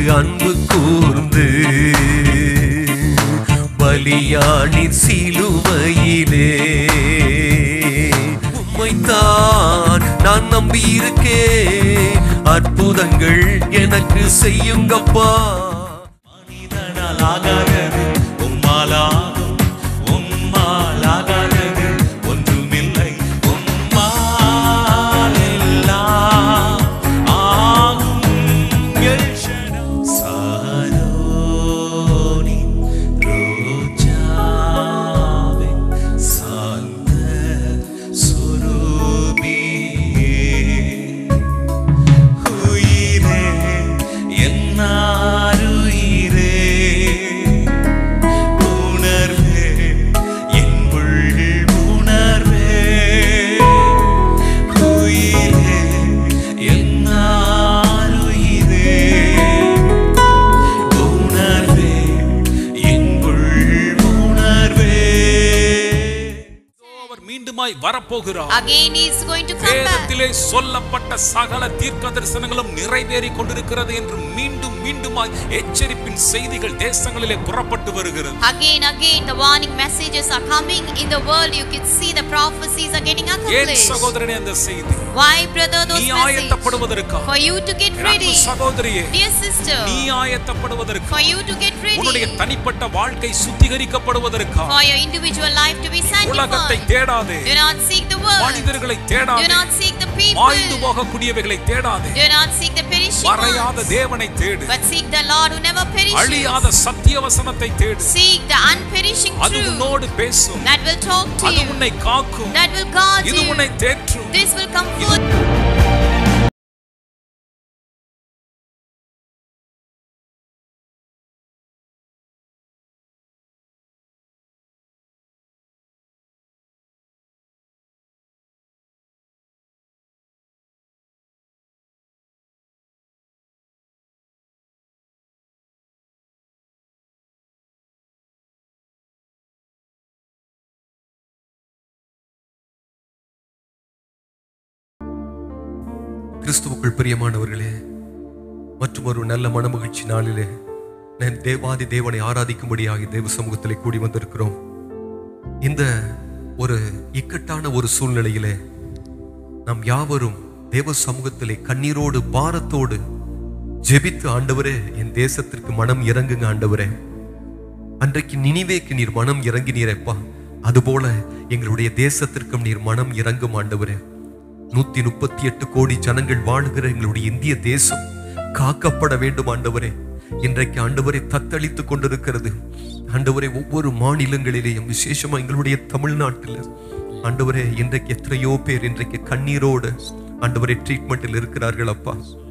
அன்பு கூர்ந்து பலியாணி சிலுவையிலே உம்மைத்தான் நான் நம்பி இருக்கேன் அற்புதங்கள் எனக்கு செய்யுங்கப்பா மனிதனால் ஆகாதது உம்மாலாகும் உம்மாலாகாதது ஒன்றுமில்லை உம்மால் எல்லாம் ஆகும் எல்ஷடா. சாரோனின் ரோஜாவே, சாந்த சுரூபியே உயிரே என்னாருயிரே உணர்வே என் உள் உணர்வே உயிரே என்னாருயிரே உணர்வே என் உள் உணர்வே அவர் மீண்டுமாய் வரப்போகிறார் Again, he is going to come back. வேதத்திலே சொல்லப்பட்ட சகல தீர்க்க தரிசனங்களும் நிறைவேறி கொண்டிருக்கிறது என்று மீண்டும் மீண்டுமாய் எச்சரிப்பின் செய்திகள் தேசங்களிலே புறப்பட்டு வருகிறது Again, again, the warning messages are coming in the world. You can see the prophecies are getting ஏன் accomplished. சகோதரனே அந்த செய்தி Why, brother, those நீ messages? ஆயத்தப்படுவதற்கா For you to get அன்பு ready. சகோதரியே Dear sister, நீ ஆயத்தப்படுவதற்கு for you to get உன்னுடைய ready. தனிப்பட்ட வாழ்க்கை சுத்திகரிக்கப்படுவதற்கா For your individual life to be உலகத்தை sanctified. தேடாதே Do not seek the world. மனிதர்களை Do தேடாதே not seek the வாழ்ந்து people. போகக்கூடியவைகளை தேடாதே Do not seek the perishing மறையாத ones. தேவனை தேடு But seek the Lord who never அழியாத perishes. சத்திய வசனத்தை தேடு Seek the unperishing அது truth உன்னோடு பேசும் that will talk to அது you, உன்னை காக்கும் that will guard இது you. உன்னை தேற்றும் This will comfort கிறிஸ்துவுக்குள் பிரியமானவர்களே மற்றும் ஒரு நல்ல மனமகிழ்ச்சி நாளிலே நான் தேவாதி தேவனை ஆராதிக்கும்படியாக தேவ சமூகத்திலே கூடி வந்திருக்கிறோம் இந்த ஒரு இக்கட்டான ஒரு சூழ்நிலையிலே நாம் யாவரும் தேவ சமூகத்திலே கண்ணீரோடு பாரத்தோடு ஜெபித்து ஆண்டவரே என் தேசத்திற்கு மனம் இறங்குங்க ஆண்டவரே அன்றைக்கு நினிவேக்கு நீர் மனம் இறங்கினீரப்பா அதுபோல எங்களுடைய தேசத்திற்கும் நீர் மனம் இறங்கும் ஆண்டவரே நூத்தி முப்பத்தி எட்டு கோடி ஜனங்கள் வாழுகிற எங்களுடைய இந்திய தேசம் காக்கப்பட வேண்டும் ஆண்டவரே இன்றைக்கு ஆண்டவரை தத்தளித்துக் கொண்டிருக்கிறது ஆண்டவரே ஒவ்வொரு மாநிலங்களிலேயும் விசேஷமா எங்களுடைய தமிழ்நாட்டில் ஆண்டவரே இன்றைக்கு எத்தனையோ பேர் இன்றைக்கு கண்ணீரோடு ஆண்டவரே ட்ரீட்மெண்ட்டில் இருக்கிறார்கள் அப்பா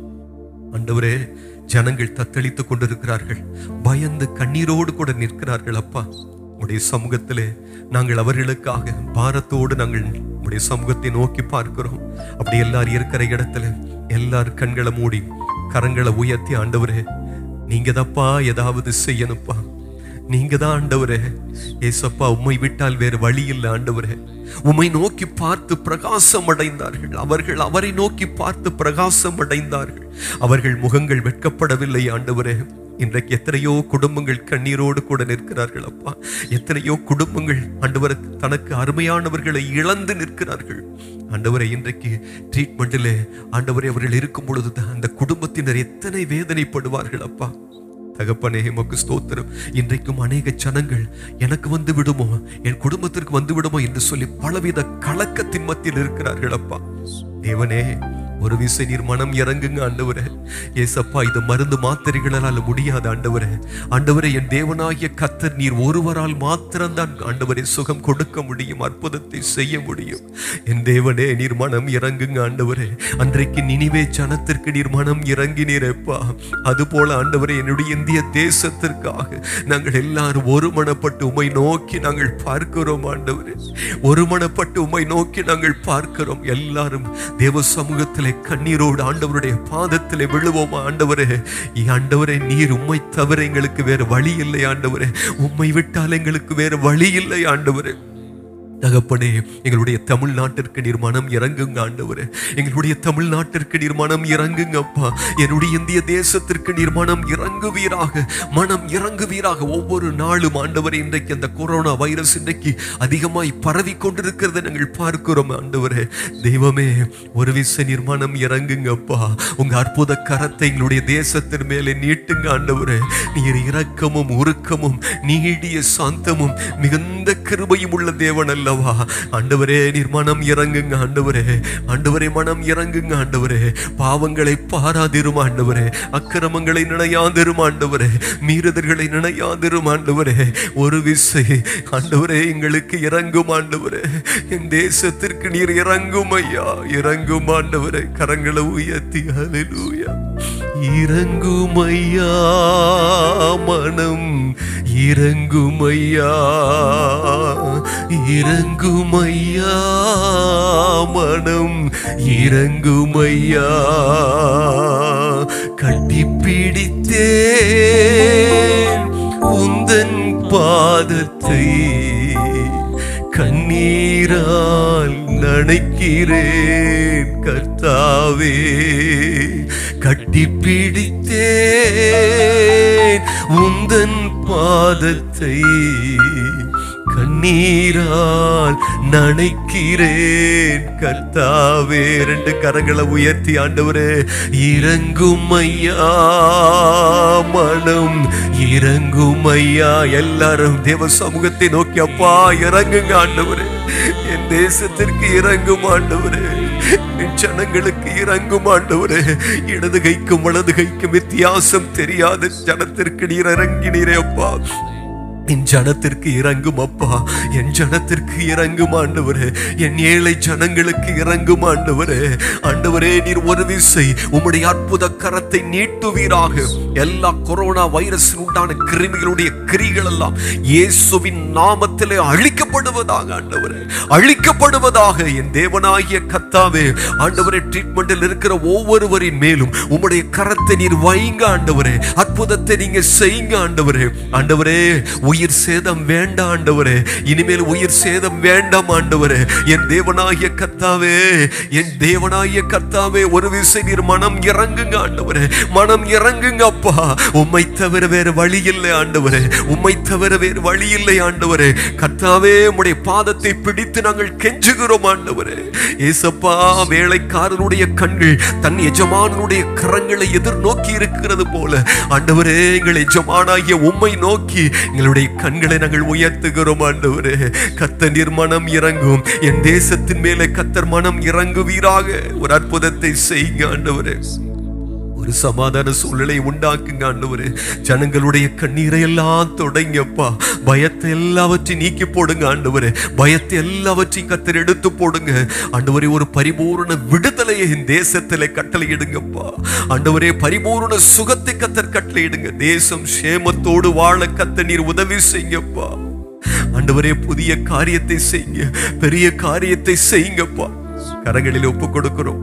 ஆண்டவரே ஜனங்கள் தத்தளித்துக் கொண்டிருக்கிறார்கள் பயந்து கண்ணீரோடு கூட நிற்கிறார்கள் அப்பா உடைய சமூகத்திலே நாங்கள் அவர்களுக்காக பாரத்தோடு நாங்கள் உடைய சமூகத்தை நோக்கி பார்க்கிறோம் அப்படி எல்லாரும் இருக்கிற இடத்துல எல்லாரும் கண்களை மூடி கரங்களை உயர்த்தி ஆண்டவரே நீங்க தப்பா ஏதாவது செய்யணும்ப்பா நீங்க தான் ஆண்டவரே ஏசப்பா உம்மை விட்டால் வேறு வழி இல்லை ஆண்டவரே உம்மை நோக்கி பார்த்து பிரகாசம் அடைந்தார்கள் அவர்கள் அவரை நோக்கி பார்த்து பிரகாசம் அடைந்தார்கள் அவர்கள் முகங்கள் வெட்கப்படவில்லை ஆண்டவரே இன்றைக்கு எத்தனையோ குடும்பங்கள் கண்ணீரோடு கூட நிற்கிறார்கள் அப்பா எத்தனையோ குடும்பங்கள் ஆண்டவர் தனக்கு அருமையானவர்களை இழந்து நிற்கிறார்கள் ஆண்டவரை இன்றைக்கு ட்ரீட்மெண்ட்டிலே ஆண்டவரை அவர்கள் இருக்கும் பொழுது அந்த குடும்பத்தினர் எத்தனை வேதனைப்படுவார்கள் அப்பா தகப்பனே உமக்கு ஸ்தோத்திரம் இன்றைக்கும் அநேக ஜனங்கள் எனக்கு வந்து விடுமோ என் குடும்பத்திற்கு வந்து விடுமோ என்று சொல்லி பலவித கலக்கத்தின் மத்தியில் இருக்கிறார்கள் அப்பா தேவனே ஒரு விசை நீர் மனம் இறங்குங்க ஆண்டவரே ஏசப்பா இது மருந்து மாத்திரைகளால் முடியாது ஆண்டவரே ஆண்டவரே என் தேவனாகிய கத்தர் நீர் ஒருவரால் மாத்திரம்தான் ஆண்டவரே சுகம் கொடுக்க முடியும் அற்புதத்தை செய்ய முடியும் என் தேவனே நீர் மனம் இறங்குங்க ஆண்டவரே அன்றைக்கு நினிவே ஜனத்திற்கு நீர் மனம் இறங்கினீரப்பா அதுபோல ஆண்டவரே என்னுடைய இந்திய தேசத்திற்காக நாங்கள் எல்லாரும் ஒருமனப்பட்டு உமை நோக்கி நாங்கள் பார்க்கிறோம் ஆண்டவரே ஒருமனப்பட்டு உமை நோக்கி நாங்கள் பார்க்கிறோம் எல்லாரும் தேவ சமூகத்திலே கண்ணீரோடு ஆண்டவருடைய பாதத்திலே விழுவோமா ஆண்டவரே இ- ஆண்டவரே நீர் உம்மை தவிர எங்களுக்கு வேறு வழி இல்லை ஆண்டவரே உம்மை விட்டால் எங்களுக்கு வேறு வழி இல்லை ஆண்டவரே தகப்பனே எங்களுடைய தமிழ்நாட்டிற்கு நீர் மனம் இறங்குங்க ஆண்டவரே எங்களுடைய தமிழ்நாட்டிற்கு நீர் மனம் இறங்குங்க அப்பா என்னுடைய இந்திய தேசத்திற்கு நீர் மனம் இறங்குவீராக மனம் இறங்குவீராக ஒவ்வொரு நாளும் ஆண்டவரே இன்றைக்கு அந்த கொரோனா வைரஸ் இன்றைக்கு அதிகமாய் பரவி கொண்டிருக்கிறதை நாங்கள் பார்க்கிறோம் ஆண்டவரே தெய்வமே ஒரு விசை நீர் மனம் இறங்குங்க அப்பா உங்க அற்புத கரத்தை எங்களுடைய தேசத்தின் மேலே நீட்டுங்க ஆண்டவரே நீர் இரக்கமும் உருக்கமும் நீடிய சாந்தமும் மிகுந்த கிருபையும் உள்ள தேவன் அல்லவா ஆண்டவரே நீர் மனம் இறங்குங்க ஆண்டவரே ஆண்டவரே மனம் இறங்குங்க ஆண்டவரே பாவங்களை பாராதிரும் ஆண்டவரே அக்கிரமங்களை நினையாதிரும் ஆண்டவரே மீறுதல்களை நினையாதிரும் ஆண்டவரே ஒரு விசை ஆண்டவரே எங்களுக்கு இறங்கும் ஆண்டவரே என் தேசத்திற்கு நீர் இறங்கும் ஐயா இறங்கும் ஆண்டவரே கரங்களை உயர்த்தி ஹalleluya இறங்கும் ஐயா மனம் இறங்கும் ஐயா இறங்கும் ஐயா மனம் இறங்கும் ஐயா கட்டிப்பிடித்தேன் உந்தன் பாதத்தை கண்ணீரால் நனைக்கிறேன் கர்த்தாவே கட்டிப்பிடித்தேன் உந்தன் பாதத்தை கண்ணீரால் நனைக்கிறேன் கர்த்தாவே ரெண்டு கரங்களை உயர்த்தி ஆண்டவரே இறங்கும் ஐயா மனம் இறங்கும் ஐயா எல்லாரும் தேவ சமூகத்தை நோக்கி அப்பா இறங்குங்க ஆண்டவரே என் தேசத்திற்கு இறங்கும் ஆண்டவரே என் ஜனங்களுக்கு இறங்கும் ஆண்டவரே இடது கைக்கும் வலது கைக்கும் வித்தியாசம் தெரியாத ஜனத்திற்கு நீர் இறங்கினீரே அப்பா என் ஜனத்திற்கு இறங்கும் அப்பா என் ஜனத்திற்கு இறங்கும் ஆண்டவரே என் ஏழை ஜனங்களுக்கு இறங்கும் ஆண்டவரே ஆண்டவரே நீர் ஒரு விசை உம்முடைய அற்புத கரத்தை நீட்டுவீராக எல்லா கொரோனா வைரஸ் உண்டான கிருமிகளுடைய கிரிகள் எல்லாம் இயேசுவின் நாமத்திலே அழிக்கப்படுவதாக ஆண்டவரே அழிக்கப்படுவதாக என் தேவனாகிய கத்தாவே ஆண்டவரே ட்ரீட்மெண்டில் இருக்கிற ஒவ்வொருவரின் மேலும் உம்முடைய கரத்தை நீர் வைங்க ஆண்டவரே அற்புதத்தை நீங்க செய்யுங்க ஆண்டவரே ஆண்டவரே உயிர் சேதம் வேண்டாம் ஆண்டவரே இனிமேல் உயிர் சேதம் வேண்டாம் ஆண்டவரே என் தேவனாகிய கர்த்தாவே என் தேவனாகிய கர்த்தாவே ஒரு விசை நீர் மனம் இறங்குங்க ஆண்டவரே மனம் இறங்குங்க அப்பா உம்மை தவிர வேறு வழி இல்லை ஆண்டவரே உம்மை தவிர வேறு வழி இல்லை ஆண்டவரே கர்த்தாவே உம்முடைய பாதத்தை பிடித்து நாங்கள் கெஞ்சுகிறோம் ஆண்டவரே ஏசப்பா வேலைக்காரனுடைய கண்கள் தன் எஜமானனுடைய கரங்களை எதிர்நோக்கி இருக்கிறது போல ஆண்டவரே எங்கள் எஜமானாகிய உம்மை நோக்கி எங்களுடைய கண்களை நாங்கள் உயர்த்துகிறோம் ஆண்டவரே கத்த மனம் இறங்கும் என் தேசத்தின் மேலே கத்தர் மனம் இறங்குவீராக ஒரு அற்புதத்தை செய்யுங்க ஆண்டவரே ஒரு சமாதான சூழ்நிலை உண்டாக்குங்க ஆண்டவரே ஜனங்களுடைய கண்ணீரை எல்லாம் தொடங்கப்பா பயத்தை எல்லாவற்றையும் நீக்கி போடுங்க ஆண்டவரே பயத்தை எல்லாவற்றையும் கத்தர் எடுத்து போடுங்க ஆண்டவரே ஒரு பரிபூர்ண விடுதலையை இந்த தேசத்திலே கட்டளையிடுங்கப்பா ஆண்டவரே பரிபூர்ண சுகத்தை கத்தர் கட்டளையிடுங்க தேசம் சேமத்தோடு வாழ கத்த நீர் உதவி செய்யுங்கப்பா ஆண்டவரே புதிய காரியத்தை செய்யுங்க பெரிய காரியத்தை செய்யுங்கப்பா கரங்களில் ஒப்பு கொடுக்கிறோம்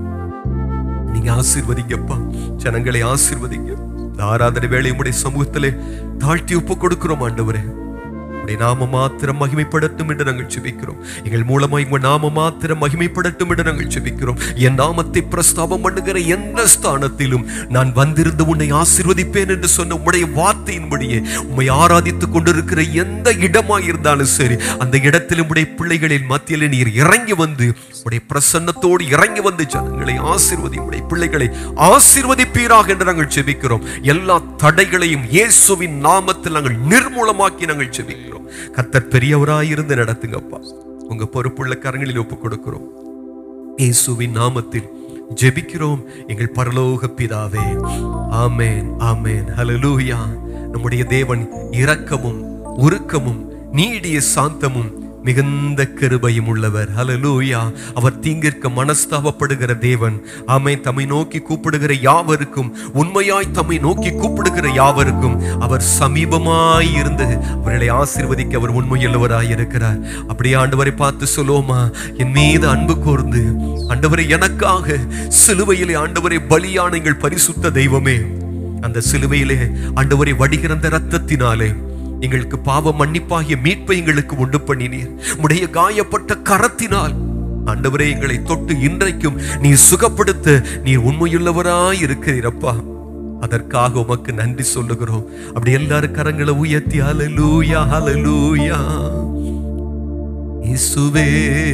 நீங்க ஆசீர்வதிங்கப்பா ஜனங்களை ஆசீர்வதிங்க இந்த ஆராதனை வேலை உடைய சமூகத்திலே தாழ்த்தி ஒப்பு கொடுக்கிறோம் ஆண்டவரே உடைய நாம மாத்திரம் மகிமைப்படட்டும் என்று நாங்கள் செபிக்கிறோம் எங்கள் மூலமாய் உங்க நாம மாத்திரம் மகிமைப்படட்டும் என்று நாங்கள் செபிக்கிறோம் என் நாமத்தை பிரஸ்தாபம் பண்ணுகிற எந்த ஸ்தானத்திலும் நான் வந்திருந்து உன்னை ஆசீர்வதிப்பேன் என்று சொன்ன உம்முடைய வார்த்தையின்படியே உம்மை ஆராதித்துக் கொண்டிருக்கிற எந்த இடமாய் இருந்தாலும் சரி அந்த இடத்தில் உம்முடைய பிள்ளைகளின் மத்தியில் நீர் இறங்கி வந்து உடைய பிரசன்னத்தோடு இறங்கி வந்து ஜனங்களை ஆசீர்வதி உடைய பிள்ளைகளை ஆசீர்வதிப்பீராக என்று நாங்கள் செபிக்கிறோம் எல்லா தடைகளையும் இயேசுவின் நாமத்தில் நாங்கள் நிர்மூலமாக்கி நாங்கள் செபிக்கிறோம் கத்தர் பெரியவராயிருந்து நடத்துங்கப்பா உங்க பொறுப்புள்ள கரங்களில் ஒப்புக் கொடுக்கிறோம் இயேசுவின் நாமத்தில் ஜெபிக்கிறோம் எங்கள் பரலோக பிதாவே ஆமென் ஆமென் ஹalleluya நம்முடைய தேவன் இரக்கமும் உருக்கமும் நீடிய சாந்தமும் மிகுந்த கிருபையும் உள்ளவர் ஹalleluya அவர் தீங்கிற்கு மனஸ்தாபப்படுகிற தேவன் ஆமை தம்மை நோக்கி கூப்பிடுகிற யாவருக்கும் உண்மையாய் தம்மை நோக்கி கூப்பிடுகிற யாவருக்கும் அவர் சமீபமாய் இருந்து அவர்களை ஆசீர்வதிக்க அவர் உண்மையுள்ளவராய் இருக்கிறார் அப்படியே ஆண்டவரை பார்த்து சொல்லுவோமா என் மீது அன்பு கூர்ந்து ஆண்டவரை எனக்காக சிலுவையிலே ஆண்டவரை பலியான எங்கள் பரிசுத்த தெய்வமே அந்த சிலுவையிலே ஆண்டவரை வடிகிற அந்த ரத்தத்தினாலே எங்களுக்கு பாவ மன்னிப்பாகிய மீட்பை எங்களுக்கு உண்டு பண்ணினீர் உடைய காயப்பட்ட கரத்தினால் ஆண்டவரே எங்களை தொட்டு இன்றைக்கும் நீர் சுகப்படுத்த நீர் உண்மையுள்ளவராய் இருக்கிறீரப்பா அதற்காக உமக்கு நன்றி சொல்லுகிறோம் அப்படி எல்லாரும் கரங்களை உயர்த்தி ஹalleluya ஹalleluya இயேசுவே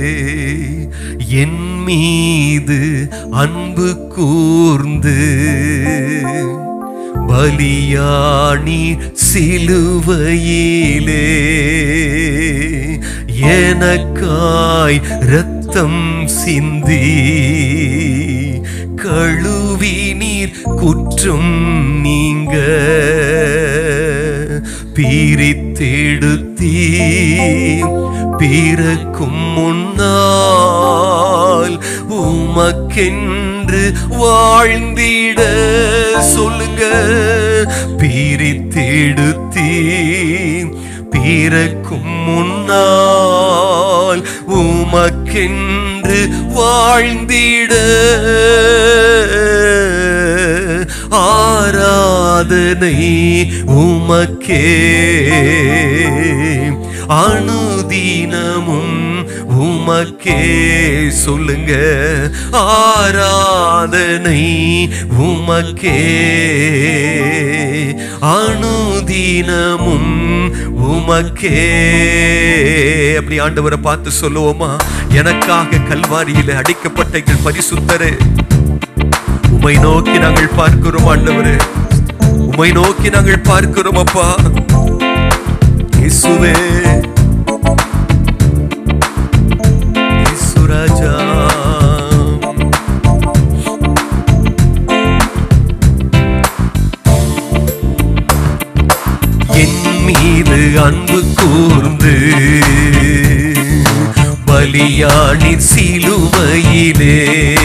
என் மீது அன்பு கூர்ந்து பலியாணி சிலுவையிலே எனக்காய் இரத்தம் சிந்தி கழுவி நீர் குற்றம் நீங்க பிரித்தெடுத்தீ பிறக்கும் முன்னால் உமக்கென்று வாழ்ந்திட சொல்லுங்க பிரித்தெடுத்தீ பிறக்கும் முன்னால் உமக்கென்று வாழ்ந்திட ஆராதனை உமக்கே அனுதினமும் உமக்கே சொல்லுங்க ஆராதனை உமக்கே அனுதினமும் உமக்கே அப்படி ஆண்டவரை பார்த்து சொல்லுவோமா எனக்காக கல்வாரியில அடிக்கப்பட்ட எங்கள் பரிசுத்தரே உமை நோக்கி நாங்கள் பார்க்கிறோம் ஆண்டவரே உமை நோக்கி நாங்கள் பார்க்கிறோம் அப்பா இயேசுவே இயேசு ராஜா என் மீது அன்பு கூர்ந்து பலியாணி சிலுவையிலே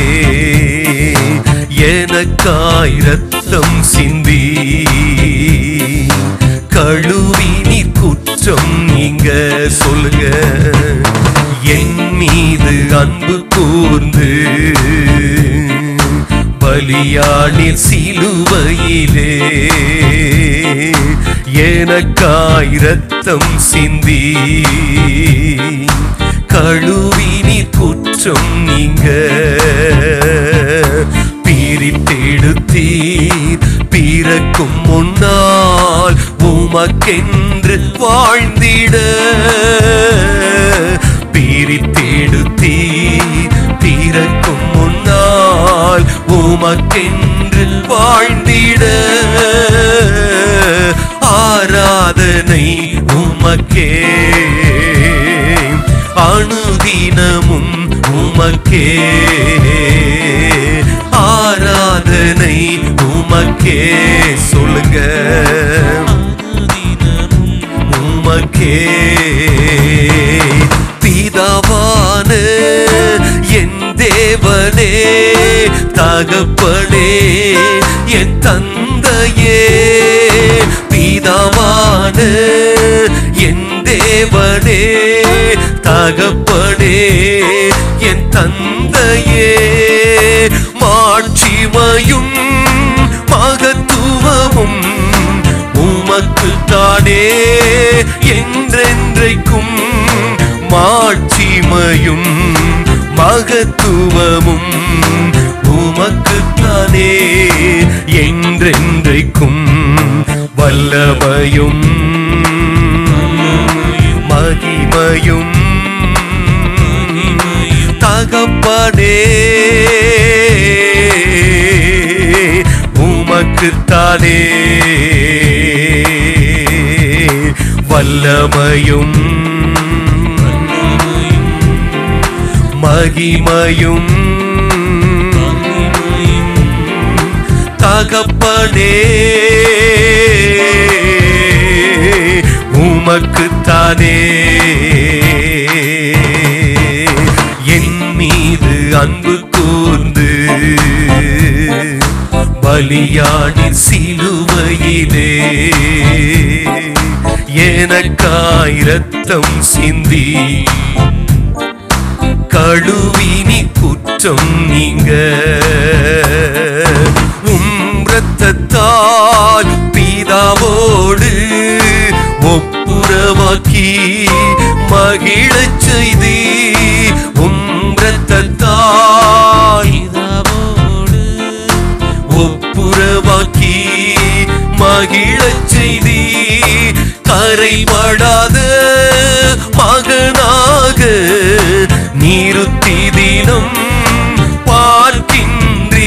எனக்காய் ரத்தம் சிந்தி கழுவி நீ குற்றம் நீங்க சொல்லுங்க என் மீது அன்பு கூர்ந்து பலியாணி சிலுவையிலே எனக்காய் ரத்தம் சிந்தி கழுவி நீ குற்றம் நீங்க பிரித்தெடுத்தீர் பிறக்கும் முன்னால் உமக்கென்று வாழ்ந்திட பிரித்தெடுத்தீர் பிறக்கும் முன்னால் உமக்கென்று வாழ்ந்திட ஆராதனை உமக்கே அனுதினமும் உமக்கே ஆராதனை உமக்கே சொல்லுங்க உமக்கே பிதாவான என் தேவனே தகப்பனே என் தந்தையே பிதாவான என் தேவனே தகப்பனே என் தந்தையே மாட்சிமையும் மகத்துவமும் உமக்கு தானே என்றென்றைக்கும் மாட்சிமையும் மகத்துவமும் உமக்கு தானே என்றென்றைக்கும் வல்லமையும் மகிமையும் தகப்பனே உமக்குத்தானே வல்லமையும் மகிமையும் தகப்பனே உமக்குத்தானே என் மீது அன்பு கூர்ந்து பலியாடி சிலுவையிலே எனக்காய் ரத்தம் சிந்தி கழுவினி குற்றம் நீங்க உம் ரத்தத்தால் பீதாவோடு ஒப்பு மகிழச் செய்தி கரைபடாத மகனாக நீருத்தி தினம் பார்க்கின்றி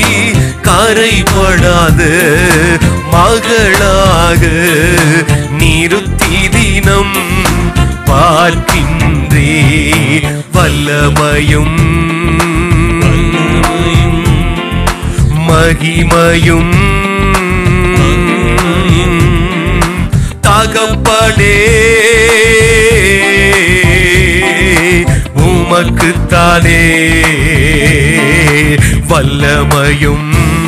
கரைபடாத மகளாக நீருத்தி தினம் பார்க்கின்றே வல்லமையும் மகிமையும் தகப்படே உமக்குத்தானே வல்லமையும்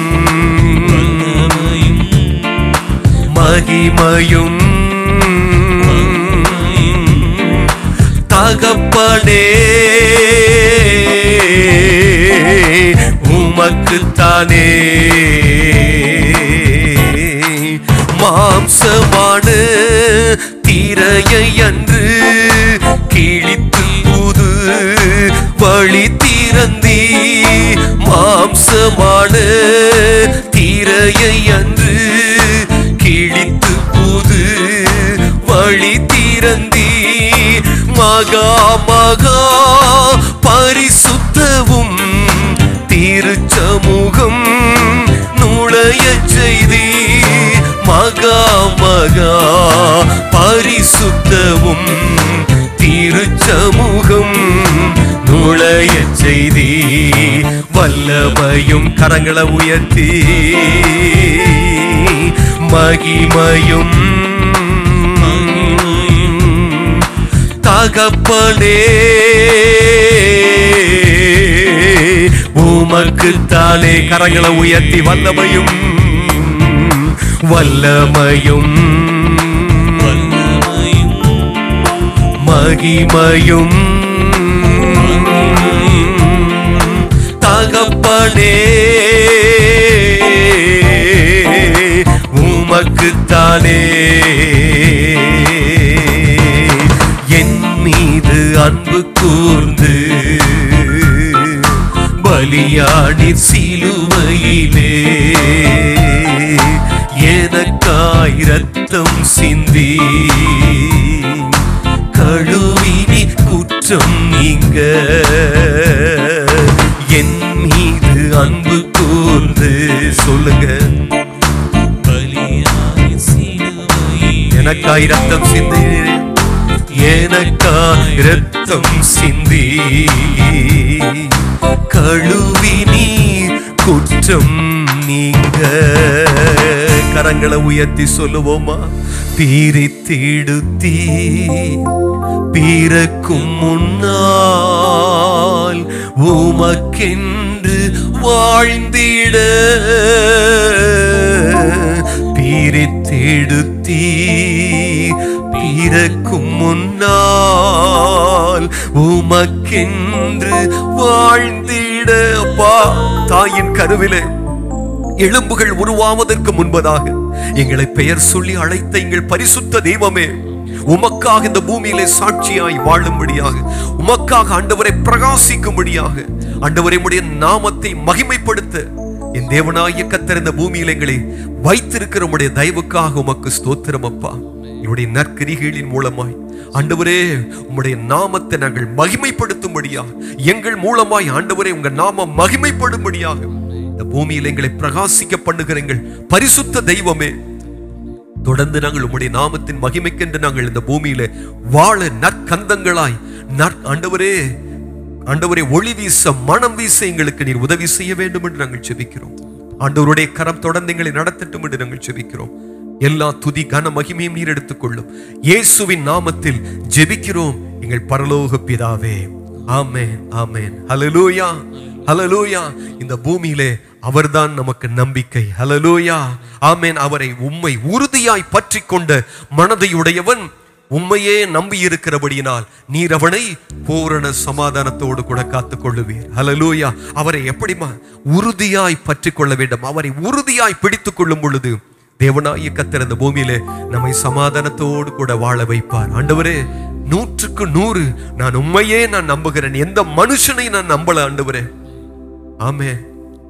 மகிமையும் தகப்பனே உமக்குத்தானே மாம்சமான திரையை அன்று கிழித்து புது வழி திறந்தி மாம்சமான திரையை அன்று கிழித்து புது வழி திறந்தி மகா மகா பரிசுத்தவும் திருச்சமூகம் நுழைய செய்தி மகா மகா பரிசுத்தவும் திருச்சமூகம் நுழைய செய்தி வல்லமையும் கரங்களை உயர்த்தி மகிமையும் தகப்பனே உமக்குத்தானே கரங்களை உயர்த்தி வல்லமையும் வல்லமையும் மகிமையும் தகப்பனே உமக்குத்தானே என் மீது அன்பு கூர்ந்து பலியாடி சிலுவையிலே எனக்காய் ரத்தம் சிந்தி கழுவினி குற்றம் நீங்க என் மீது அன்பு கூர்ந்து சொல்லுங்க எனக்காய் ரத்தம் சிந்தி எனக்காய் ரத்தம் சிந்தி கழுவி நீர் குற்றம் நீங்க கரங்களை உயர்த்தி சொல்லுவோமா பிரித்திடுத்தி பிறக்கும் முன்னால் உமக்கென்று வாழ்ந்திட பிரித்தெடுத்தீ பிறக்கும் முன்னால் உமக்கென்று வாழ்ந்திட அப்பா தாயின் கருவிலே எலும்புகள் உருவாவதற்கு முன்பதாக எங்களை பெயர் சொல்லி அழைத்த எங்கள் பரிசுத்த தெய்வமே உமக்காக இந்த பூமியிலே சாட்சியாய் வாழும்படியாக உமக்காக ஆண்டவரை பிரகாசிக்கும்படியாக ஆண்டவரை உடைய நாமத்தை மகிமைப்படுத்த என் தேவனாகிய கத்தர் இந்த பூமியில் எங்களை வைத்திருக்கிற உடைய தயவுக்காக உமக்கு ஸ்தோத்திரம் அப்பா இவருடைய நற்கிரிகளின் மூலமாய் ஆண்டவரே உம்முடைய நாமத்தை நாங்கள் மகிமைப்படுத்தும்படியாக எங்கள் மூலமாய் ஆண்டவரே உங்க நாமம் மகிமைப்படும்படியாக இந்த பூமியில் எங்களை பிரகாசிக்க பண்ணுகிற எங்கள் பரிசுத்த தெய்வமே தொடர்ந்து நாங்கள் உம்முடைய நாமத்தின் மகிமைக்கென்று நாங்கள் இந்த பூமியில வாழ நற்கந்தங்களாய் நற் ஆண்டவரே ஆண்டவரே ஒளி வீச மனம் வீச எங்களுக்கு நீர் உதவி செய்ய வேண்டும் என்று நாங்கள் செபிக்கிறோம் ஆண்டவருடைய கரம் தொடர்ந்து எங்களை நடத்தட்டும் என்று நாங்கள் செபிக்கிறோம் எல்லா துதி கன மகிமையும் நீர் எடுத்துக்கொள்ளும் இயேசுவின் நாமத்தில் ஜெபிக்கிறோம் எங்கள் பரலோக பிதாவே ஆமென் ஆமென் ஹalleluya ஹalleluya இந்த பூமியிலே அவர்தான் நமக்கு நம்பிக்கை ஹalleluya ஆமென் அவரை உம்மை உறுதியாய் பற்றி கொண்ட மனதையுடையவன் உம்மையே நம்பி இருக்கிறபடியினால் நீர் அவனை பூரண சமாதானத்தோடு கூட காத்துக் கொள்ளுவீர் ஹalleluya அவரை எப்படிமா உறுதியாய் பற்றி கொள்ள வேண்டும் அவரை உறுதியாய் பிடித்துக் கொள்ளும் பொழுது தேவனாய கத்தர் இந்த பூமியிலே நம்மை சமாதானத்தோடு கூட வாழ வைப்பார் ஆண்டவரே நூற்றுக்கு நூறு நான் உண்மையே நான் நம்புகிறேன் எந்த மனுஷனை நான் நம்பல ஆண்டவரே ஆமே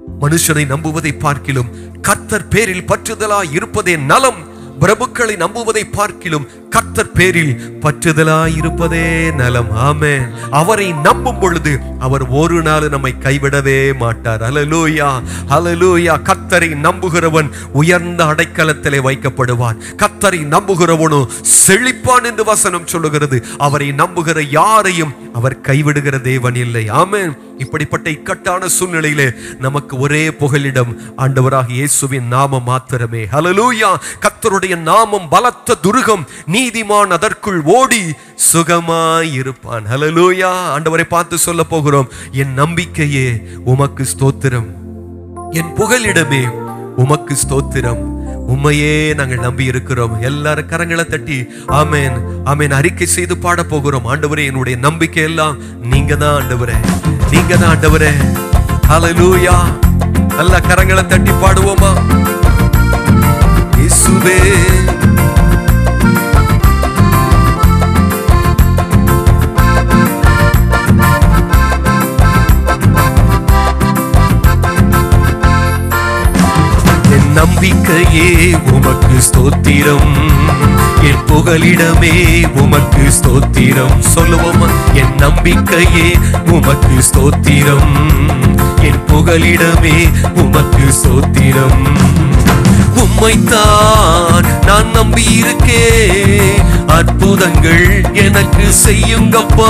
மனுஷனை நம்புவதை பார்க்கிலும் கர்த்தர் பேரில் பற்றுதலாய் இருப்பதே நலம் பிரபுக்களை நம்புவதை பார்க்கிலும் கர்த்தர் பேரில் பற்றுதலாய் இருப்பதே நலம் ஆமென் அவரை நம்பும் பொழுது அவர் ஒரு நாள் நம்மை கைவிடவே மாட்டார் ஹalleluya ஹalleluya கர்த்தரை நம்புகிறவன் உயர்ந்த அடைக்கலத்திலே வைக்கப்படுவான் கர்த்தரை நம்புகிறவனோ செழிப்பான் என்று வசனம் சொல்லுகிறது அவரை நம்புகிற யாரையும் அவர் கைவிடுகிற தேவன் இல்லை ஆமென் இப்படிப்பட்ட இக்கட்டான சூழ்நிலையிலே நமக்கு ஒரே புகலிடம் ஆண்டவராக இயேசுவின் நாமம் மாத்திரமே ஹalleluya கர்த்தருடைய நாமம் பலத்த துருகம் நீதிமான் அதற்குள் ஓடி சுகமாய் இருப்பான் ஹalleluya ஆண்டவரை பார்த்து சொல்ல போகிறோம் என் நம்பிக்கையே உமக்கு ஸ்தோத்திரம் என் புகலிடமே உமக்கு ஸ்தோத்திரம் உம்மையே நாங்கள் நம்பி இருக்கிறோம் எல்லாரும் கரங்களை தட்டி ஆமென் ஆமென் அறிக்கை செய்து பாட போகிறோம் ஆண்டவரே என்னுடைய நம்பிக்கை எல்லாம் நீங்க தான் ஆண்டவரே நீங்க தான் ஆண்டவரே ஹalleluya நல்ல கரங்களை தட்டி பாடுவோமா இயேசுவே என் நம்பிக்கையே உமக்கு ஸ்தோத்திரம் என் புகலிடமே உமக்கு ஸ்தோத்திரம் சொல்லுவோமா என் நம்பிக்கையே உமக்கு ஸ்தோத்திரம் என் புகலிடமே உமக்கு ஸ்தோத்திரம் உம்மைத்தான் நான் நம்பி இருக்கேன் அற்புதங்கள் எனக்கு செய்யுங்கப்பா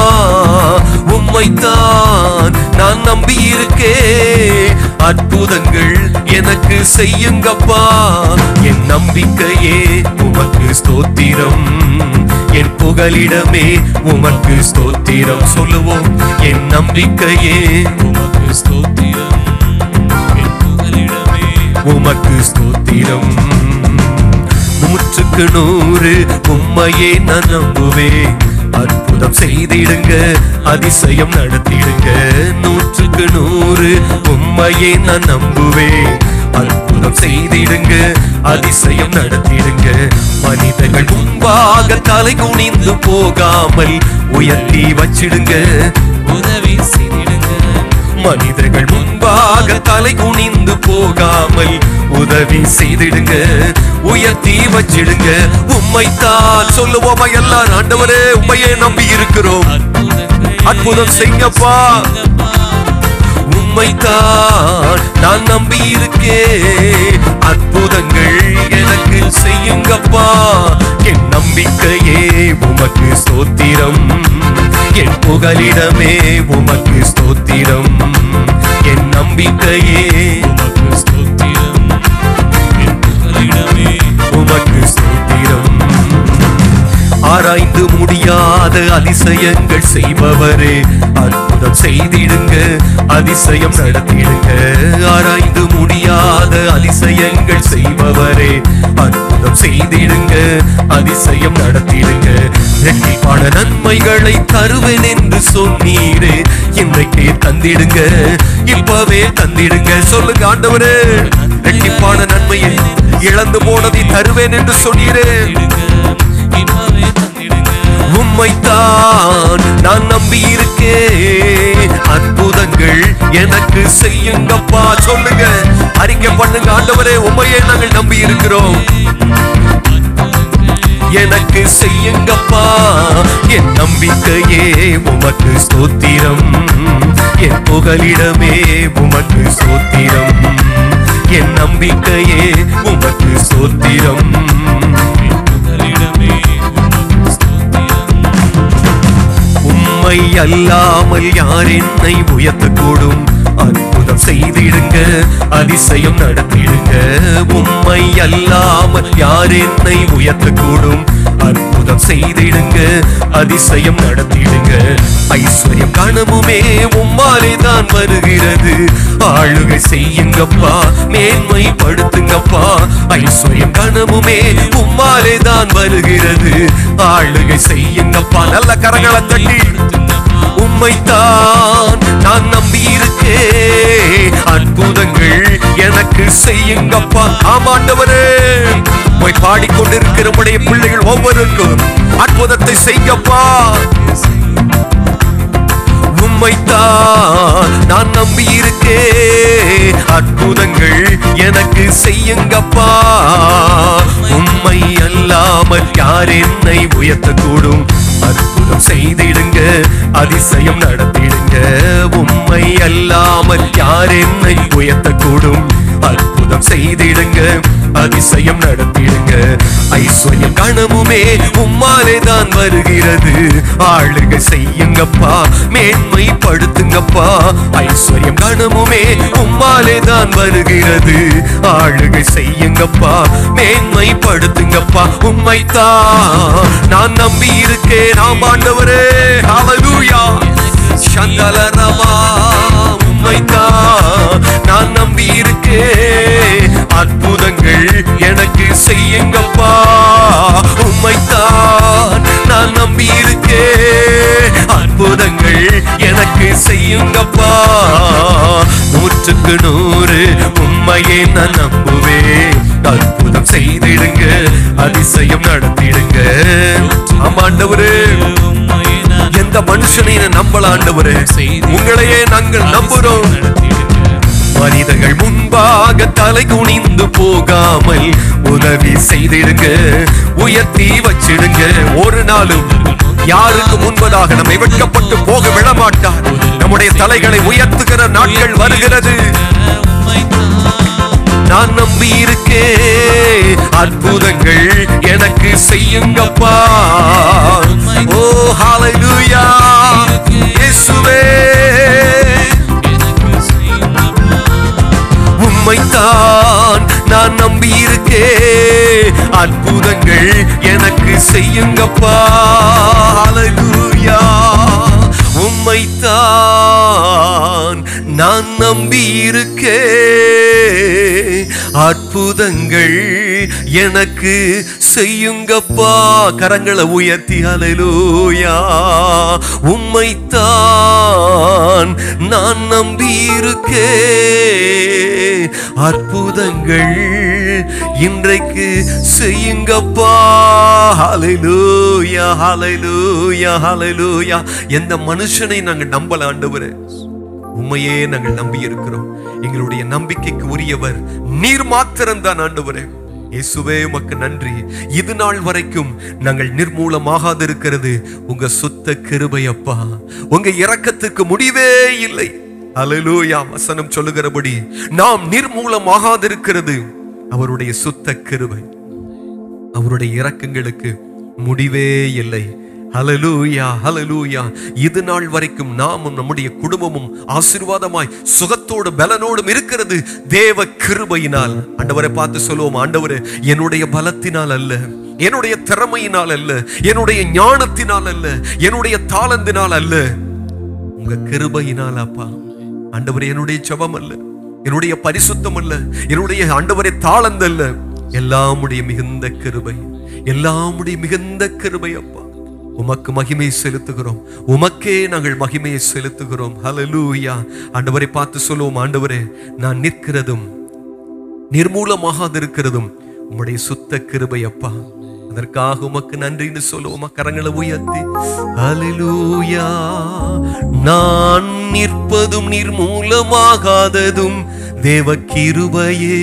உம்மைத்தான் நான் நம்பி இருக்கேன் அற்புதங்கள் எனக்கு செய்யுங்கப்பா என் நம்பிக்கையே உமக்கு ஸ்தோத்திரம் என் புகலிடமே உமக்கு ஸ்தோத்திரம் சொல்லுவோம் என் நம்பிக்கையே உமக்கு ஸ்தோத்திரம் என் புகலிடமே உமக்கு ஸ்தோத்திரம் நூற்றுக்கு நூறு உம்மையே நான் நம்புவேன் அற்புதம் செய்திடுங்க அதிசயம் நடத்திடுங்க நூற்றுக்கு நூறு உம்மையே நான் நம்புவேன் அற்புதம் செய்திடுங்க அதிசயம் நடத்திடுங்க மனிதர்கள் முன்பாக தலை குனிந்து போகாமல் உயர்த்தி வச்சிடுங்க உதவி செய்திடுங்க மனிதர்கள் முன்பாக தலை குனிந்து போகாமல் உதவி செய்திடுங்க உயர்த்தி வச்சிடுங்க உம்மைத்தான் சொல்லுவோமா எல்லாரும் ஆண்டவரே உண்மையே நம்பி இருக்கிறோம் அற்புதங்கள் அற்புதம் செய்யுங்கப்பா. செய்யுங்கப்பா. உம்மைத்தான் நான் நம்பி இருக்கேன் அற்புதங்கள் எனக்கு செய்யுங்கப்பா என் நம்பிக்கையே உமக்கு ஸ்தோத்திரம் என் புகலிடமே உமக்கு ஸ்தோத்திரம் என் நம்பிக்கையே உமக்கு ஸ்தோத்திரம் என் புகலிடமே உமக்கு ஸ்தோத்திரம் ஆராய்ந்து முடியாத அதிசயங்கள் செய்பவரே அற்புதம் செய்திடுங்க அதிசயம் நடத்திடுங்க ஆராய்ந்து முடியாத அதிசயங்கள் செய்பவரே அற்புதம் செய்திடுங்க அதிசயம் நடத்திடுங்க ரெட்டிப்பான நன்மைகளை தருவேன் என்று சொன்னீரே இன்றைக்கே தந்திடுங்க இப்பவே தந்திடுங்க சொல்லுங்க ஆண்டவரே ரெட்டிப்பான நன்மையை இழந்து போனதை தருவேன் என்று சொன்னீரே தந்திடுங்க இப்பவே தந்திடுங்க உம்மைத்தான் நான் நம்பி இருக்கேன் அற்புதங்கள் எனக்கு செய்யுங்கப்பா சொல்லுங்க அறிக்கை பண்ணுங்க ஆண்டவரே உண்மையை நாங்கள் நம்பி இருக்கிறோம் எனக்கு செய்யுங்கப்பா என் நம்பிக்கையே உமக்கு ஸ்தோத்திரம் என் புகலிடமே உமக்கு ஸ்தோத்திரம் என் நம்பிக்கையே உமக்கு ஸ்தோத்திரம் என் புகலிடமே உமக்கு ஸ்தோத்திரம் உம்மை அல்லாமல் யார் என்னை உயர்த்தக்கூடும் அற்புதம் செய்திடுங்க அதிசயம் நடத்திடுங்க உம்மை அல்லாமல் யார் என்னை உயர்த்தக்கூடும் அற்புதம் செய்திடுங்க அதிசயம் நடத்திடுங்க ஐஸ்வர்யம் கனவுமே உம்மாலே தான் வருகிறது ஆளுகை செய்யுங்கப்பா மேன்மைப்படுத்துங்கப்பா ஐஸ்வர்யம் கனவுமே உம்மாலே தான் வருகிறது ஆளுகை செய்யுங்கப்பா நல்ல கரங்களை தட்டி உம்மைத்தான் நான் நம்பி இருக்கேன் அற்புதங்கள் எனக்கு செய்யுங்கப்பா ஆமாண்டவரே போய் பாடிக்கொண்டிருக்கிற உடைய பிள்ளைகள் ஒவ்வொருக்கும் அற்புதத்தை செய்யப்பா உம்மைத்தான் நான் நம்பி இருக்கேன் செய்யுங்கப்பா உம்மை அல்லாமல் யார் என்னை உயர்த்தக்கூடும் அற்புதம் செய்திடுங்க அதிசயம் நடத்திடுங்க உம்மை அல்லாமல் யார் என்னை உயர்த்தக்கூடும் அற்புதம் செய்திடுங்க அதிசயம் நடத்திடுங்க ஐஸ்வர்யம் கணமுமே உம்மாலே தான் வருகிறது ஆளுகை செய்யுங்கப்பா மேன்மைப்படுத்துங்கப்பா ஐஸ்வர்யம் கணமுமே உம்மாலே தான் வருகிறது ஆளுகை செய்யுங்கப்பா மேன்மைப்படுத்துங்கப்பா உம்மைத்தான் நான் நம்பி இருக்கேன் நாம் ஆண்டவரே ஹalleluya சந்தலரமா உம்மைத்தான் நான் நம்பி இருக்கேன் அற்புதங்கள் எனக்கு செய்யுங்கப்பா உம்மைத்தான் நான் நம்பி இருக்கேன் அற்புதங்கள் எனக்கு செய்யுங்கப்பா நூற்றுக்கு நூறு உண்மையை நான் நம்புவேன் அற்புதம் செய்திடுங்க அதிசயம் நடத்திடுங்க ஆமாண்டவரே உம்மையே நான் எந்த மனுஷனையும் நம்பல ஆண்டவரே உங்களையே நாங்கள் நம்புறோம் மனிதர்கள் முன்பாக தலை குனிந்து போகாமல் உதவி செய்திடுங்க உயர்த்தி வச்சிடுங்க ஒரு நாளும் யாருக்கு முன்பதாக நம்மை வெட்கப்பட்டு போக விடமாட்டார் நம்முடைய தலைகளை உயர்த்துகிற நாட்கள் வருகிறது நான் நம்பி இருக்கேன் அற்புதங்கள் எனக்கு செய்யுங்கப்பா ஓ ஹalleluya இயேசுவே உம்மைத்தான் நான் நம்பி இருக்கேன் அற்புதங்கள் எனக்கு செய்யுங்கப்பா ஹalleluya உம்மைத்தான் நான் நம்பி இருக்கேன் அற்புதங்கள் எனக்கு செய்யுங்கப்பா கரங்களை உயர்த்தி ஹalleluya உம்மைத்தான் நான் நம்பி இருக்கேன் அற்புதங்கள் இன்றைக்கு செய்யுங்கப்பா ஹalleluya ஹalleluya ஹalleluya எந்த மனுஷனை நாங்கள் நம்பல ஆண்டவரே உண்மையே நாங்கள் நம்பி இருக்கிறோம் எங்களுடைய நம்பிக்கைக்கு உரியவர் நீர் மாத்திரம்தான் ஆண்டவரே இயேசுவே உமக்கு நன்றி இது நாள் வரைக்கும் நாங்கள் நிர்மூலமாகாது இருக்கிறது உங்க சுத்த கிருபையப்பா உங்க இரக்கத்துக்கு முடிவே இல்லை அல்லேலூயா வசனம் சொல்லுகிறபடி நாம் நிர்மூலமாகாதிருக்கிறது அவருடைய சுத்த கிருபை அவருடைய இரக்கங்களுக்கு முடிவே இல்லை ஹalleluya ஹalleluya இது நாள் வரைக்கும் நாமும் நம்முடைய குடும்பமும் ஆசீர்வாதமாய் சுகத்தோடு பலனோடும் இருக்கிறது தேவ கிருபையினால் ஆண்டவரை பார்த்து சொல்லுவோம் ஆண்டவரே என்னுடைய பலத்தினால் அல்ல என்னுடைய திறமையினால் அல்ல என்னுடைய ஞானத்தினால் அல்ல என்னுடைய தாளந்தினால் அல்ல உங்க கிருபையினால் அப்பா ஆண்டவரே என்னுடைய ஜெபம் அல்ல என்னுடைய பரிசுத்தம் அல்ல என்னுடைய ஆண்டவரே தாளந்தல்ல எல்லாமுடைய மிகுந்த கிருபை எல்லாமுடைய மிகுந்த கிருபை அப்பா உமக்கு மகிமை செலுத்துகிறோம் உமக்கே நாங்கள் மகிமையை செலுத்துகிறோம் ஹalleluya ஆண்டவரை பார்த்து சொல்லுவோம் ஆண்டவரே நான் நிற்கிறதும் நிர்மூலமாகாதிருக்கிறதும் உம்முடைய சுத்த கிருபை அப்பா அதற்காக உமக்கு நன்றின்னு சொல்லுவோமா கரங்களை உயர்த்தி ஹalleluya நான் நிற்பதும் நிர்மூலமாகாததும் தேவ கிருபையே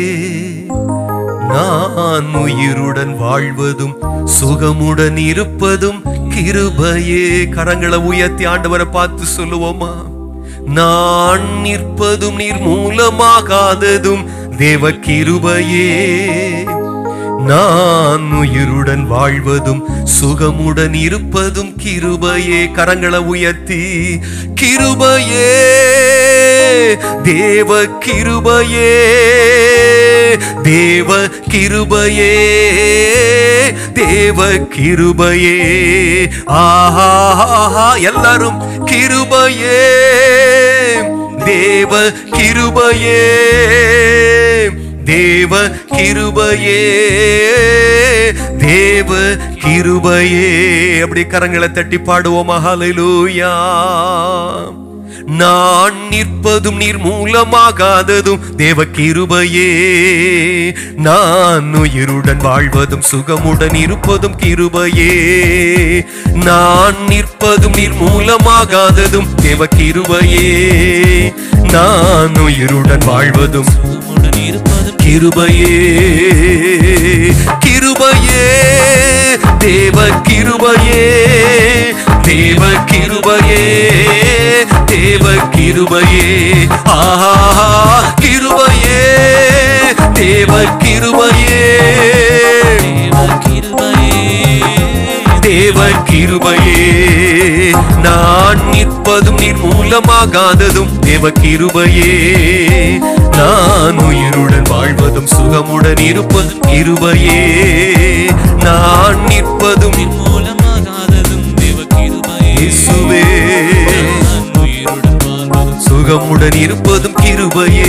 நான் உயிருடன் வாழ்வதும் சுகமுடன் இருப்பதும் கிருபையே கரங்களை உயர்த்தி ஆண்டவரை பார்த்து சொல்லுவோமா நான் நிற்பதும் நிர்மூலமாகாததும் தேவ கிருபையே நான் உயிருடன் வாழ்வதும் சுகமுடன் இருப்பதும் கிருபையே கரங்களை உயர்த்தி கிருபையே தேவ கிருபையே தேவ கிருபையே தேவ கிருபையே ஆஹா எல்லாரும் கிருபையே தேவ கிருபையே தேவ கிருபையே தேவ கிருபையே அப்படி கரங்களை தட்டி பாடுவோம் ஹalleluya நான் நிற்பதும் நீர் மூலமாகாததும் தேவ கிருபையே நான் உயிருடன் வாழ்வதும் சுகமுடன் இருப்பதும் கிருபையே நான் நிற்பதும் நீர் மூலமாகாததும் தேவ கிருபையே நான் உயிருடன் வாழ்வதும் சுகமுடன் இருப்பதும் கிருபையே கிருபையே தேவ கிருபையே தேவ கிருபையே தேவ கிருபையே ஆஹா கிருபையே தேவ கிருபையே தேவ கிருபையே நான் நிற்பதும் நீர் மூலமாகாததும் தேவ கிருபையே நான் உயிருடன் வாழ்வதும் சுகமுடன் இருப்பதும் கிருபையே நான் நிற்பதும் நீர் மூலமாகாததும் தேவ கிருபையே இயேசுவே நான் உயிருடன் வாழ்வதும் சுகமுடன் இருப்பதும் கிருபையே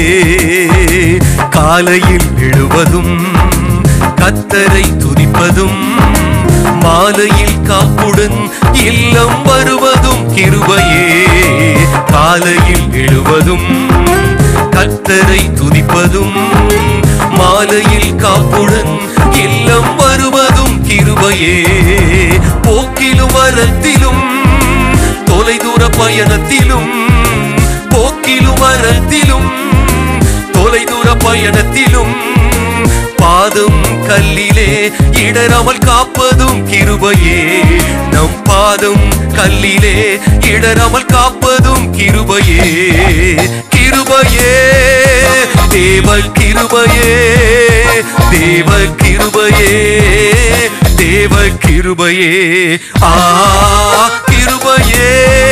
காலையில் எழுவதும் கத்தரை துதிப்பதும் மாலையில் காப்புடன் இல்லம் வருவதும் கிருபையே காலையில் எழுவதும் கத்தரை துதிப்பதும் மாலையில் காப்புடன் இல்லம் வருவதும் கிருபையே போக்கிலும் வரத்திலும் தொலைதூர பயணத்திலும் போக்கிலும் வரத்திலும் தொலைதூர பயணத்திலும் பாதம் கல்லிலே இடராமல் காப்பதும் கிருபையே நம் பாதம் கல்லிலே இடராமல் காப்பதும் கிருபையே கிருபையே தேவ கிருபையே தேவ கிருபையே தேவ கிருபையே ஆ கிருபையே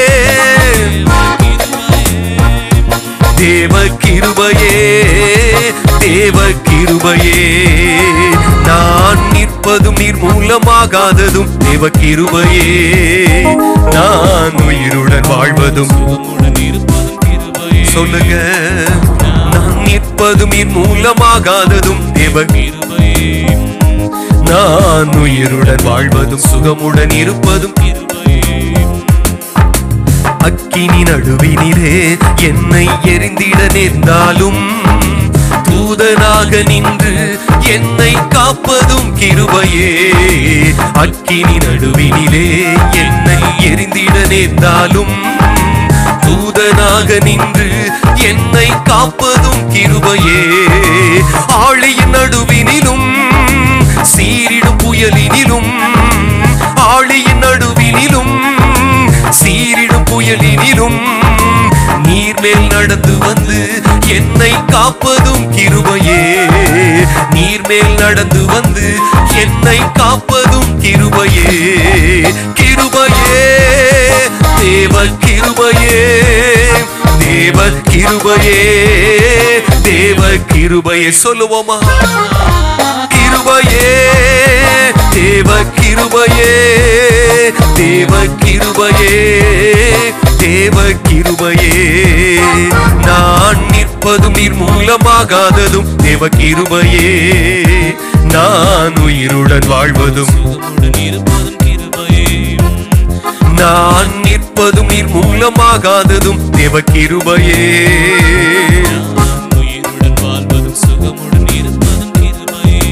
தேவ கிருபையே தேவ கிருபையே நான் நிற்பதும் நீர் மூலமாகாததும் தேவ கிருபையே நான் உயிருடன் வாழ்வதும் சுகமுடன் இருப்பதும் கிருபையே சொல்லுங்க நான் நிற்பதும் நீர் மூலமாகாததும் தேவ கிருபையே நான் உயிருடன் வாழ்வதும் சுகமுடன் இருப்பதும் கிருபையே அக்கினி நடுவினிலே என்னை எரிந்திட நேர்ந்தாலும் தூதனாக நின்று என்னை காப்பதும் கிருபையே அக்கினி நடுவினிலே என்னை எரிந்திட நேர்ந்தாலும் தூதனாக நின்று என்னை காப்பதும் கிருபையே ஆழியின் நடுவினிலும் சீரிடும் புயலினிலும் ஆழியின் நடுவினிலும் சீரிடும் புயலினிலும் நீர்மேல் நடந்து வந்து என்னை காப்பதும் கிருபையே நீர்மேல் நடந்து வந்து என்னை காப்பதும் கிருபையே கிருபையே தேவ கிருபையே தேவ கிருபையே தேவ கிருபையே சொல்லுவோமா கிருபையே தேவ கிருபையே தேவ கிருபையே தேவ கிருபையே நான் நிற்பதும் நீர் மூலமாகாததும் தேவ கிருபையே நான் உயிருடன் வாழ்வதும் சுகமுடன் இருப்பதும் கிருபையே நான் நிற்பதும் நீர் மூலமாகாததும் தேவ கிருபையே நான் உயிருடன் வாழ்வதும் சுகமுடன் இருப்பதும் கிருபையே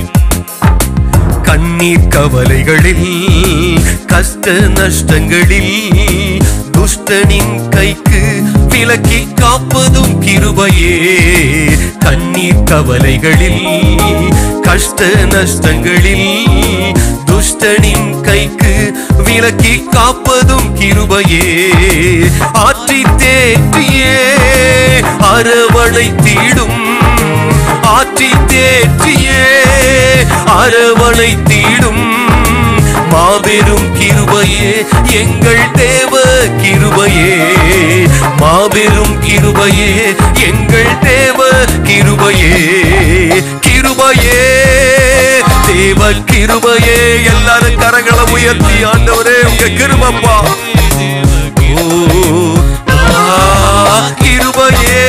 கண்ணீர் கவலைகளில் கஷ்ட நஷ்டங்களில் துஷ்டனின் கைக்கு விலக்கி காப்பதும் கிருபையே கண்ணீர் கவலைகளில் கஷ்ட நஷ்டங்களில் துஷ்டனின் கைக்கு விலக்கி காப்பதும் கிருபையே ஆற்றி தேற்றியே அரவணை தீடும் ஆற்றி தேற்றியே அரவணை தீடும் மாபெரும் கிருபையே எங்கள் தேவ கிருபையே மாபெரும் கிருபையே எங்கள் தேவ கிருபையே கிருபையே தேவ கிருபையே எல்லாரும் கரங்களை உயர்த்தி ஆண்டவரே உங்க கிருபப்பா ஓ ஆ, கிருபையே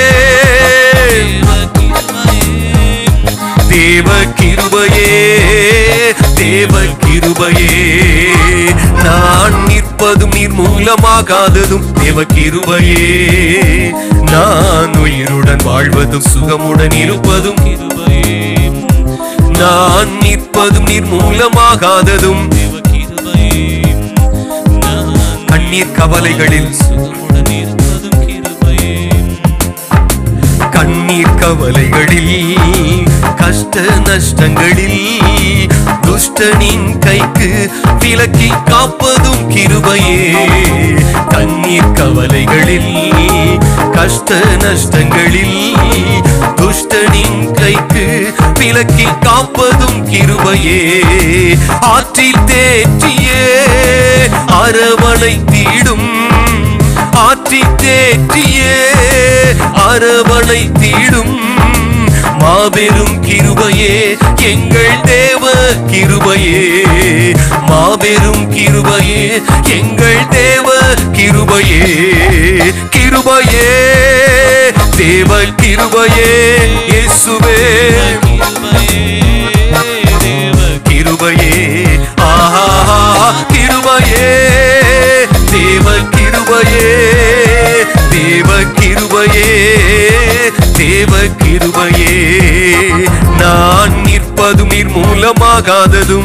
தேவ கிருபையே தேவ கிருபையே நான் நிற்பதும் நீர் மூலமாகாததும் தேவ கிருபையே நான் உயிருடன் வாழ்வதும் சுகமுடன் இருப்பதும் கிருபையே நான் நிற்பதும் நீர் மூலமாகாததும் தேவ கிருபையே நான் கண்ணீர் கவலைகளில் சுகமுடன் இருப்பதும் கிருபையே கண்ணீர் கவலைகளில் கஷ்ட நஷ்டங்களில் துஷ்டனின் கைக்கு விலக்கி காப்பதும் கிருபையே கண்ணீர் கவலைகளில் கஷ்ட நஷ்டங்களில் துஷ்டனின் கைக்கு விலக்கி காப்பதும் கிருபையே ஆற்றில் தேற்றியே அரவணை தீடும் ஆற்றி தேற்றியே அரவணை தீடும் மாபெரும் கிருபையே எங்கள் தேவ கிருபையே மாபெரும் கிருபையே எங்கள் தேவ கிருபையே கிருபையே தேவ கிருபையே இயேசுவே கிருபையே ஆஹா கிருபையே தேவ கிருபையே தேவ கிருபையே தேவ கிருபையே நான் நிற்பதும் நீர் மூலமாகாததும்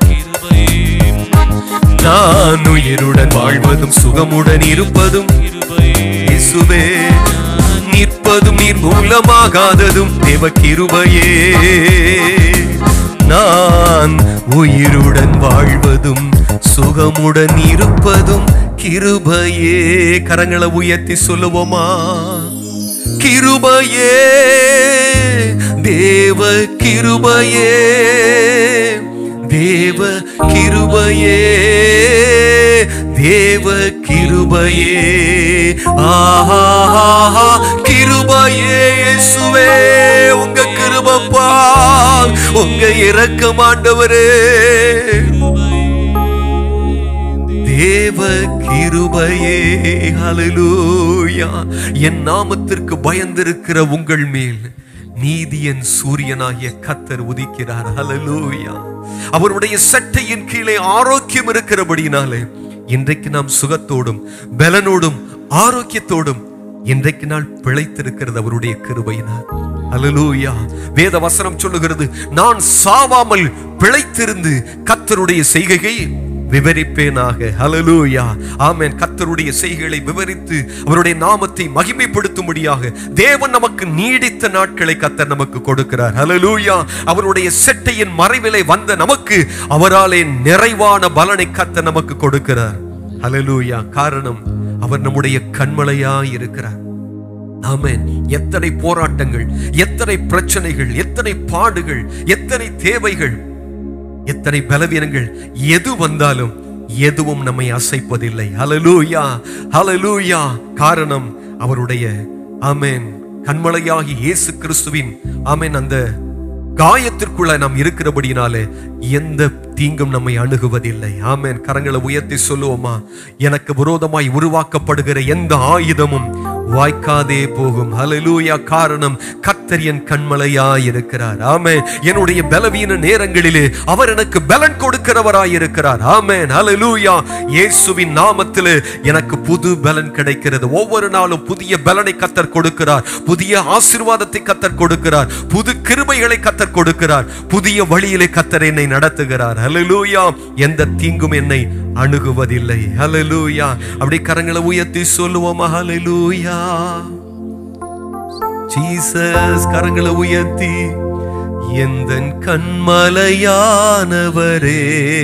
நான் உயிருடன் வாழ்வதும் சுகமுடன் இருப்பதும் இயேசுவே நிற்பதும் நீர் மூலமாகாததும் தேவ கிருபையே நான் உயிருடன் வாழ்வதும் சுகமுடன் இருப்பதும் கிருபையே கரங்களை உயர்த்தி சொல்லுவோமா கிருபையே தேவ கிருபையே தேவ கிருபையே தேவ கிருபையே ஆஹா கிருபையே இயேசுவே உங்க கிருபப்பா உங்க இரக்கம் ஆண்டவரே தேவ கிருபையே ஹalleluya என் நாமத்திற்கு பயந்திருக்கிற உங்கள் மேல் நீதியன் சூரியனாகிய கத்தர் உதிக்கிறார் ஹalleluya அவருடைய சட்டையின் கீழே ஆரோக்கியம் இருக்கிறபடியினாலே இன்றைக்கு நாம் சுகத்தோடும் பலனோடும் ஆரோக்கியத்தோடும் இன்றைக்கு நாள் பிழைத்திருக்கிறது அவருடைய கிருபையினார் அல்லேலூயா வேத வசனம் சொல்லுகிறது நான் சாவாமல் பிழைத்திருந்து கத்தருடைய செய்கையை விவரிப்பேனாக ஹalleluya ஆமென் கர்த்தருடைய செய்கைகளை விவரித்து அவருடைய நாமத்தை மகிமைப்படுத்தும்படியாக தேவன் நமக்கு நீடித்த நாட்களை கர்த்தர் நமக்கு கொடுக்கிறார் ஹalleluya அவருடைய செட்டையின் மறைவிலை வந்த நமக்கு அவராலே நிறைவான பலனை கர்த்தர் நமக்கு கொடுக்கிறார் ஹalleluya காரணம் அவர் நம்முடைய கண்மலையாய் இருக்கிறார் ஆமென் எத்தனை போராட்டங்கள் எத்தனை பிரச்சனைகள் எத்தனை பாடுகள் எத்தனை தேவைகள் எத்தனை பலவீனங்கள் எது வந்தாலும் எதுவும் நம்மை அசைப்பதில்லை ஹalleluya ஹalleluya காரணம் அவருடைய ஆமென் கண்மலையாகி இயேசு கிறிஸ்துவின் ஆமென் அந்த காயத்திற்குள்ள நாம் இருக்கிறபடினாலே எந்த தீங்கும் நம்மை அணுகுவதில்லை ஆமென் கரங்களை உயர்த்தி சொல்லுவோமா எனக்கு விரோதமாய் உருவாக்கப்படுகிற எந்த ஆயுதமும் வாய்க்காதே போகும் ஹalleluya காரணம் கர்த்தர் என் கண்மலையாய் இருக்கிறார் ஆமென் என்னுடைய பலவீன நேரங்களிலே அவர் எனக்கு பலன் கொடுக்கிறவராய் இருக்கிறார் ஆமென் ஹalleluya இயேசுவின் நாமத்திலே எனக்கு புது பலன் கிடைக்கிறது ஒவ்வொரு நாளும் புதிய பலனை கத்தர் கொடுக்கிறார் புதிய ஆசீர்வாதத்தை கத்தர் கொடுக்கிறார் புது கிருபைகளை கத்தர் கொடுக்கிறார் புதிய வழியிலே கத்தர் என்னை நடத்துகிறார் ஹalleluya எந்த தீங்கும் என்னை அணுகுவதில்லை ஹalleluya அப்படி கரங்களை உயர்த்தி சொல்லுவோமா ஹalleluya ஜீசஸ் கரங்களை உயர்த்தி எந்தன் கண்மலையானவரே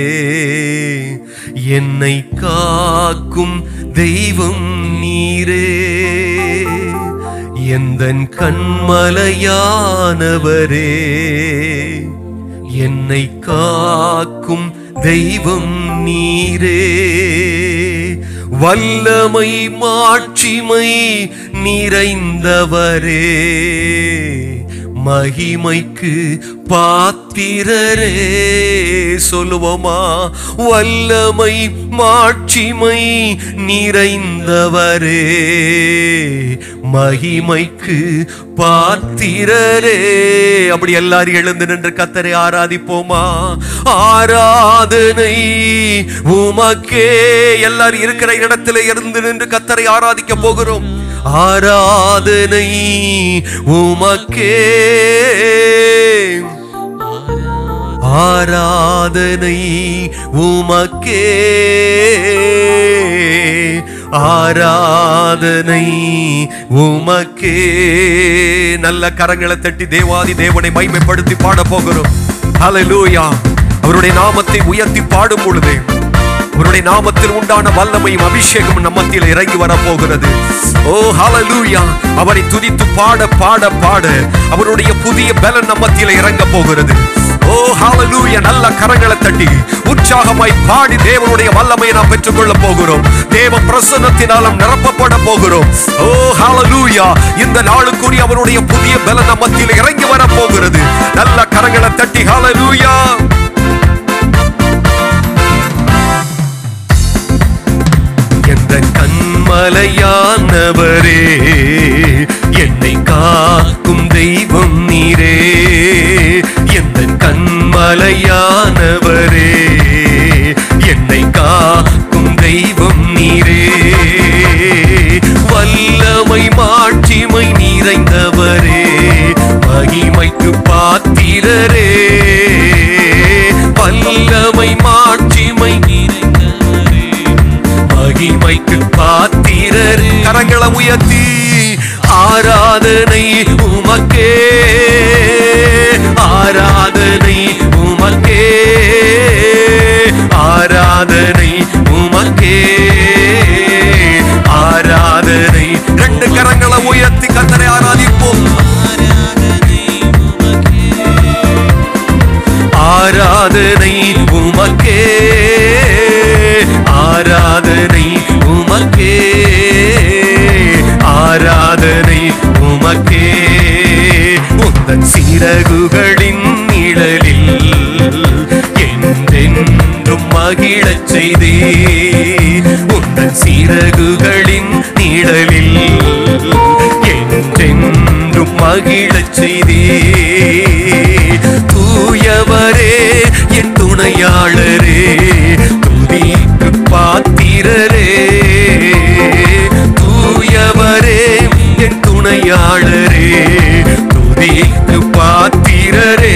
என்னை காக்கும் தெய்வம் நீரே எந்தன் கண்மலையானவரே என்னை காக்கும் தெய்வம் நீரே வல்லமை மாட்சிமை நிறைந்தவரே மகிமைக்கு பாத்திரரே சொல்லுவோமா வல்லமை மாட்சிமை நிறைந்தவரே மகிமைக்கு பாத்திரரே அப்படி எல்லாரும் எழுந்து நின்று கத்தரை ஆராதிப்போமா ஆராதனை உமக்கே எல்லாரும் இருக்கிற இடத்துல இருந்து நின்று கத்தரை ஆராதிக்க போகிறோம் ஆராதனை உமக்கே ஆராதனை உமக்கே ஆராதனை உமக்கே நல்ல கரங்களை தட்டி தேவாதி தேவனை மைமைப்படுத்தி பாட போகிறோம் ஹalleluya அவருடைய நாமத்தை உயர்த்தி பாடும் பொழுது அவருடைய நாமத்தில் உண்டான வல்லமையும் அபிஷேகம் நம் மத்தியில் இறங்கி வர போகிறது ஓ ஹalleluya அவரை துதித்து பாட பாட பாட அவருடைய புதிய பலன் நம் மத்தியில் இறங்க போகிறது ஓ ஹalleluya நல்ல கரங்களை தட்டி உற்சாகமாய் பாடி தேவனுடைய வல்லமையை நாம் பெற்றுக்கொள்ள போகிறோம் தேவ பிரசன்னத்தினாலும் நிரப்பப்பட போகிறோம் ஓ ஹalleluya இந்த நாளுக்குரிய அவருடைய புதிய பலன் நம் மத்தியில் இறங்கி வர போகிறது நல்ல கரங்களை தட்டி ஹalleluya எந்த கண்மலையானவரே என்னை காக்கும் தெய்வம் நீரே எந்த கண்மலையானவரே என்னை காக்கும் தெய்வம் நீரே வல்லமை மாட்சிமை நிறைந்தவரே மகிமைக்கு பாத்திரரே வல்லமை மாட்சிமை நிறைந்தவரே மகிமைக்கு பாத்திரர் கரங்களை உயர்த்தி ஆராதனை உமக்கே ஆராதனை உமக்கே ஆராதனை உமக்கே ஆராதனை ரெண்டு கரங்களை உயர்த்தி கத்தரை ஆராதிப்போம் ஆராதனை உமக்கே ஆராதனை உமக்கே ஆராதனை உமக்கே உந்தன் சிறகுகளின் நிழலில் என்றென்றும் மகிழச் செய்தே உந்தன் சிறகுகளின் நிழலில் என்றென்றும் மகிழச் செய்தே தூயவரே என் துணையாளரே துதிக்கு பாத்திரரே தூயவரே என் துணையாளரே துதிக்கு பாத்திரரே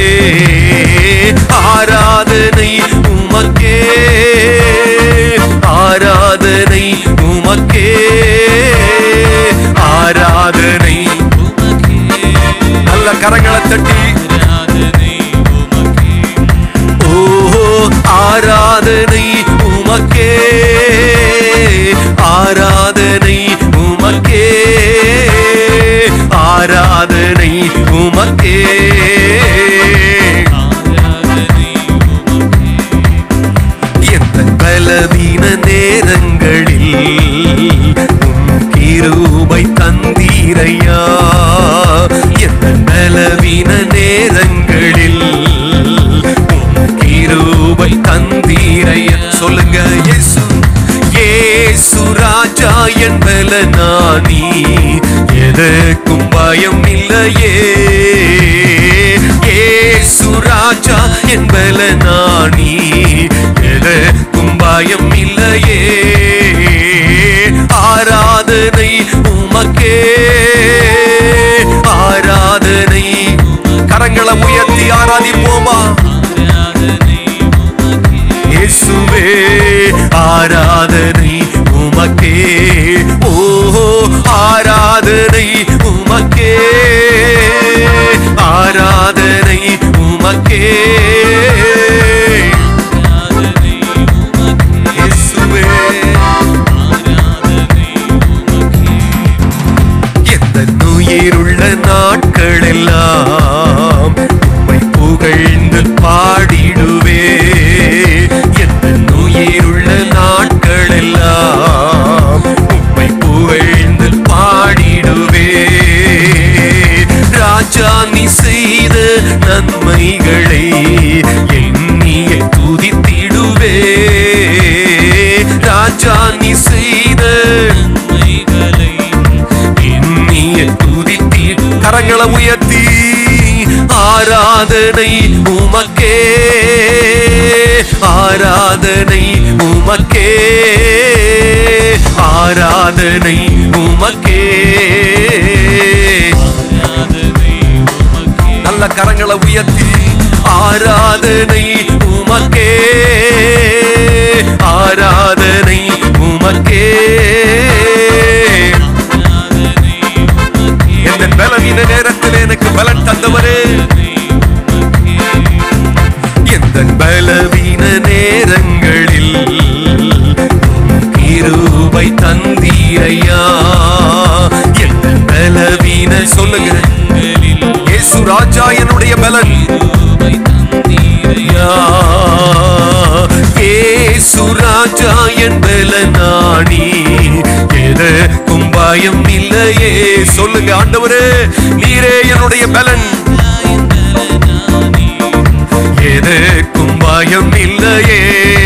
ஆராதனை உமக்கே ஆராதனை உமக்கே ஆராதனை நல்ல கரங்களை தட்டி ஓ ஆராதனை உமக்கே ஆராதனை உமக்கே ஆராதனை உமக்கே எந்த பலவீன நேரங்களில் உம் கிருபை தந்தீரையா எந்த பலவீன நேரங்களில் உம் கிருபை தந்தீரையா சொல்லுங்க இயேசு இயேசு ராஜா என்பல நானி எதற்கும் பயம் இல்லையே இயேசு ராஜா என்பல நானி எதற்கும் பயம் இல்லையே ஆராதனை உமக்கே ஆராதனை கரங்களை உயர்த்தி ஆராதிப்போமா இயேசுவே ஆராதனை உமக்கே ஓ ஆராதனை உமக்கே ஆராதனை உமக்கே இயேசுவே எந்த உயிருள்ள நாட்களெல்லாம் உம்மை புகழ்ந்து பாடிடுவே எந்த உயிருள்ள நாட்களெல்லாம் உம்மை புகழ்ந்து பாடிடுவே ராஜா நீ செய்த நன்மைகளை எண்ணிய துதித்திடுவே ராஜா நீ செய்த எண்ணிய துதித்தி கரங்களை உயர்த்தி ஆராதனை உமக்கே ஆராதனை உமக்கே ஆராதனை உமக்கே நல்ல கரங்களை உயர்த்தி ஆராதனை உமக்கே ஆராதனை உமக்கே உமக்கே எந்த பலவீன நேரத்தில் எனக்கு பலன் தந்தவரே எந்த பலவீன நேரங்களில் கிருபை தந்தீரையா எந்த பலவீன சொல்லுங்க இயேசு ராஜா என்னுடைய பலன் ஐயா ஏசு ராஜா என் பலனானி எதற்கும் பயம் இல்லையே சொல்லுங்க ஆண்டவரே நீரே என்னுடைய பலன் எதற்கும் பயம் இல்லையே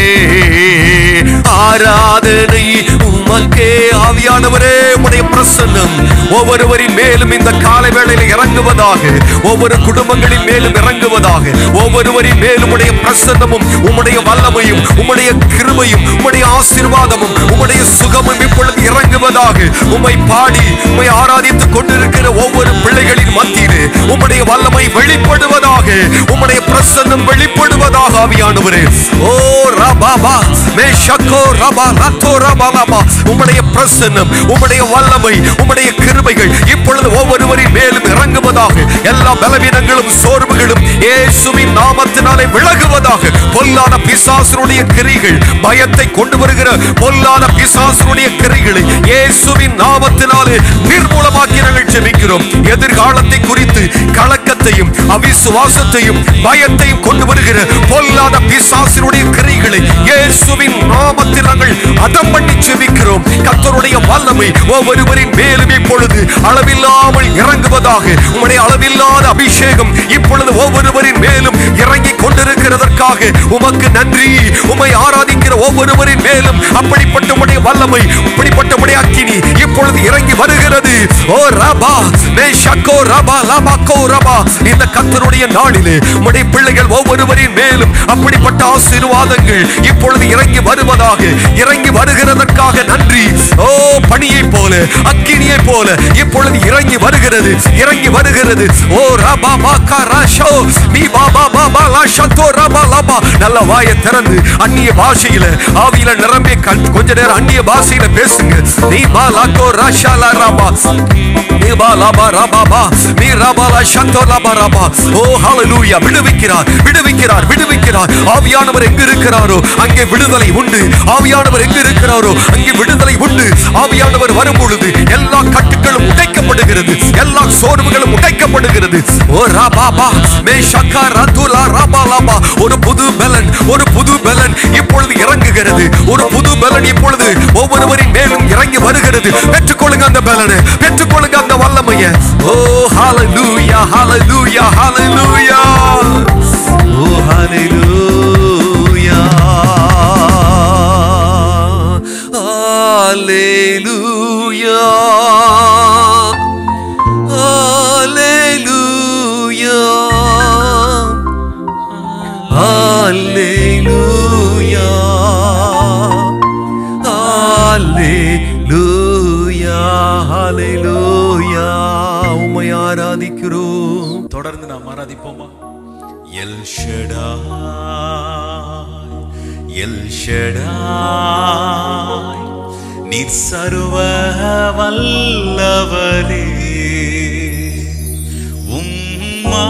ஆராதனை உமக்கே ஆவியானவரே உடைய பிரசன்னம் ஒவ்வொருவரின் மேலும் இந்த காலை வேளையில் இறங்குவதாக ஒவ்வொரு குடும்பங்களின் மேலும் இறங்குவதாக ஒவ்வொருவரின் மேலும் உடைய பிரசன்னமும் உம்முடைய வல்லமையும் உம்முடைய கிருபையும் உம்முடைய ஆசீர்வாதமும் உம்முடைய சுகமும் இப்பொழுது இறங்குவதாக உம்மை பாடி உம்மை ஆராதித்துக் கொண்டிருக்கிற ஒவ்வொரு பிள்ளைகளின் மத்தியிலே உம்முடைய வல்லமை வெளிப்படுவதாக உம்முடைய பிரசன்னம் வெளிப்படுவதாக ஆவியானவரே ஓ ரபாபா மேஷக்கோ ரபா ரத்தோ ரபாபா உம்முடைய பிரசன்னம் உம்முடைய வல்லமை உம்முடைய கிருபைகள் இப்பொழுது ஒவ்வொருவரின் மேலும் இறங்குவதாக எல்லா பலவீனங்களும் சோர்வுகளும் இயேசுவின் நாமத்தினாலே விலகுவதாக பொல்லாத பிசாசனுடைய கிரிகள் பயத்தை கொண்டு வருகிற பொல்லாத பிசாசனுடைய கிரிகளை இயேசுவின் நாமத்தினாலே நிர்மூலமாக்கி நாங்கள் ஜெபிக்கிறோம் எதிர்காலத்தை குறித்து கலக்கத்தையும் அவிசுவாசத்தையும் பயத்தையும் கொண்டு வருகிற பொல்லாத பிசாசினுடைய கிரிகளை இயேசுவின் நாமத்தில் நாங்கள் அதம் பண்ணி ஜெபிக்கிறோம் கர்த்தருடைய வல்லமை ஒவ்வொருவரின் மேலும் இப்பொழுது அளவில்லாமல் இறங்குவதாக உம்முடைய அளவில்லாத அபிஷேகம் இப்பொழுது ஒவ்வொருவரின் மேலும் இறங்கி கொண்டிருக்கிறதற்காக உமக்கு நன்றி உம்மை ஆராதிக்கிற ஒவ்வொருவரின் மேலும் அப்படிப்பட்ட உம்முடைய வல்லமை அப்படிப்பட்ட உம்முடைய அக்கினி இப்பொழுது இறங்கி வருகிறது ஓ ரபா மேஷக்கோ ரபா லபாக்கோ ரபா இந்த கர்த்தருடைய நாளிலே உம்முடைய பிள்ளைகள் ஒவ்வொருவரின் மேலும் அப்படிப்பட்ட ஆசீர்வாதங்கள் இப்பொழுது இறங்கி வருவதாக இறங்கி வருகிறதற்காக நன்றி ஓ பணியை போல அக்கினியை போல இப்பொழுது இறங்கி வருகிறது இறங்கி வருகிறது ஓ ரபா பாக்கா ராஷோ நீ பாபா பாபா லாஷத்தோ ரபா லபா நல்ல வாயை திறந்து அந்நிய பாஷையில ஆவியில நிரம்பி கண்- கொஞ்ச நேரம் அந்நிய பாஷையில பேசுங்க நீ பா லாக்கோ ராஷா லா ரபா நீ பா லபா ரபா பா நீ ரபா லா ஷந்தோ லபா ரபா ஓ ஹalleluya விடுவிக்கிறார் விடுவிக்கிறார் விடுவிக்கிறார் ஆவியானவர் எங்க இருக்கிறாரோ அங்கே விடுதலை உண்டு ஆவியானவர் எங்க இருக்கிறாரோ அங்கே விடுதலை உண்டு ஆவியானவர் வரும் பொழுது எல்லா கட்டுகளும் உடைக்கப்படுகிறது எல்லா சோர்வுகளும் உடைக்கப்படுகிறது ஓ ராபாபா மே ஷக்கா ரதுலா ராபா லாபா ஒரு புது பலன் ஒரு புது பலன் இப்பொழுது இறங்குகிறது ஒரு புது பலன் இப்பொழுது ஒவ்வொருவரின் மேலும் இறங்கி வருகிறது பெற்றுக்கொள்ளுங்க அந்த பலனை பெற்றுக்கொள்ளுங்க அந்த வல்லமைய ஓ ஹalleluya ஹalleluya ஹalleluya ஓ ஹalleluya ஹalleluya ஹalleluya ஹalleluya ஹalleluya ஹalleluya உம்மை ஆராதிக்கிறோம் தொடர்ந்து நாம் ஆராதிப்போமா எல் ஷடாய் எல் ஷடாய் நீர் சர்வ வல்லவரே உம்மா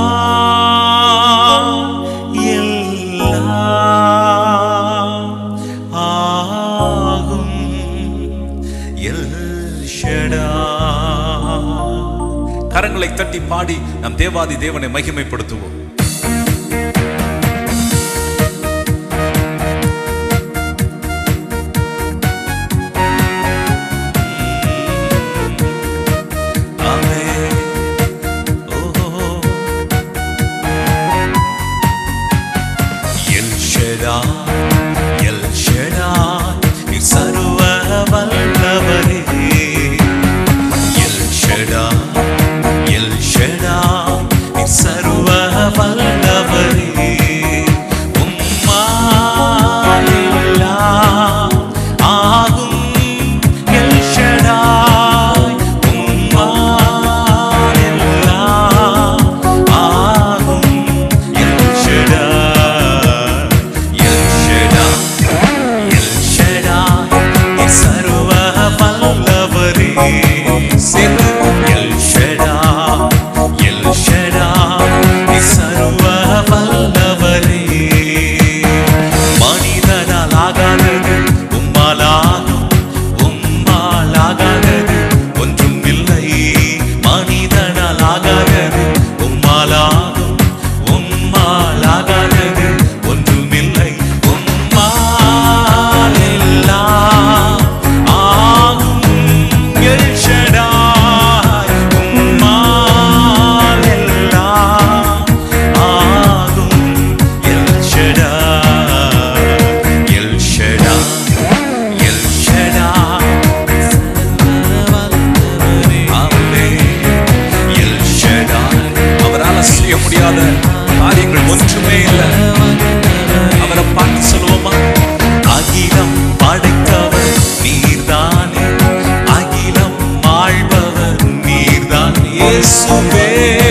எல்லாம் ஆகும் எல் ஷடாய் கரங்களை தட்டி பாடி நம் தேவாதி தேவனை மகிமைப்படுத்துவோம் Amen. Oh. El Shaddai, El Shaddai, நீர் சர்வ வல்லவரே. El Shaddai, El Shaddai, நீர் சர்வ வல்லவரே. உம்மால் எல்லாம் ஆகும். El Shaddai, உம்மால் எல்லாம் ஆகும். El Shaddai, El உம்மாலாகும் உம்மாலாகாதது ஒன்றுமில்லை உம்மால் எல்லாம் ஆகும் எல் ஷடாய் உம்மால் எல்லாம் ஆகும் El Shaddai El Shaddai El Shaddai amen El Shaddai அவரால் செய்ய முடியாத காரியங்கள் ஒன்றுமே இல்லை அவரை பார்த்து சொல்லுவோமா அகிலம் படைத்தவர் நீர்தானே அகிலம் ஆழ்பவர் நீர்தான் இயேசுவே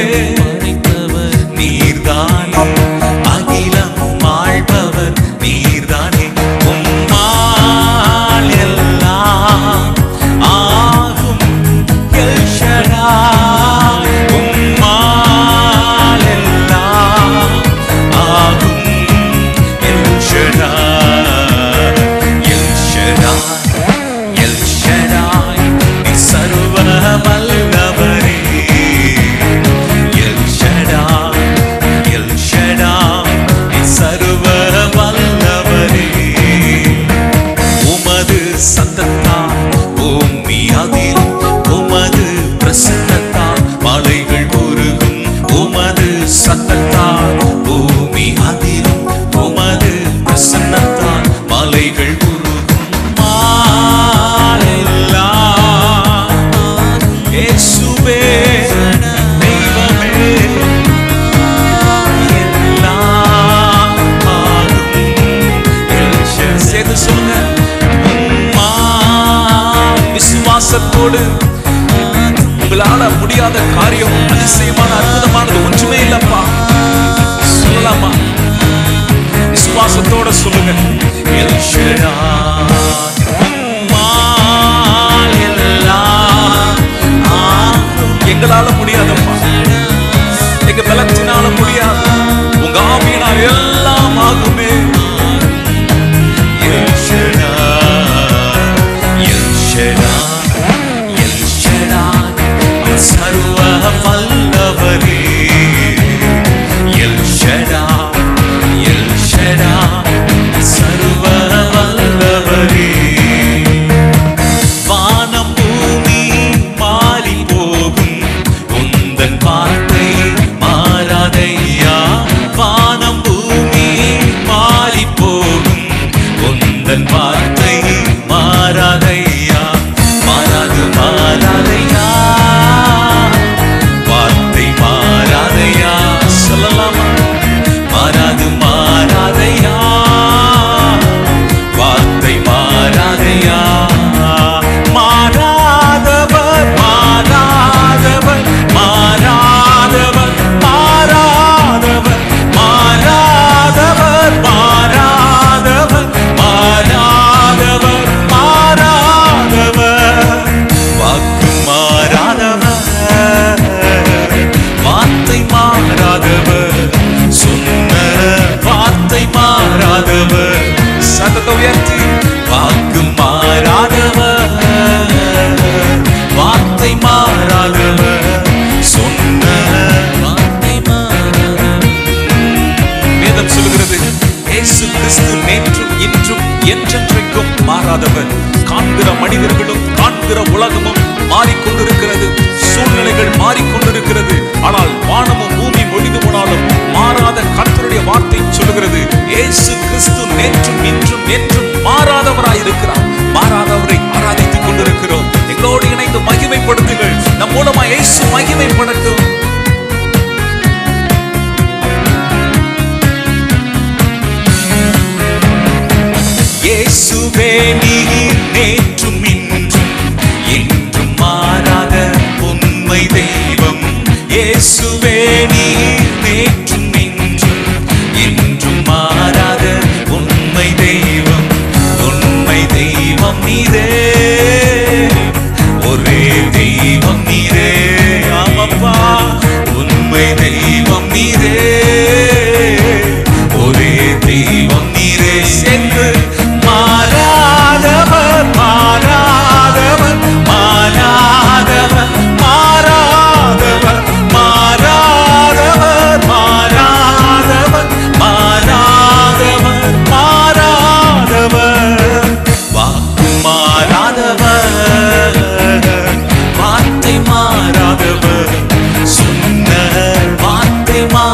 நீர்தானே அகிலம் ஆழ்பவர் நீர்தானே உம்மால் எல்லாம் ஆகும் எல் ஷடாய் உம்மால் எல்லாம் ஆகும் El Shaddai El Shaddai El Shaddai நீ சர்வ வல்லவரே எல் ஷடாய் எல் ஷடாய் நீ சர்வ வல்லவரே உமது சத்தத்தால் பூமி அதில் உமது பிரசன்னத்தால் மலைகள் உருகும் உமது சத்தத்தால் பூமி அதிலும் உமது பிரசன்னத்தால் மலைகள் உருகும் மாலெல்லாம் இயேசுவே தெய்வமே எல்லாம் ஆகும் எல் ஷடாய். சேர்ந்து சொல்லுங்க உம்மா விசுவாசத்தோடு உங்களால முடியாத காரியம் அதிசயமான அற்புதமானது ஒன்றுமே இல்லப்பா சொல்லலாமா விசுவாசத்தோட சொல்லுங்க எல் ஷடாய். உம்மால் எல்லாம் ஆகும். எங்களால முடியாதப்பா எங்க பலத்தினால முடியாது உங்க ஆவியினால் எல்லாம் ஆகுமே El Shaddai, El Shaddai, El Shaddai, அவர் சர்வ வல்லவரே எல் ஷடாய், எல் ஷடாய், சர்வ வல்லவரே வானம் பூமி மாறி போகும் உந்தன் வார்த்தை மாறாதையா வானம் பூமி மாறி போகும் உந்தன் வார்த்தை மாறாதையா மாறாது மாறாதையா வார்த்தை மாறாதையா சொல்லலாமா மாறாது மாறாதையா வார்த்தை மாறாதையா மாறாதவர் மாறாதவர் மாறாதவர் மாறாதவர் மாறாதவர் மாறாதவர் மாறாதவர் மாறாதவர் வாக்கு மாறாதவர் வார்த்தை மாறாதவர் சொன்ன வார்த்தை மாறாதவர் சத்தத்தை உயர்த்தி வாக்கு மாறாதவர் வார்த்தை மாறாதவர் சொன்ன வார்த்தை மாறாதவர் வேதம் சொல்கிறது இயேசு கிறிஸ்து நேற்றும் இன்றும் என்றென்றைக்கும் மாறாதவர் காண்கிற மனிதர்களும் காண்கிற உலகமும் மாறிக்கொண்டிருக்கிறது சூழ்நிலைகள் மாறிக்கொண்டிருக்கிறது ஆனால் வானமும் பூமி ஒழிந்து போனாலும் மாறாத கர்த்தருடைய வார்த்தை சொல்லுகிறது இயேசு கிறிஸ்து நேற்றும் இன்றும் என்றும் மாறாதவராய் இருக்கிறார் மாறாதவரை ஆராதித்துக் கொண்டிருக்கிறோம் எங்களோடு இணைந்து மகிமைப்படுத்துங்கள் நம் மூலமா இயேசு மகிமைப்படட்டும் இயேசுவே நீர் நேற்றும் இன்றும் என்றும் மாறாத உண்மை தெய்வம் இயேசுவே நீர் நேற்றும் இன்றும் என்றும் மாறாத உண்மை தெய்வம் உண்மை தெய்வம் நீரே ஒரே தெய்வம் நீரே ஆமப்பா உண்மை தெய்வம் நீரே ஒரே தெய்வம் நீரே சென்று மாறாதவர்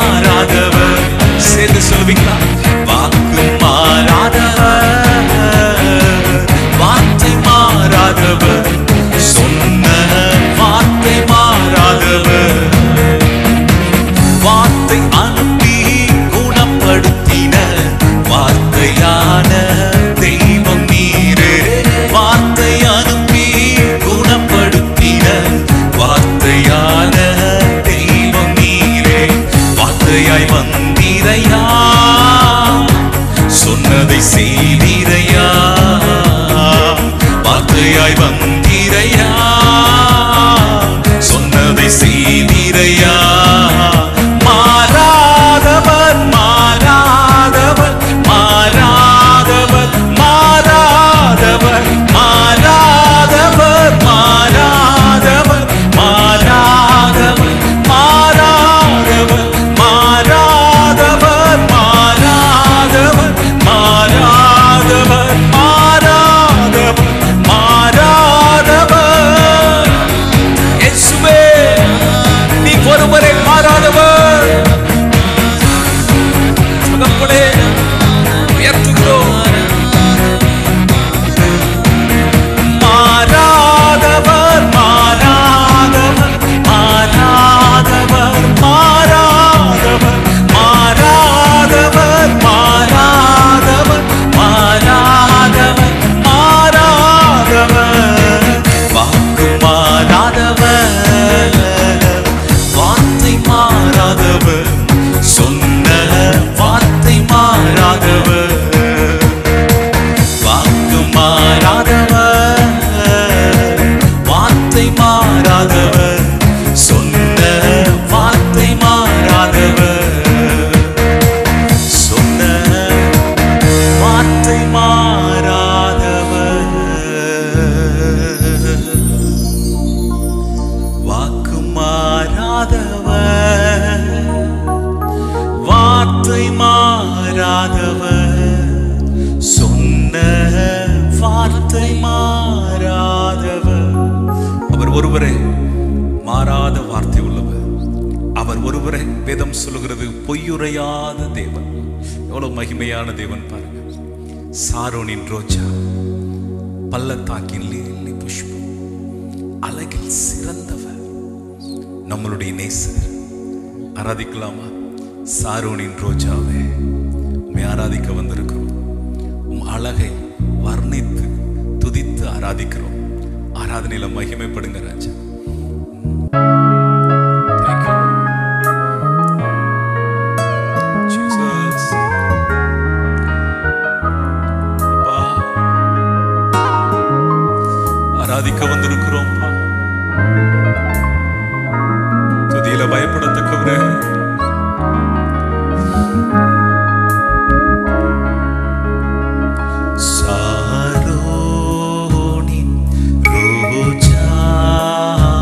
மாறாதவர் சேர்ந்து சொல்லுவீங்களா வாக்கு மாறாதவர் வார்த்தை மாறாதவர் சொன்ன வார்த்தை மாறாதவர் வார்த்தை அனுப்பி குணப்படுத்தின வார்த்தையான தெய்வம் நீரே வார்த்தை அனுப்பி குணப்படுத்தின வார்த்தையான தெய்வம் நீரே வார்த்தையாய் வந்தீரையா சொன்னதை செய்தீரையா வார்த்தையாய் வந்தீரையா சொன்னதை செய்தீரையா மாறாதவர் மாறாதவர் மாறாதவர் மாறாதவர் மாறாதவர் மாறாதவர் மாறாதவர் மாறாதவர் மாறாதவர் மாறாதவர் மாறாதவர் மாறாதவர் மாறாதவர் இயேசுவே நீ ஒருவரை மாறாதவர் தகப்பனே உயர்த்துகிறோம் மாறாதவர் மாறாதவர் மாறாதவர் மாறாதவர் மாறாதவர் மாறாதவர் மாறாதவர் மாறாதவர் வாக்கு மாறாதவர் வார்த்தை மாறாதவர் சொன்ன வார்த்தை மாறாதவர் வாக்கு மாறாதவர் வார்த்தை மாறாதவர் சொன்ன வார்த்தை மாறாதவர் சொன்ன வார்த்தை மாறாதவர் வாக்கு மாறாதவர் வார்த்தை மாறாதவர் சொன்ன வார்த்தை மாறாதவர் அவர் ஒருவரே மாறாத வார்த்தை உள்ளவர் அவர் ஒருவரே வேதம் சொல்லுகிறது பொய்யுரையாத தேவன் எவ்வளவு மகிமையான தேவன் பாருங்க சாரோனின் ரோஜா பள்ளத்தாக்கின் லீலி புஷ்பம் அழகில் சிறந்தவர் நம்மளுடைய நேசர் ஆராதிக்கலாமா சாரோனின் ரோஜாவே உண்மை ஆராதிக்க வந்திருக்கிறோம் உம் அழகை வர்ணித்து துதித்து ஆராதிக்கிறோம் ஆராதனையில மகிமைப்படுங்க ராஜா Thank you. Jesus. அப்பா, ஆராதிக்க வந்திருக்கிறோம் துதியில பயப்படத்தக்கவரே சாரோனின் ரோஜாவே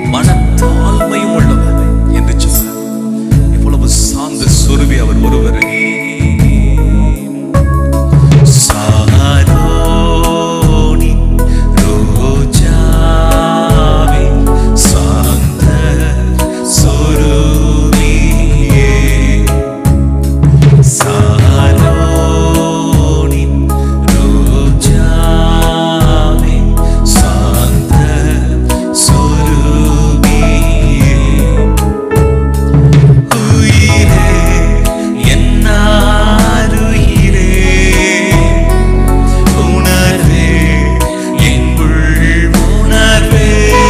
மனத்தாழ்மையும் உள்ளவர் என்று சொன்னார் இவ்வளவு சார்ந்த சுருவி அவர் ஒருவரே சாரோனி ரோஜாவே சாந்த சொருவியே சாரோனி ரோஜாவே சாந்த சொருவியே உயிரே என்னாருயிரே உணர்வே எங்குள் உணர்வே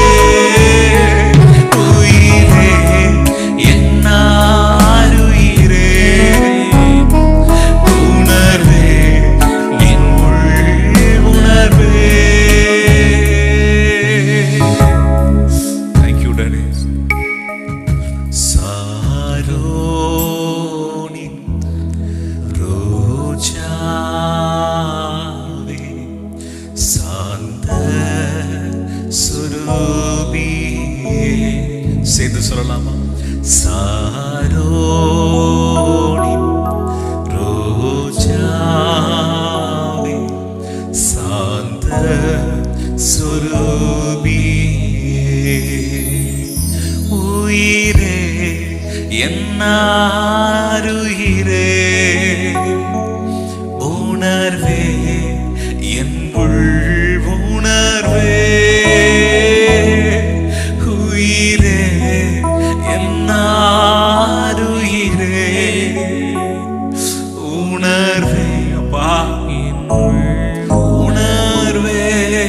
உயிரே என்னாருயிரே உணர்வே எங்குள் உணர்வே தேங்க்யூ டேனிஸ் சாரோனி ரோஜாவே சாந்த சுரூபியே சேர்ந்து சொல்லலாமா சாரோனி ரோஜாவே சாந்த சுரூபியே உயிரே என்னாருயிரே உணர்வே என் உள் உணர்வே உயிரே என்னாருயிரே உணர்வே அப்பா என் உள் உணர்வே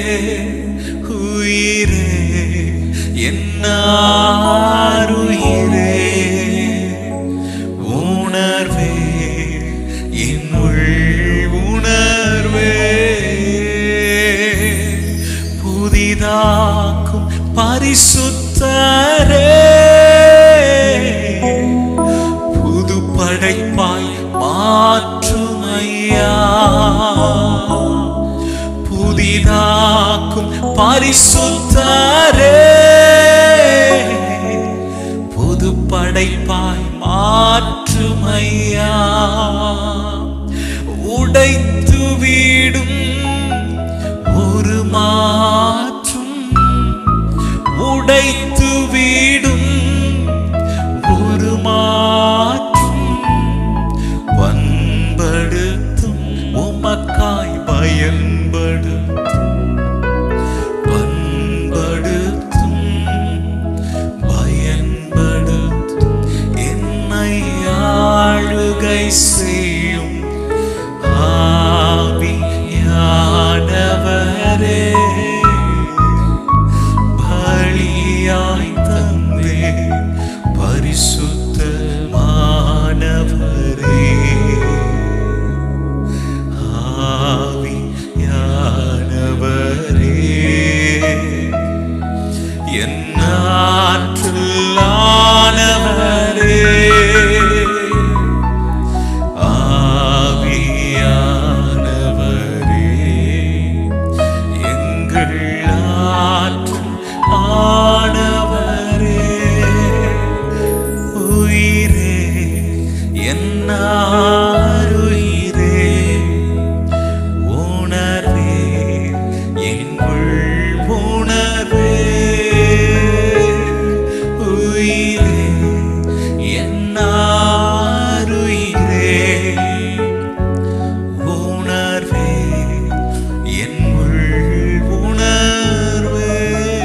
உயிரே என்னாருயிரே உணர்வே என் உள் உணர்வே புதிதாக்கும் பரிசுத்தரே புது படைப்பாய் மாற்றுமையா புதிதாக்கும் பரிசுத்தரே புது படைப்பாய் மாற்றுமையா உடைத்து வீடும் ஒரு மாற்றும் உடைத்து வீடும் ஒரு மாற்றும் பண்படுத்தும் உமக்காய் பயன்படுத்தும் பண்படுத்தும் பயன்படுத்தும் என்னை ஆளுகை செய்யும் ஆவியானவரே பலியாய் தந்தே பரிசுத்தமானவரே ஆவியானவரே என் ஆற்றலானவரே ஆவியானவரே எங்கள் ஆற்றல் ஆனவரே உயிரே என்னாருயிரே உணர்வே எங்குள் உணர்வே உயிரே என்னாருயிரே உணர்வே என் உள் உணர்வே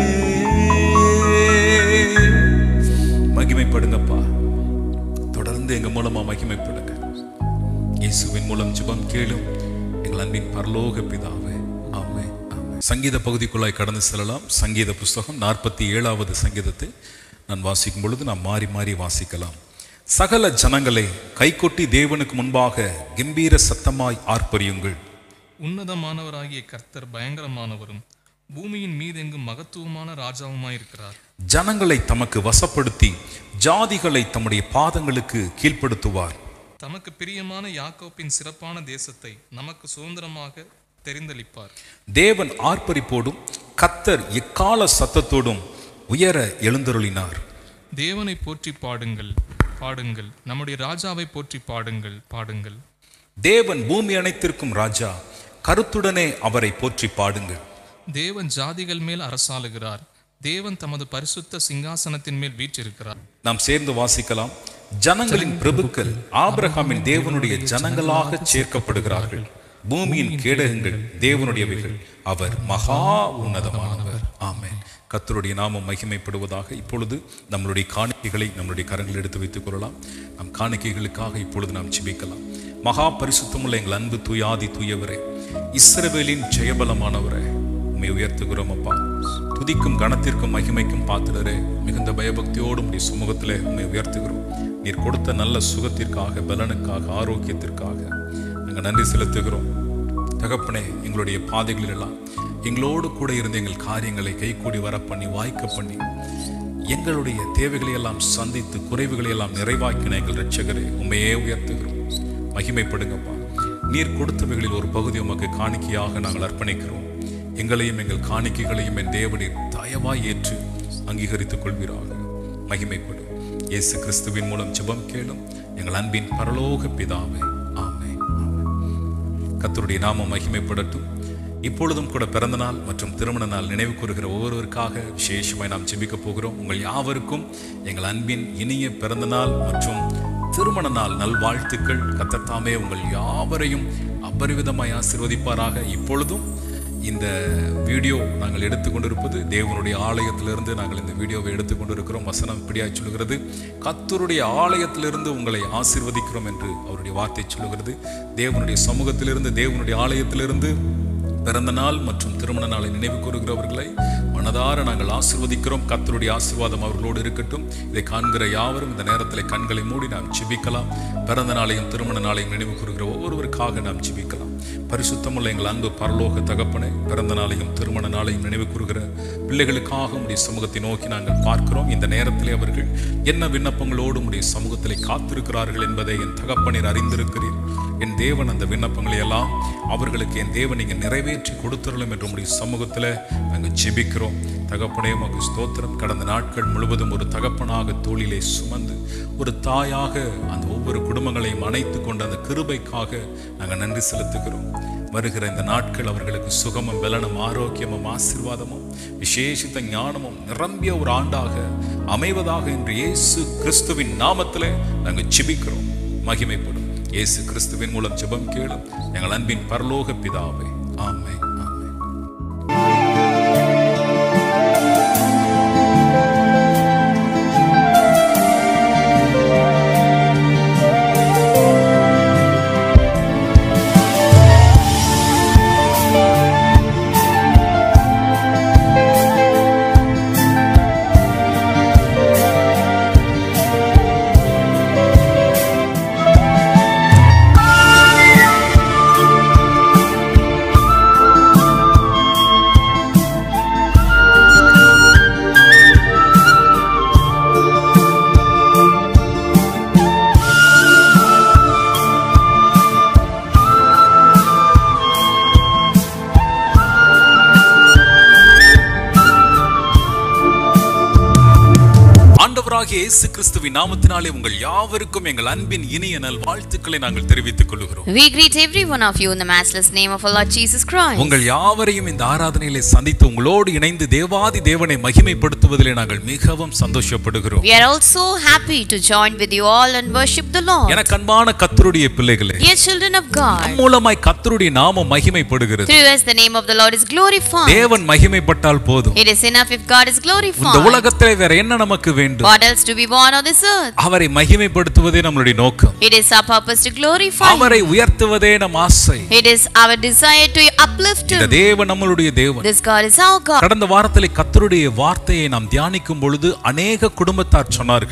மகிமைப்படுங்கப்பா தொடர்ந்து எங்க மூலமா மகிமைப்படுங்க இயேசுவின் மூலம் ஜெபம் கேளும் எங்கள் அன்பின் பரலோக பிதாவே ஆமே சங்கீத பகுதிக்குள்ளாய் கடந்து செல்லலாம் சங்கீத புஸ்தகம் நாற்பத்தி ஏழாவது சங்கீதத்தை நான் வாசிக்கும் பொழுது நாம் மாறி மாறி வாசிக்கலாம் சகல ஜனங்களே கைகொட்டி தேவனுக்கு முன்பாக கம்பீர சத்தமாய் ஆர்ப்பரியுங்கள் உன்னதமானவராகிய கர்த்தர் பயங்கரமானவரும் பூமியின் மீதெங்கும் மகத்துவமான ராஜாவுமாயிருக்கிறார் ஜனங்களை தமக்கு வசப்படுத்தி ஜாதிகளை தம்முடைய பாதங்களுக்கு கீழ்ப்படுத்துவார் தமக்கு பிரியமான யாக்கோப்பின் சிறப்பான தேசத்தை நமக்கு சுதந்திரமாக தெரிந்தளிப்பார் தேவன் ஆர்ப்பரிப்போடும் கத்தர் எக்கால சத்தத்தோடும் உயர எழுந்தருளினார் தேவனை போற்றி பாடுங்கள் பாடுங்கள் நம்முடைய ராஜாவை போற்றி பாடுங்கள் பாடுங்கள் தேவன் பூமி அனைத்திற்கும் ராஜா கருத்துடனே அவரை போற்றி பாடுங்கள் தேவன் ஜாதிகள் மேல் அரசாளுகிறார் தேவன் தமது பரிசுத்த சிங்காசனத்தின் மேல் வீற்றிருக்கிறார் நாம் சேர்ந்து வாசிக்கலாம் ஜனங்களின் பிரபுக்கள் ஆபிரகாமின் தேவனுடைய ஜனங்களாக சேர்க்கப்படுகிறார்கள் பூமியின் கேடகங்கள் தேவனுடையவைகள் அவர் மகா உன்னதமானவர் ஆமென் கர்த்தருடைய நாமம் மகிமைப்படுவதாக இப்பொழுது நம்மளுடைய காணிக்கைகளை நம்மளுடைய கரங்களில் எடுத்து வைத்துக் கொள்ளலாம் நம் காணிக்கைகளுக்காக இப்பொழுது நாம் ஜெபிக்கலாம் மகா பரிசுத்தமுள்ள எங்கள் அன்பு தூயாதி தூயவரே இஸ்ரவேலின் ஜெயபலமானவரே உம்மை உயர்த்துகிறோம் அப்பா துதிக்கும் கணத்திற்கும் மகிமைக்கும் பாத்திரரே மிகுந்த பயபக்தியோடும் உடைய சமூகத்திலே உண்மை உயர்த்துகிறோம் நீர் கொடுத்த நல்ல சுகத்திற்காக பலனுக்காக ஆரோக்கியத்திற்காக நாங்கள் நன்றி செலுத்துகிறோம் தகப்பனே எங்களுடைய பாதைகளில் எல்லாம் எங்களோடு கூட இருந்த எங்கள் காரியங்களை கைகூடி வர பண்ணி வாய்க்க பண்ணி எங்களுடைய தேவைகளை எல்லாம் சந்தித்து குறைவுகளை எல்லாம் நிறைவாக்கின எங்கள் ரட்சகரே உண்மையே உயர்த்துகிறோம் மகிமைப்படுங்கப்பா நீர் கொடுத்தவைகளில் ஒரு பகுதி உமக்கு காணிக்கையாக நாங்கள் அர்ப்பணிக்கிறோம் எங்களையும் எங்கள் காணிக்கைகளையும் என் தேவனின் தயவாய் ஏற்று அங்கீகரித்துக் கொள்வீராக மகிமைப்படும் இயேசு கிறிஸ்துவின் மூலம் ஜெபம் கேளும் எங்கள் அன்பின் பரலோக பிதாவே ஆமே கர்த்தருடைய நாமம் மகிமைப்படட்டும் இப்பொழுதும் கூட பிறந்த நாள் மற்றும் திருமண நாள் நினைவு கூறுகிற ஒவ்வொருவருக்காக விசேஷமாய் நாம் ஜெபிக்க போகிறோம் உங்கள் யாவருக்கும் எங்கள் அன்பின் இனிய பிறந்த நாள் மற்றும் திருமண நாள் நல்வாழ்த்துக்கள் கத்தத்தாமே உங்கள் யாவரையும் அபரிவிதமாய் ஆசீர்வதிப்பாராக இப்பொழுதும் இந்த வீடியோ நாங்கள் எடுத்துக்கொண்டிருப்பது தேவனுடைய ஆலயத்திலிருந்து நாங்கள் இந்த வீடியோவை எடுத்துக்கொண்டிருக்கிறோம் வசனம் இப்படியாய் சொல்லுகிறது கத்தருடைய ஆலயத்திலிருந்து உங்களை ஆசீர்வதிக்கிறோம் என்று அவருடைய வார்த்தை சொல்லுகிறது தேவனுடைய சமூகத்திலிருந்து தேவனுடைய ஆலயத்திலிருந்து பிறந்த நாள் மற்றும் திருமண நாளை நினைவு கூறுகிறவர்களை மனதார நாங்கள் ஆசிர்வதிக்கிறோம் கர்த்தருடைய ஆசீர்வாதம் அவர்களோடு இருக்கட்டும் இதை காண்கிற யாவரும் இந்த நேரத்தில் கண்களை மூடி நாம் ஜெபிக்கலாம் பிறந்த நாளையும் திருமண நாளையும் நினைவு கூறுகிற ஒவ்வொருவருக்காக நாம் ஜெபிக்கலாம் பரிசுத்தமுள்ள எங்கள் அன்பு பரலோக தகப்பனை பிறந்த நாளையும் திருமண நாளையும் நினைவு கூறுகிற பிள்ளைகளுக்காக உடைய சமூகத்தை நோக்கி நாங்கள் பார்க்கிறோம் இந்த நேரத்திலே அவர்கள் என்ன விண்ணப்பங்களோடு உடைய சமூகத்திலே காத்திருக்கிறார்கள் என்பதை என் தகப்பனீர் அறிந்திருக்கிறீர் என் தேவன் அந்த விண்ணப்பங்களை எல்லாம் அவர்களுக்கு என் தேவன் நீங்க நிறைவேற்றி கொடுத்துடலும் என்று உடைய சமூகத்தில் நாங்கள் ஜெபிக்கிறோம் தகப்பனே உமக்கு ஸ்தோத்திரம் கடந்த நாட்கள் முழுவதும் ஒரு தகப்பனாக தோளிலே சுமந்து ஒரு தாயாக அந்த ஒவ்வொரு குடும்பங்களையும் அணைத்து கொண்ட அந்த கிருபைக்காக நாங்கள் நன்றி செலுத்துகிறோம் வருகிற இந்த நாட்கள் அவர்களுக்கு சுகமும் பலனும் ஆரோக்கியமும் ஆசீர்வாதமும் விசேஷித்த ஞானமும் நிரம்பிய ஒரு ஆண்டாக அமைவதாக என்று இயேசு கிறிஸ்துவின் நாமத்திலே நாங்கள் ஜெபிக்கிறோம் மகிமைப்படும் இயேசு கிறிஸ்துவின் மூலம் ஜெபம் கேளும் எங்கள் அன்பின் பரலோக பிதாவே ஆமே ஆமே ஆண்டவராகிய இயேசு கிறிஸ்துவின் நாமத்தினாலே உங்கள் யாவருக்கும் எங்கள் அன்பின் இனிய நல் வாழ்த்துக்களை நாங்கள் தெரிவித்துக் கொள்கிறோம் We greet every one of you in the matchless name of our Lord Jesus Christ. உங்கள் யாவரையும் இந்த ஆராதனையிலே சந்தித்து உங்களோடு இணைந்து தேவாதி தேவனை மகிமைப்படுத்துவதிலே நாங்கள் மிகவும் சந்தோஷப்படுகிறோம் We are also happy to join with you all and worship the Lord. எனக்கு அன்பான கத்தருடைய பிள்ளைகளே Dear children of God, மூலமாய் கத்தருடைய நாமம் மகிமைப்படுகிறது through us the name of the Lord is glorified. தேவன் மகிமைப்பட்டால் போதும் It is enough if God is இந்த glorified. உலகத்திலே வேற என்ன நமக்கு வேண்டும் What else to be born on this earth? அவரை மகிமைப்படுத்துவதே நம்மளுடைய நோக்கம் It is our purpose to glorify Him. அவரை உயர்த்துவதே நம் ஆசை It is our desire to uplift இந்த Him. தேவன் நம்மளுடைய தேவன் This God is our God. கடந்த வாரத்திலே கத்தருடைய வார்த்தையை நாம் தியானிக்கும் பொழுது அநேக குடும்பத்தார் சொன்னார்கள்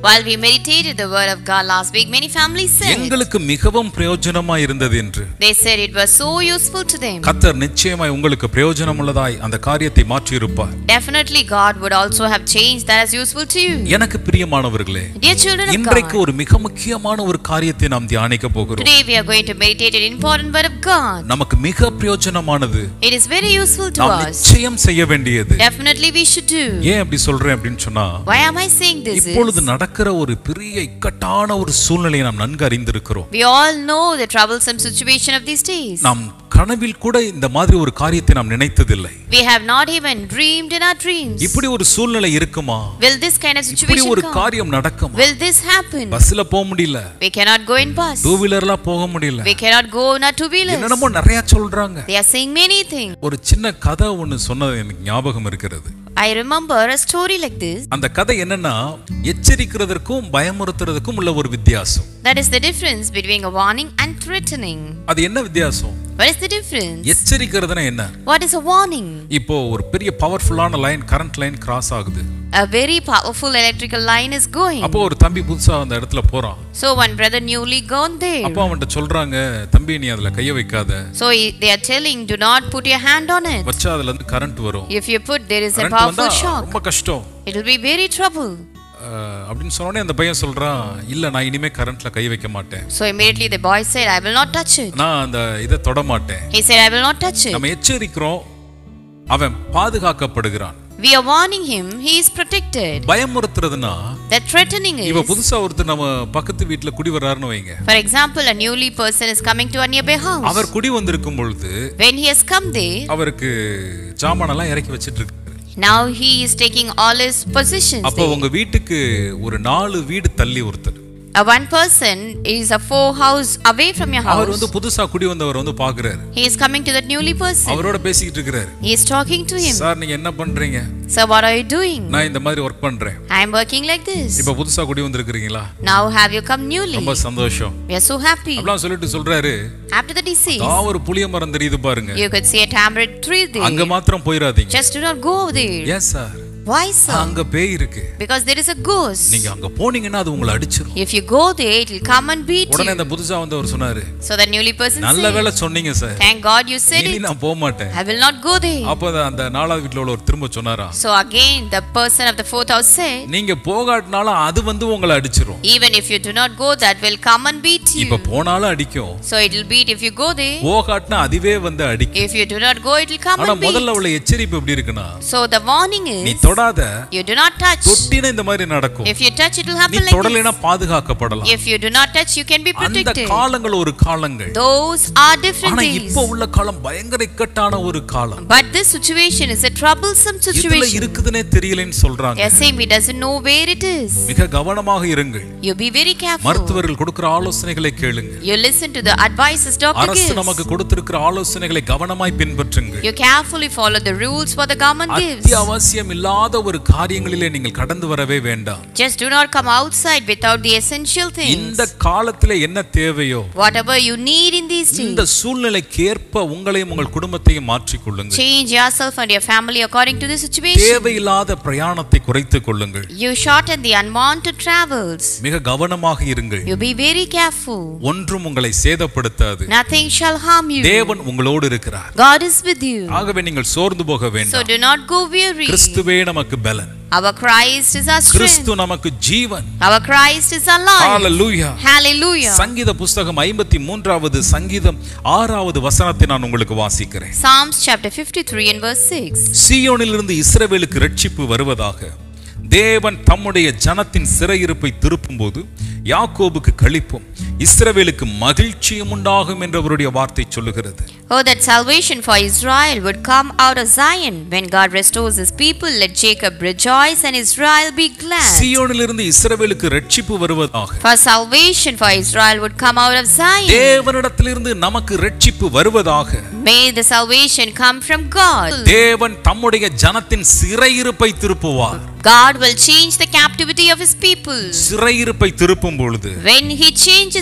While we meditated the word of God last week, many families said எங்களுக்கு மிகவும் பிரயோஜனமா இருந்தது என்று they said it was so useful to them. கத்தர் நிச்சயமாய் உங்களுக்கு பிரயோஜனம் உள்ளதாய் அந்த காரியத்தை மாற்றியிருப்பார் Definitely, God would also have changed that as useful to you. எனக்கு பிரியமானவர்களே Dear children of இன்றைக்கு God, ஒரு மிக முக்கியமான ஒரு காரியத்தை நாம் தியானிக்க போகிறோம் today we are going to meditate an important word of God. நமக்கு மிக பிரயோஜனமானது It is very useful to நாம் us. நிச்சயம் செய்ய வேண்டியது Definitely, we should do. ஏன் அப்படி சொல்றேன் அப்படின்னு சொன்னா Why am I saying this? இப்பொழுது Is நடக்கிற ஒரு பெரிய இக்கட்டான ஒரு சூழ்நிலையை நாம் நன்கு அறிந்திருக்கிறோம் we all know the troublesome situation of these days. நாம் கனவில் கூட இந்த மாதிரி ஒரு காரியத்தை நாம் நினைத்ததில்லை We have not even dreamed in our dreams. இப்படி ஒரு சூழ்நிலை இருக்குமா Will this kind of இப்படி situation ஒரு come? காரியம் நடக்குமா Will this happen? பஸ்ல போக முடியல We cannot go in bus. Two வீலர்லாம் போக முடியல We cannot go on our two wheelers. என்னென்னமோ நிறைய சொல்றாங்க They are saying many things. ஒரு சின்ன கதை ஒண்ணு சொன்னது எனக்கு ஞாபகம் இருக்கிறது I remember a story like this. அந்த கதை என்னன்னா எச்சரிக்கிறதற்கும் பயமுறுத்துறதுக்கும் உள்ள ஒரு வித்தியாசம் That is the difference between a warning and threatening. அது என்ன வித்தியாசம் What is the difference? எச்சரிக்கிறதுனா என்ன What is a warning? இப்போ ஒரு பெரிய பவர்ஃபுல்லான லைன் கரண்ட் லைன் கிராஸ் ஆகுது A very powerful electrical line is going. அப்போ ஒரு தம்பி புதுசா அந்த இடத்துல போறான் So one brother newly gone there. அப்போ அவன்கிட்ட சொல்றாங்க தம்பி நீ அதுல கைய வைக்காத So he- they are telling, do not put your hand on it. வச்சா அதுல இருந்து கரண்ட் வரும் If you put, there is a current வந்தா powerful shock. ரொம்ப கஷ்டம் It will be very trouble. அஹ், அப்படின்னு சொன்னோடனே அந்த பையன் சொல்றான் இல்ல நான் இனிமே கரண்ட்ல கை வைக்க மாட்டேன் So immediately the boy said, I will not touch it. நான் அந்த இதை தொட மாட்டேன் He said, I will not touch it. நம்ம எச்சரிக்கிறோம் அவன் பாதுகாக்கப்படுகிறான் We are warning him, he is protected. பயமுறுத்துறதுன்னா The threatening இவ is, புதுசா ஒருத்தர் நம்ம பக்கத்து வீட்டுல குடி வர்றாருன்னு வைங்க for example, a newly person is coming to a nearby house. அவர் குடி வந்திருக்கும் பொழுது When he has come there, அவருக்கு ஜாமானெல்லாம் இறக்கி வச்சிட்டு இருக்கு now he is taking all his possessions அப்போ there. உங்க வீட்டுக்கு ஒரு நாலு வீடு தள்ளி ஒருத்தர் A one person is a four house away from your our house. வந்து புதுசா குடி வந்தவர் வந்து பாக்குறாரு He is coming to that newly person. அவரோட பேசிக்கிட்டு இருக்கிறாரு He is talking to him. Sir நீங்க என்ன பண்றீங்க So what are you doing? நான் இந்த மாதிரி ஒர்க் பண்றேன் I am working like this. இப்ப புதுசா குடி வந்திருக்கிறீங்களா Now have you come newly? ரொம்ப சந்தோஷம் We are so happy. அப்படிலாம் சொல்லிட்டு சொல்றாரு After that he says, தான் ஒரு புளிய மரம் தெரியுது பாருங்க you could see a tamarind tree அங்க there. மாத்திரம் போயிடாதீங்க Just do not go there. ஏன் சார் Why so? அங்க பேய் இருக்கு Because there is a ghost. நீங்க அங்க போனீங்கன்னா அது உங்களை அடிச்சிரும் If you go there, it will come and beat உடனே you. அந்த புதுசா வந்தவர் சொன்னாரு So the newly person நல்ல said, வேளை சொன்னீங்க sir Thank God you said இனி it. நான் போக மாட்டேன் I will not go there. அப்ப அந்த- அந்த நாலாவது வீட்டுல உள்ள ஒரு திரும்ப சொன்னாரா So again, the person of the fourth house said, நீங்க போகாட்டினாலும் அது வந்து உங்களை அடிச்சிரும் Even if you do not go, that will come and beat you. இப்ப போனாலும் அடிக்கும் So it will beat if you go there. போகாட்டினா அதுவே வந்து அடிக்கும் If you do not go, it will come ஆனா and beat. முதல்ல உள்ள எச்சரிப்பு எப்படி இருக்குன்னா So the warning நீ is, தொடாத you do not touch. தொட்டினா இந்த மாதிரி நடக்கும் If you touch, it will நீ happen like தொடலைனா this. பாதுகாக்கப்படலாம் If you do not touch, you can be அந்த protected. காலங்கள் ஒரு காலங்கள் Those are different ஆனா days. இப்ப உள்ள காலம் பயங்கர இக்கட்டான ஒரு காலம் But this situation is a troublesome எதுல situation. இருக்குதுன்னே தெரியலன்னு சொல்றாங்க Yes, same, he doesn't know where it is. மிக கவனமாக இருங்கள் You be very careful. மருத்துவர்கள் கொடுக்கிற ஆலோசனைகளை கேளுங்க You listen to the advices doctor அரசு gives. நமக்கு கொடுத்திருக்கிற ஆலோசனைகளை கவனமாய் பின்பற்றுங்கள் You carefully follow the rules what the government gives. அத்தியாவசியம் இல்லாத ஒரு காரியங்களிலே நீங்கள் கடந்து வரவே வேண்டாம் Just do not come outside without the essential things. இந்த காலத்துல என்ன தேவையோ Whatever you need in these இந்த days. சூழ்நிலைக்கு ஏற்ப உங்களையும் உங்கள் குடும்பத்தையும் மாற்றிக்கொள்ளுங்கள் Change yourself and your family according to the situation. தேவையில்லாத பிரயாணத்தை குறைத்துக் கொள்ளுங்கள் You shorten the unwanted travels. மிக கவனமாக இருங்கள் You be very careful. ஒன்றும் உங்களை சேதப்படுத்தாது Nothing shall harm you. தேவன் உங்களோடு இருக்கிறார் God is with you. ஆகவே நீங்கள் சோர்ந்து போக So வேண்டாம் do not go weary. கிறிஸ்துவே நமக்கு பலன் Our Christ is our strength. கிறிஸ்து நமக்கு ஜீவன் Our Christ is our life. Hallelujah Hallelujah. சங்கீத புஸ்தகம் ஐம்பத்தி மூன்றாவது சங்கீதம் ஆறாவது வசனத்தை நான் உங்களுக்கு வாசிக்கிறேன் Psalms chapter 53 and verse 6. சீயோனிலிருந்து இஸ்ரவேலுக்கு ரட்சிப்பு வருவதாக தேவன் தம்முடைய ஜனத்தின் சிறையிருப்பை திருப்பும்போது யாக்கோபுக்கு களிப்பும் இஸ்ரவேலுக்கு மகிழ்ச்சியும் உண்டாகும் என்று அவருடைய வார்த்தை சொல்லுகிறது Oh, that salvation for Israel would come out of Zion. When God restores his people, let Jacob rejoice and Israel be glad. சீயோனிலிருந்து இஸ்ரவேலுக்கு ரட்சிப்பு வருவதாக For salvation for Israel would come out of Zion. தேவனிடத்திலிருந்து நமக்கு ரட்சிப்பு வருவதாக May the salvation come from God. தேவன் தம்முடைய ஜனத்தின் சிறையிருப்பை திருப்புவார் God will change the captivity of his people. சிறையிருப்பை திருப்பும் பொழுது When he changes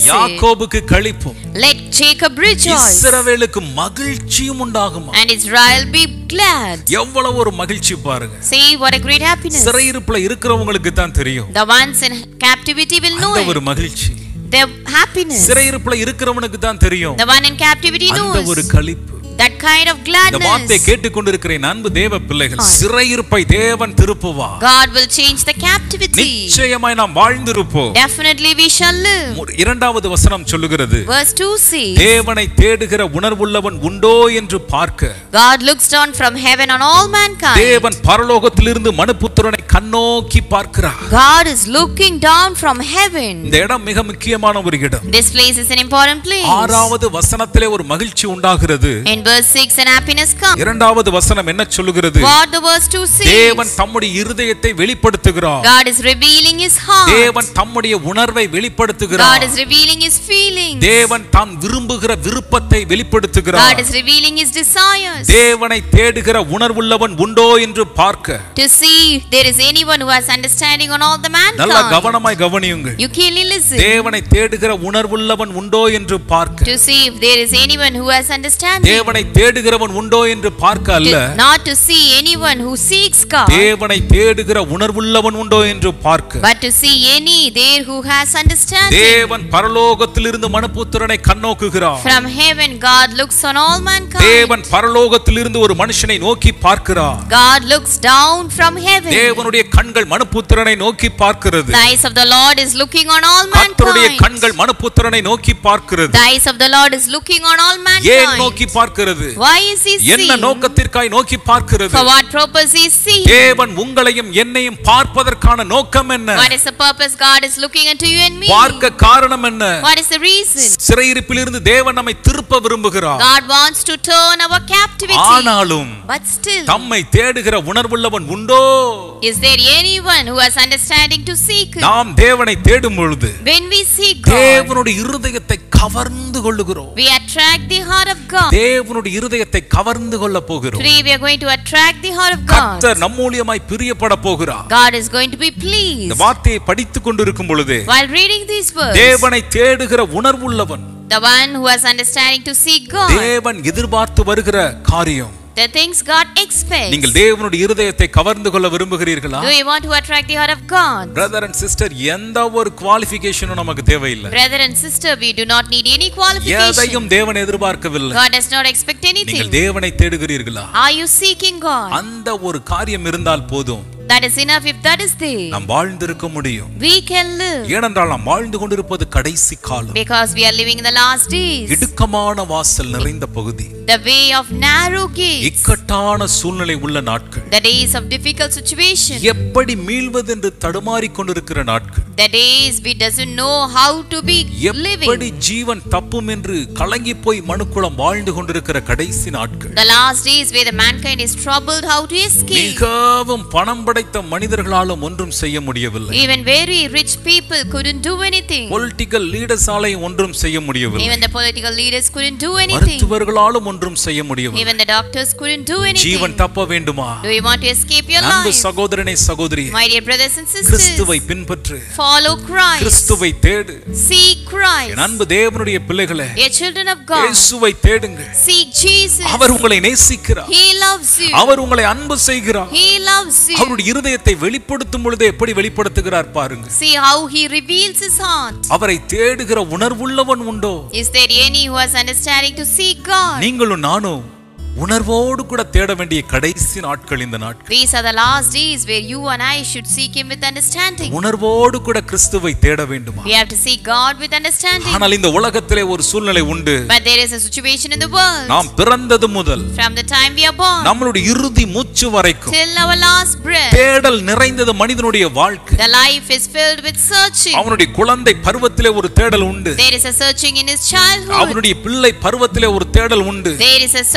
said, யாக்கோபுக்கு களிப்பும் Let Jacob rejoice இஸ்ரவேலுக்கு மகிழ்ச்சியும் உண்டாகுமா and Israel be glad. எவ்வளவு ஒரு மகிழ்ச்சி பாருங்க See what a great happiness. சிறையிருப்புல இருக்கிறவங்களுக்கு தான் தெரியும் The ones in captivity will know அந்த it. ஒரு மகிழ்ச்சி Their happiness. சிறையிருப்புல இருக்கிறவனுக்கு தான் தெரியும் The one in captivity அந்த ஒரு knows களிப்பு that kind of இந்த வார்த்தையை gladness. கேட்டுக்கொண்டிருக்கிற என் அன்பு தேவ பிள்ளைகள் சிறையிருப்பை தேவன் திருப்புவா God will change the captivity. நிச்சயமாய் நாம் வாழ்ந்திருப்போம் Definitely we shall live. மு- இரண்டாவது வசனம் சொல்லுகிறது Verse 2 says, தேவனை தேடுகிற உணர்வுள்ளவன் உண்டோ என்று பார்க்க God looks down from heaven on all mankind. தேவன் பரலோகத்திலிருந்து மனுபுத்திரனை கண்ணோக்கி பார்க்கிறார் God is looking down from heaven. இந்த இடம் மிக முக்கியமான ஒரு இடம் This place is an important place. ஆறாவது வசனத்திலே ஒரு மகிழ்ச்சி உண்டாகிறது In verse 6, an happiness comes. இரண்டாவது வசனம் என்ன சொல்லுகிறது What the verse 2 தேவன் says, தம்முடைய இருதயத்தை வெளிப்படுத்துகிறார் God is revealing his heart. தேவன் தம்முடைய உணர்வை God வெளிப்படுத்துகிறார் is revealing his feelings. தேவன் தான் விரும்புகிற விருப்பத்தை God வெளிப்படுத்துகிறார் is revealing his desires. தேவனை தேடுகிற உணர்வுள்ளவன் உண்டோ என்று பார்க்க To see if there is anyone who has understanding on all the நல்ல mankind. கவனமாய் கவனியுங்கள் You keenly listen. தேவனை தேடுகிற உணர்வுள்ளவன் உண்டோ என்று பார்க்க To see if there is anyone who has understanding. தேவனை தேடுகிறவன் உண்டோ என்று பார்க்க அல்ல To- Not to see anyone who seeks God. தேவனை தேடுகிற உணர்வுள்ளவன் உண்டோ என்று பார்க்க But to see any there who has understanding. தேவன் பரலோகத்திலிருந்து மனுபுத்திரனை கண்ணோக்குகிறார் From heaven, God looks on all mankind. தேவன் பரலோகத்திலிருந்து ஒரு மனுஷனை நோக்கி பார்க்கிறார் God looks down from heaven. தேவனுடைய கண்கள் மனுபுத்திரனை நோக்கி பார்க்கிறது The eyes of the Lord is looking on all கர்த்தருடைய mankind. கண்கள் மனுபுத்திரனை நோக்கி பார்க்கிறது The eyes of the Lord is looking on all ஏன் mankind. நோக்கி பார்க்கிறது Why is he என்ன seeing? நோக்கத்திற்காய் நோக்கி பார்க்கிறது For what purpose he is seeing? தேவன் உங்களையும் என்னையும் பார்ப்பதற்கான நோக்கம் என்ன What is the purpose God is looking into you and me? பார்க்க காரணம் என்ன What is the reason? சிறையிருப்பிலிருந்து தேவன் நம்மை திருப்ப விரும்புகிறார் God wants to turn our captivity. ஆனாலும் But still, தம்மை தேடுகிற உணர்வுள்ளவன் உண்டோ is there anyone who has understanding to seek? நாம் தேவனை தேடும் பொழுது When we seek God, தேவனுடைய இருதயத்தை கவர்ந்து கொள்ளுகிறோம் we attract the heart of God. தேவனுடைய இருதயத்தை கவர்ந்து கொள்ள போகிறோம் Today we are going to attract the heart of God. கர்த்தர் நம்மூலியமாய் பிரியப்பட போகிறார் God is going to be இந்த pleased. வார்த்தையை படித்துக் கொண்டிருக்கும் பொழுது While reading these words, தேவனை தேடுகிற உணர்வுள்ளவன் the one who has understanding to seek God, தேவன் எதிர்பார்த்து வருகிற காரியம் the things God expects. நீங்கள் தேவனுடைய இருதயத்தை கவர்ந்து கொள்ள விரும்புகிறீர்களா Do you want to attract the heart of God? Brother and sister எந்த ஒரு குவாலிஃபிகேஷனும் நமக்கு தேவையில்லை Brother and sister, we do not need any qualification. எதையும் தேவன் எதிர்பார்க்கவில்லை God does not expect நீங்கள் anything. தேவனை தேடுகிறீர்களா Are you seeking God? அந்த ஒரு காரியம் இருந்தால் போதும் That is enough if that is there. நாம் வாழ்ந்திருக்க முடியும் We can live ஏனென்றால் நாம் வாழ்ந்து கொண்டிருப்பது கடைசி காலம் because we are living in the last days. இடுக்கமான வாசல் நிறைந்த பகுதி The way of narrow gates. இக்கட்டான சூழ்நிலை உள்ள நாட்கள் The days of difficult situation. எப்படி மீள்வது என்று தடுமாறிக் கொண்டிருக்கிற நாட்கள் The days we doesn't know how to be எப்படி living. ஜீவன் தப்பும் என்று கலங்கி போய் மனுக்குளம் வாழ்ந்து கொண்டிருக்கிற கடைசி நாட்கள் The last days where the mankind is troubled how to escape. மிகவும் பணம் படைத்த மனிதர்களாலும் ஒன்றும் செய்ய முடியவில்லை Even very rich people couldn't do anything. Political லீடர்ஸாலையும் ஒன்றும் செய்ய முடியவில்லை Even the political leaders couldn't do anything. மருத்துவர்களாலும் ஒன்றும் செய்ய முடியவில்லை Even the doctors couldn't do Jeevan anything. தப்ப வேண்டுமா Do you want to escape your அன்பு life? சகோதரனே சகோதரி My dear brothers and கிறிஸ்துவை sisters, பின்பற்று follow Christ. கிறிஸ்துவை தேடு Seek Christ. என் அன்பு தேவனுடைய பிள்ளைகளே Dear children of God, இயேசுவை தேடுங்க seek Jesus. அவர் உங்களை நேசிக்கிறார் He loves you. அவர் உங்களை அன்பு செய்கிறார் He loves you. அவருடைய இருதயத்தை வெளிப்படுத்தும் பொழுது எப்படி வெளிப்படுத்துகிறார் பாருங்க See how he reveals his heart. அவரை தேடுகிற உணர்வுள்ளவன் உண்டோ Is there any who has understanding to seek God? நீங்களும் நானும் உணர்வோடு கூட தேட வேண்டிய கடைசி நாட்கள் இந்த நாட்கள் These are the last days where you and I should seek him with understanding. உணர்வோடு கூட கிறிஸ்துவை தேட வேண்டுமா We have to seek God with understanding. ஆனால் இந்த உலகத்திலே ஒரு சூழ்நிலை உண்டு But there is a situation in the world. நாம் பிறந்தது முதல் From the time we are born நம்மளுடைய இறுதி மூச்சு வரைக்கும் till our last breath, தேடல் நிறைந்தது மனிதனுடைய வாழ்க்கை the life is filled with searching. அவனுடைய குழந்தை பருவத்திலே ஒரு தேடல் உண்டு There is a searching in his childhood. அவனுடைய பிள்ளை பருவத்திலே ஒரு தேடல் உண்டு There is a searching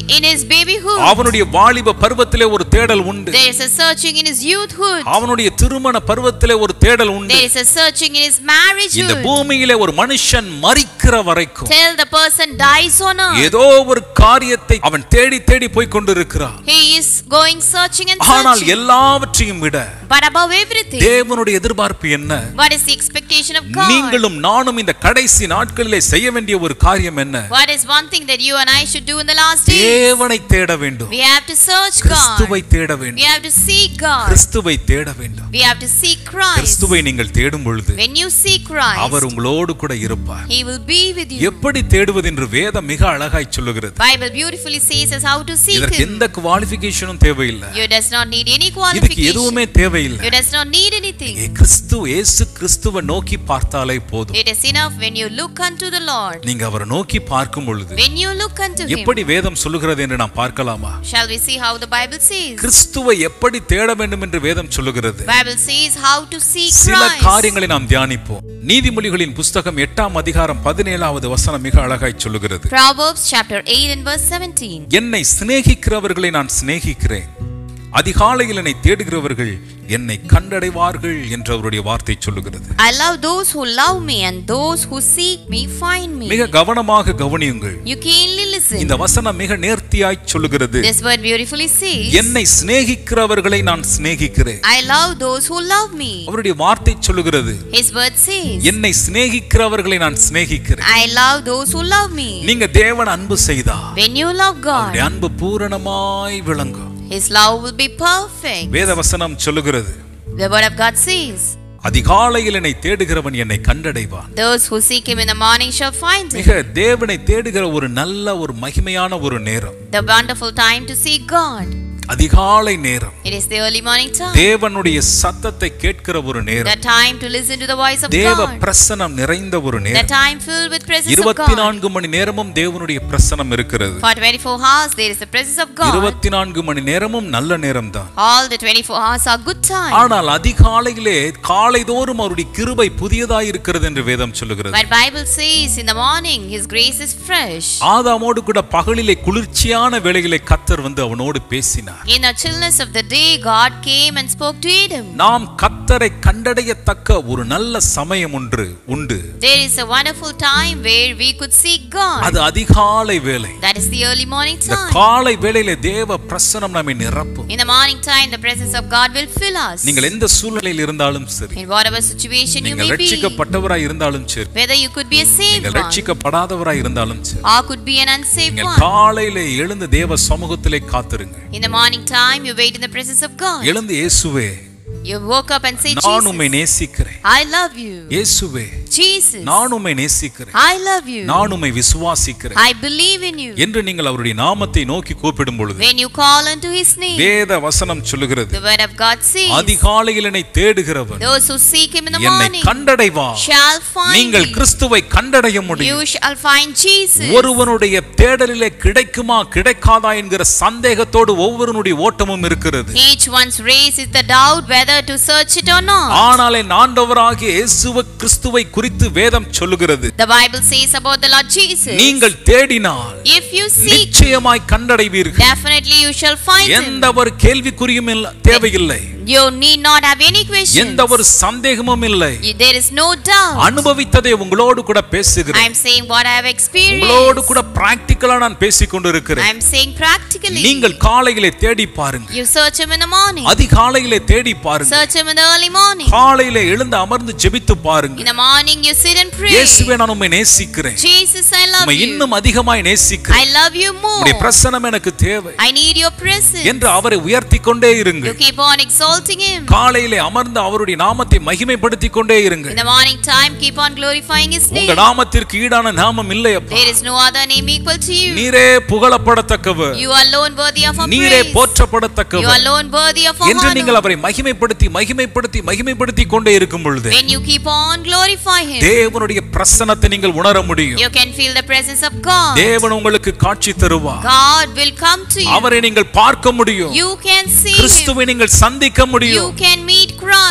in his babyhood. அவனுடைய வாலிப பருவத்திலே ஒரு தேடல் உண்டு There is a searching in his youthhood. அவனுடைய திருமண பருவத்திலே ஒரு தேடல் உண்டு There is a searching in his இந்த marriagehood. பூமியிலே ஒரு மனுஷன் மறிக்கிற வரைக்கும் Till the person dies on earth. ஏதோ ஒரு காரியத்தை அவன் தேடி தேடி போய் கொண்டிருக்கிறான் He is going searching and ஆனால் searching. எல்லாவற்றையும் விட But above everything, தேவனுடைய எதிர்பார்ப்பு என்ன what is the expectation of God? நீங்களும் நானும் இந்த கடைசி நாட்களிலே செய்ய வேண்டிய ஒரு காரியம் என்ன What is one thing that you and I should do in the last days? தேவனை தேட வேண்டும் We have to search கிறிஸ்துவை God. தேட We வேண்டும் have to seek God. கிறிஸ்துவை தேட வேண்டும் We have to seek Christ. கிறிஸ்துவை நீங்கள் தேடும் பொழுது When you seek our Christ, உங்களோடு கூட இருப்பார் He will be with you. எப்படி தேடுவது என்று வேதம் மிக அழகாய் சொல்லுகிறது Bible beautifully says us how to seek இதற்கு Him. எந்த குவாலிபிகேஷனும் தேவையில்லை You does not need any இதுக்கு qualification. எதுவுமே தேவையில்லை You does not need anything. ஏ, கிறிஸ்து இயேசு கிறிஸ்துவை நோக்கி பார்த்தாலே போதும் It is enough when you look unto the Lord. நீங்க அவரை நோக்கி பார்க்கும் பொழுது When you look unto Him, எப்படி வேதம் சொல்லுகிறது என்று நாம் பார்க்கலாமா shall we see how the Bible says? கிறிஸ்துவை எப்படி தேட வேண்டும் என்று வேதம் சொல்லுகிறது Bible says how to seek சில Christ. காரியங்களை நாம் தியானிப்போம் நீதிமொழிகளின் புஸ்தகம் எட்டாம் அதிகாரம் பதினேழாவது வசனம் மிக அழகாய் சொல்லுகிறது Proverbs chapter 8 and verse 17. என்னை சிநேகிக்கிறவர்களை நான் சிநேகிக்கிறேன் அதிகாலையில் என்னை தேடுகிறவர்கள் என்னை கண்டடைவார்கள் என்று அவருடைய வார்த்தை சொல்லுகிறது I love those who love me and those who seek me find me. மிக கவனமாக கவனியுங்கள் You keenly listen. இந்த வசனம் மிக நேர்த்தியாய் சொல்லுகிறது This word beautifully says, என்னை சிநேகிக்கிறவர்களை நான் சிநேகிக்கிறேன் I love those who love me. அவருடைய வார்த்தை சொல்லுகிறது His word says, என்னை சிநேகிக்கிறவர்களை நான் சிநேகிக்கிறேன் I love those who love me. நீங்க தேவன் அன்பு செய்தா When you love அவருடைய God, அன்பு பூரணமாய் விளங்கும் His love will be perfect. வேத வசனம் சொல்லுகிறது The word of God says, அதிகாலையில் என்னை தேடுகிறவன் என்னை கண்டடைவான் Those who seek Him in the morning shall find Him. மிக தேவனை தேடுகிற ஒரு நல்ல ஒரு மகிமையான ஒரு நேரம் The wonderful time to seek God. அதிகாலை நேரம் It is the early morning time. தேவனுடைய சத்தத்தை கேட்கிற ஒரு The நேரம் time to listen to the voice of தேவ God. பிரசனம் நிறைந்த ஒரு The நேரம் time filled with presence of இருபத்தி God. நான்கு மணி நேரமும் தேவனுடைய பிரசனம் இருக்கிறது For 24 hours there is the presence of God. இருபத்தி நான்கு மணி நேரமும் நல்ல நேரம் தான் All the 24 hours are good time. ஆனால் அதிகாலையிலே காலைதோறும் அவருடைய கிருபை புதியதாய் இருக்கிறது என்று வேதம் சொல்லுகிறது But Bible says in the morning His grace is fresh. ஆதாமோடு கூட பகலிலே குளிர்ச்சியான வேளையிலே கத்தர் வந்து அவனோடு பேசினார் In the chillness of the day God came and spoke to Adam. நாம் கத்தரை கண்டடையத்தக்க ஒரு நல்ல சமயம் ஒன்று உண்டு There is a wonderful time where we could seek God. அது அதிகாலை வேலை That is the early morning இந்த time. காலை வேளையிலே தேவ பிரசனம் நம்மை நிரப்பும் In the morning time the presence of God will fill us. நீங்கள் எந்த சூழ்நிலையில் இருந்தாலும் சரி In whatever situation you நீங்கள் may be. ரட்சிக்கப்பட்டவராய் இருந்தாலும் சரி Whether you could be a saved நீங்கள் one ரட்சிக்கப்படாதவராய் இருந்தாலும் சரி or could be an unsaved நீங்கள் one. காலையிலே எழுந்து தேவ சமூகத்திலே காத்திருங்கள் In the morning time you wait in the presence of God. எழுந்து இயேசுவே You woke up and say, நான் உம்மை Jesus, நேசிக்கிறேன் I love you. இயேசுவே Jesus, நான் உம்மை நேசிக்கிறேன் I love you. நான் உம்மை விசுவாசிக்கிறேன் I believe in you. என்று நீங்கள் அவருடைய நாமத்தை நோக்கி கூப்பிடும் பொழுது When you call unto his name, வேத வசனம் சொல்லுகிறது the word of God says, அதிகாலையில் என்னை தேடுகிறவன் those who seek him in the என்னை morning கண்டடைவான் shall find நீங்கள் me. கிறிஸ்துவை கண்டடைய முடியும் You shall find Jesus. ஒருவனுடைய தேடலிலே கிடைக்குமா கிடைக்காதா என்கிற சந்தேகத்தோடு ஒவ்வொருவனுடைய ஓட்டமும் இருக்கிறது Each one's race is the doubt whether to search it or not. ஆனால் என் ஆண்டவராகிய இயேசுவ கிறிஸ்துவை குறித்து வேதம் சொல்லுகிறது The Bible says about the Lord Jesus, நீங்கள் தேடினால் if you seek, நிச்சயமாய் கண்டடைவீர்கள் definitely you shall find எந்த him. ஒரு கேள்விக்குறியும் இல்ல- தேவையில்லை You need not have any questions. எந்த ஒரு சந்தேகமும் இல்லை You- There is no doubt. அனுபவித்ததை உங்களோடு கூட I பேசுகிறேன் am saying what I have உங்களோடு experienced. கூட பிராக்டிக்கலா நான் பேசிக் கொண்டிருக்கிறேன் I am saying practically. நீங்கள் காலையிலே தேடி பாருங்க You search him in the morning. அதிகாலையிலே தேடி பாருங்க Search him in the early morning. காலையிலே எழுந்து அமர்ந்து ஜெபித்து பாருங்க In the morning you sit and pray. இயேசுவே நான் உம்மை நேசிக்கிறேன் Jesus, I love உம்மை you. இன்னும் அதிகமாய் I நேசிக்கிறேன் love you more. உம்முடைய பிரசனம் எனக்கு தேவை I need your presence. என்று அவரை உயர்த்தி கொண்டே You இருங்கள் keep on exalting him. காலையிலே அமர்ந்து அவருடைய நாமத்தை மகிமைப்படுத்தி கொண்டே In இருங்கள் the morning time, keep on glorifying his உங்க name. நாமத்திற்கு ஈடான நாமம் இல்லையப்பா There is no other name equal to you. நீரே புகழப்படத்தக்கவர் You alone worthy of our நீரே praise. You போற்றப்படத்தக்கவர் alone worthy of our என்று நீங்கள் honor. அவரை மகிமைப்படுத்தி மகிமைப்படுத்தி மகிமைப்படுத்தி கொண்டே இருக்கும் பொழுது When you keep on glorify him, தேவனுடைய பிரசன்னத்தை நீங்கள் உணர முடியும் you can feel the presence of God. தேவன் உங்களுக்கு காட்சி தருவார் God will come to you. அவரை நீங்கள் பார்க்க முடியும் You can see him. கிறிஸ்துவை நீங்கள் சந்திக்க முடியும் You can meet Christ.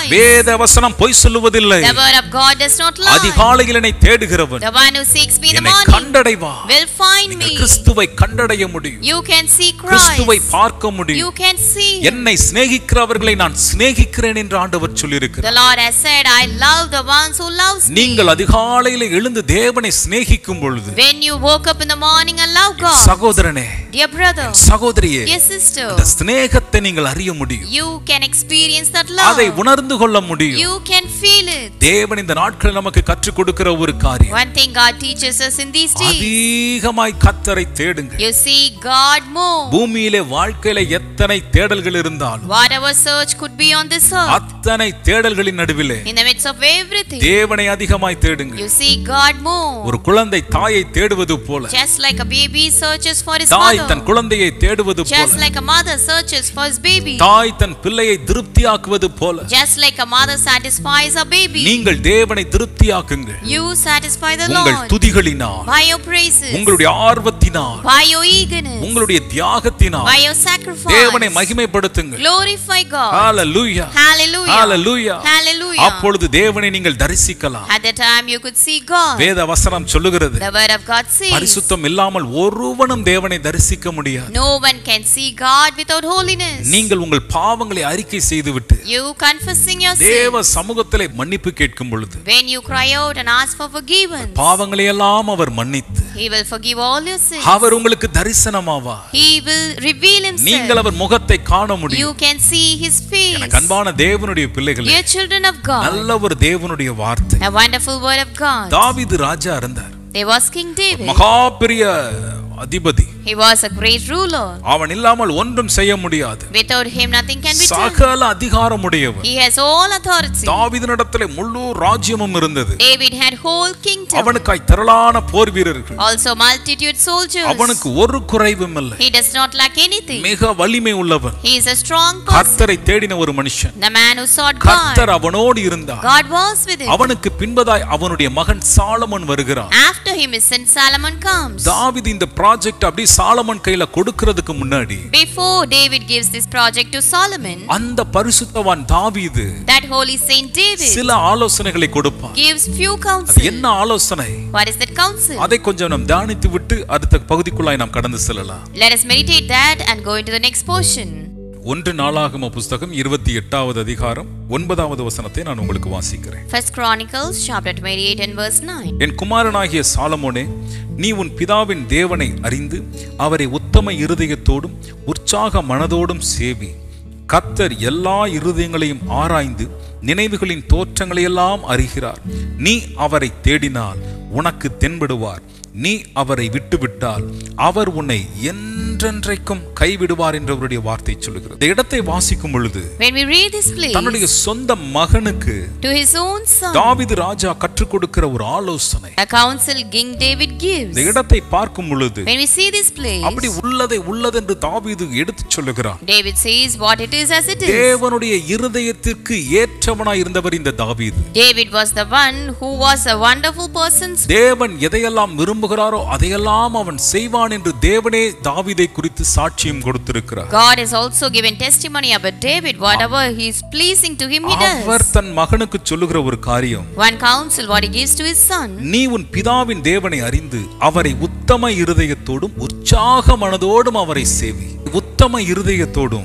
வேத வசனம் பொய் சொல்லுவதில்லை The word of God does not lie. அதிகாலையில் என்னை தேடுகிறவன் The one who seeks me in the என்னை morning கண்டடைவா will find நீங்கள் me. கிறிஸ்துவை கண்டடைய முடியும் You can see கிறிஸ்துவை Christ. பார்க்க முடியும் You can see him. என்னை சிநேகிக்கிறவர்களை நான் சிநேகிக்கிறேன் என்று ஆண்டவர் The சொல்லியிருக்கிறார் Lord has said, I love the ones who loves me. நீங்கள் அதிகாலையில் எழுந்து தேவனை சிநேகிக்கும் பொழுது When you woke up in the morning and love God, சகோதரனே dear brother, சகோதரியே dear sister, இந்த சிநேகத்தை நீங்கள் அறிய முடியும் you can experience that அதை love. உணர்ந்து கொள்ள முடியும் You can feel it. தேவன் இந்த நாட்களில் நமக்கு கற்றுக் கொடுக்கிற ஒரு காரியம் One thing God teaches us in these days, அதிகமாய் கத்தரை தேடுங்க you see God more. பூமியிலே வாழ்க்கையில எத்தனை தேடல்கள் இருந்தாலும் Whatever search could be on this earth, அத்தனை தேடல்களின் நடுவிலே in the midst of everything, தேவனை அதிகமாய் தேடுங்க you see God more. ஒரு குழந்தை தாயை தேடுவது போல Just like a baby searches for his தாய் தன் mother, குழந்தையை தேடுவது just போல like a mother searches for his baby, தாய் தன் பிள்ளையை திருப்தியாக்குவது போல just like a mother satisfies a baby, நீங்கள் தேவனை திருப்தியாக்குங்கள் you satisfy the உங்கள் Lord துதிகளினால் by your praises, உங்களுடைய ஆர்வத்தினால் by your eagerness, உங்களுடைய தியாகத்தினால் by your தேவனை sacrifice. மகிமைப்படுத்துங்கள் Glorify God. ஹalleluya Hallelujah. ஹalleluya Hallelujah. அப்பொழுது தேவனை நீங்கள் தரிசிக்கலாம் At the time you could see God. வேத வசனம் சொல்லுகிறது The word of God says, பரிசுத்தம் இல்லாமல் ஒருவனும் தேவனை தரிசிக்க முடியாது No one can see God without holiness. நீங்கள் உங்கள் பாவங்களை அறிக்கை செய்துவிட்டு You confessing your sin. தேவ சமூகத்திலே மன்னிப்பு கேட்கும் பொழுது When you cry out and ask for forgiveness, பாவங்களை எல்லாம் அவர் மன்னித்து He will forgive all your sins. அவர் உங்களுக்கு தரிசனமாவா He will reveal நீங்கள் Himself. அவர் முகத்தை காண முடியும் You can see His face. எனக்கு அன்பான தேவனுடைய பிள்ளைகளே Dear children of God, நல்ல ஒரு தேவனுடைய வார்த்தை a wonderful word of God. தாவீது ராஜா இருந்தார் There was King David. மகா பெரிய அதிபதி He was a great ruler. அவன் இல்லாமல் ஒன்றும் செய்ய முடியாது Without him, nothing can be done. சகல அதிகாரமுடையவன் He has all authority. தாவீதினிடத்திலே முழு ராஜ்யமும் இருந்தது David had whole kingdom. அவனுக்காய் திரளான போர் வீரர்கள் Also multitude soldiers. அவனுக்கு ஒரு குறைவும் இல்லை He does not lack anything. மிக வலிமை உள்ளவன் He is a strong person. கர்த்தரை தேடின ஒரு மனுஷன் The man who sought கர்த்தர் God. அவனோடு இருந்தார் God was with him. அவனுக்கு பின்பதாய் அவனுடைய மகன் சாலமன் வருகிறான் After him, his son Solomon comes. தாவீது இந்த ப்ராஜெக்ட் அப்படி சாலமன் கையில கொடுக்கிறதுக்கு முன்னாடி Before David gives this project to Solomon, அந்த பரிசுத்தவான் தாவீது that holy saint David சில ஆலோசனைகளை கொடுப்பான் gives few அது counsel. என்ன ஆலோசனை What is that counsel? அதை கொஞ்சம் நாம் தியானித்து விட்டு அடுத்த பகுதிக்குள்ளாய் நாம் கடந்து செல்லலாம் Let us meditate that and go into the next portion. ஒன்று நாளாகம புஸ்தகம் இருபத்தி எட்டாவது அதிகாரம் ஒன்பதாவது வசனத்தை நான் உங்களுக்கு வாசிக்கிறேன் First Chronicles chapter 28 and verse 9. என் குமாரனாகிய சாலமோனே நீ உன் பிதாவின் தேவனை அறிந்து அவரை உத்தம இருதயத்தோடும் உற்சாக மனதோடும் சேவி கர்த்தர் எல்லா இருதயங்களையும் ஆராய்ந்து நினைவுகளின் தோற்றங்களையெல்லாம் அறிகிறார் நீ அவரை தேடினால் உனக்கு தென்படுவார் நீ அவரை விட்டுவிட்டால் அவர் உன்னை என்றென்றைக்கும் கைவிடுவார் என்றவருடைய வார்த்தை சொல்லுகிறது இந்த இடத்தை வாசிக்கும் பொழுது When we read this place, தன்னுடைய சொந்த மகனுக்கு to his own son, தாவீது ராஜா கற்றுக் கொடுக்கிற ஒரு ஆலோசனை a counsel King David gives. இந்த இடத்தை பார்க்கும் பொழுது When we see this place, அப்படி உள்ளதை உள்ளதென்று தாவீது எடுத்துச் சொல்லுகிறான் David says what it is as it is. தேவனுடைய இருதயத்திற்கு ஏற்றவனாய் இருந்தவர் இந்த தாவீது David was the one who was a wonderful person. தேவன் எதையெல்லாம் விரும்புகிறாரோ அதையெல்லாம் அவன் செய்வான் என்று தேவனே தாவீதை குறித்து சாட்சியம் கொடுத்திருக்கிறார் God has also given testimony about David. Whatever he is pleasing to him, he our does. தன் மகனுக்கு சொல்லுகிற ஒரு காரியம் One counsel, what he gives to his son. நீ உன் பிதாவின் தேவனை அறிந்து அவரை உத்தம இருதயத்தோடும் உற்சாக மனதோடும் அவரை சேவி உத்தம இருதயத்தோடும்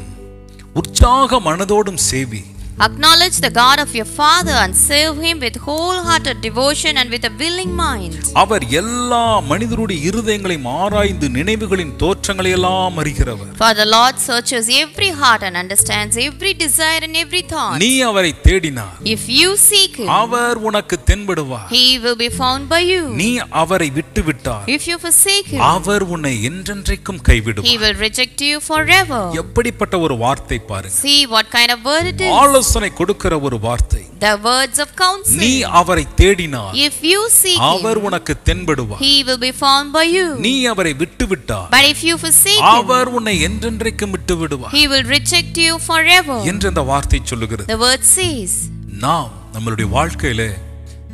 உற்சாக மனதோடும் சேவி Acknowledge the God of your father and serve him with wholehearted devotion and with a willing mind. அவர் எல்லா மனிதருடைய இருதயங்களையும் ஆராய்ந்து நினைவுகளின் தோற்றங்களை எல்லாம் அறிகிறவர் For the Lord searches every heart and understands every desire and every thought. நீ அவரை தேடினார் If you seek him, அவர் உனக்கு தென்படுவார் he will be found by you. நீ அவரை விட்டு விட்டார் If you forsake him, அவர் உன்னை என்றென்றைக்கும் he கைவிடுவார் will reject you forever. எப்படிப்பட்ட ஒரு வார்த்தை பாருங்க See what kind of word it is. ஆலோசனை கொடுக்கிற ஒரு வார்த்தை The words of counsel. நீ அவரை தேடினார் If you seek our him, உனக்கு தென்படுவார் he will be found by you. நீ அவரை விட்டு விட்டார் But if you forsake him, அவர் உன்னை என்றென்றைக்கும் விட்டு விடுவார் he will reject you forever. என்று அந்த வார்த்தை சொல்லுகிறது The word says, நாம் நம்மளுடைய வாழ்க்கையில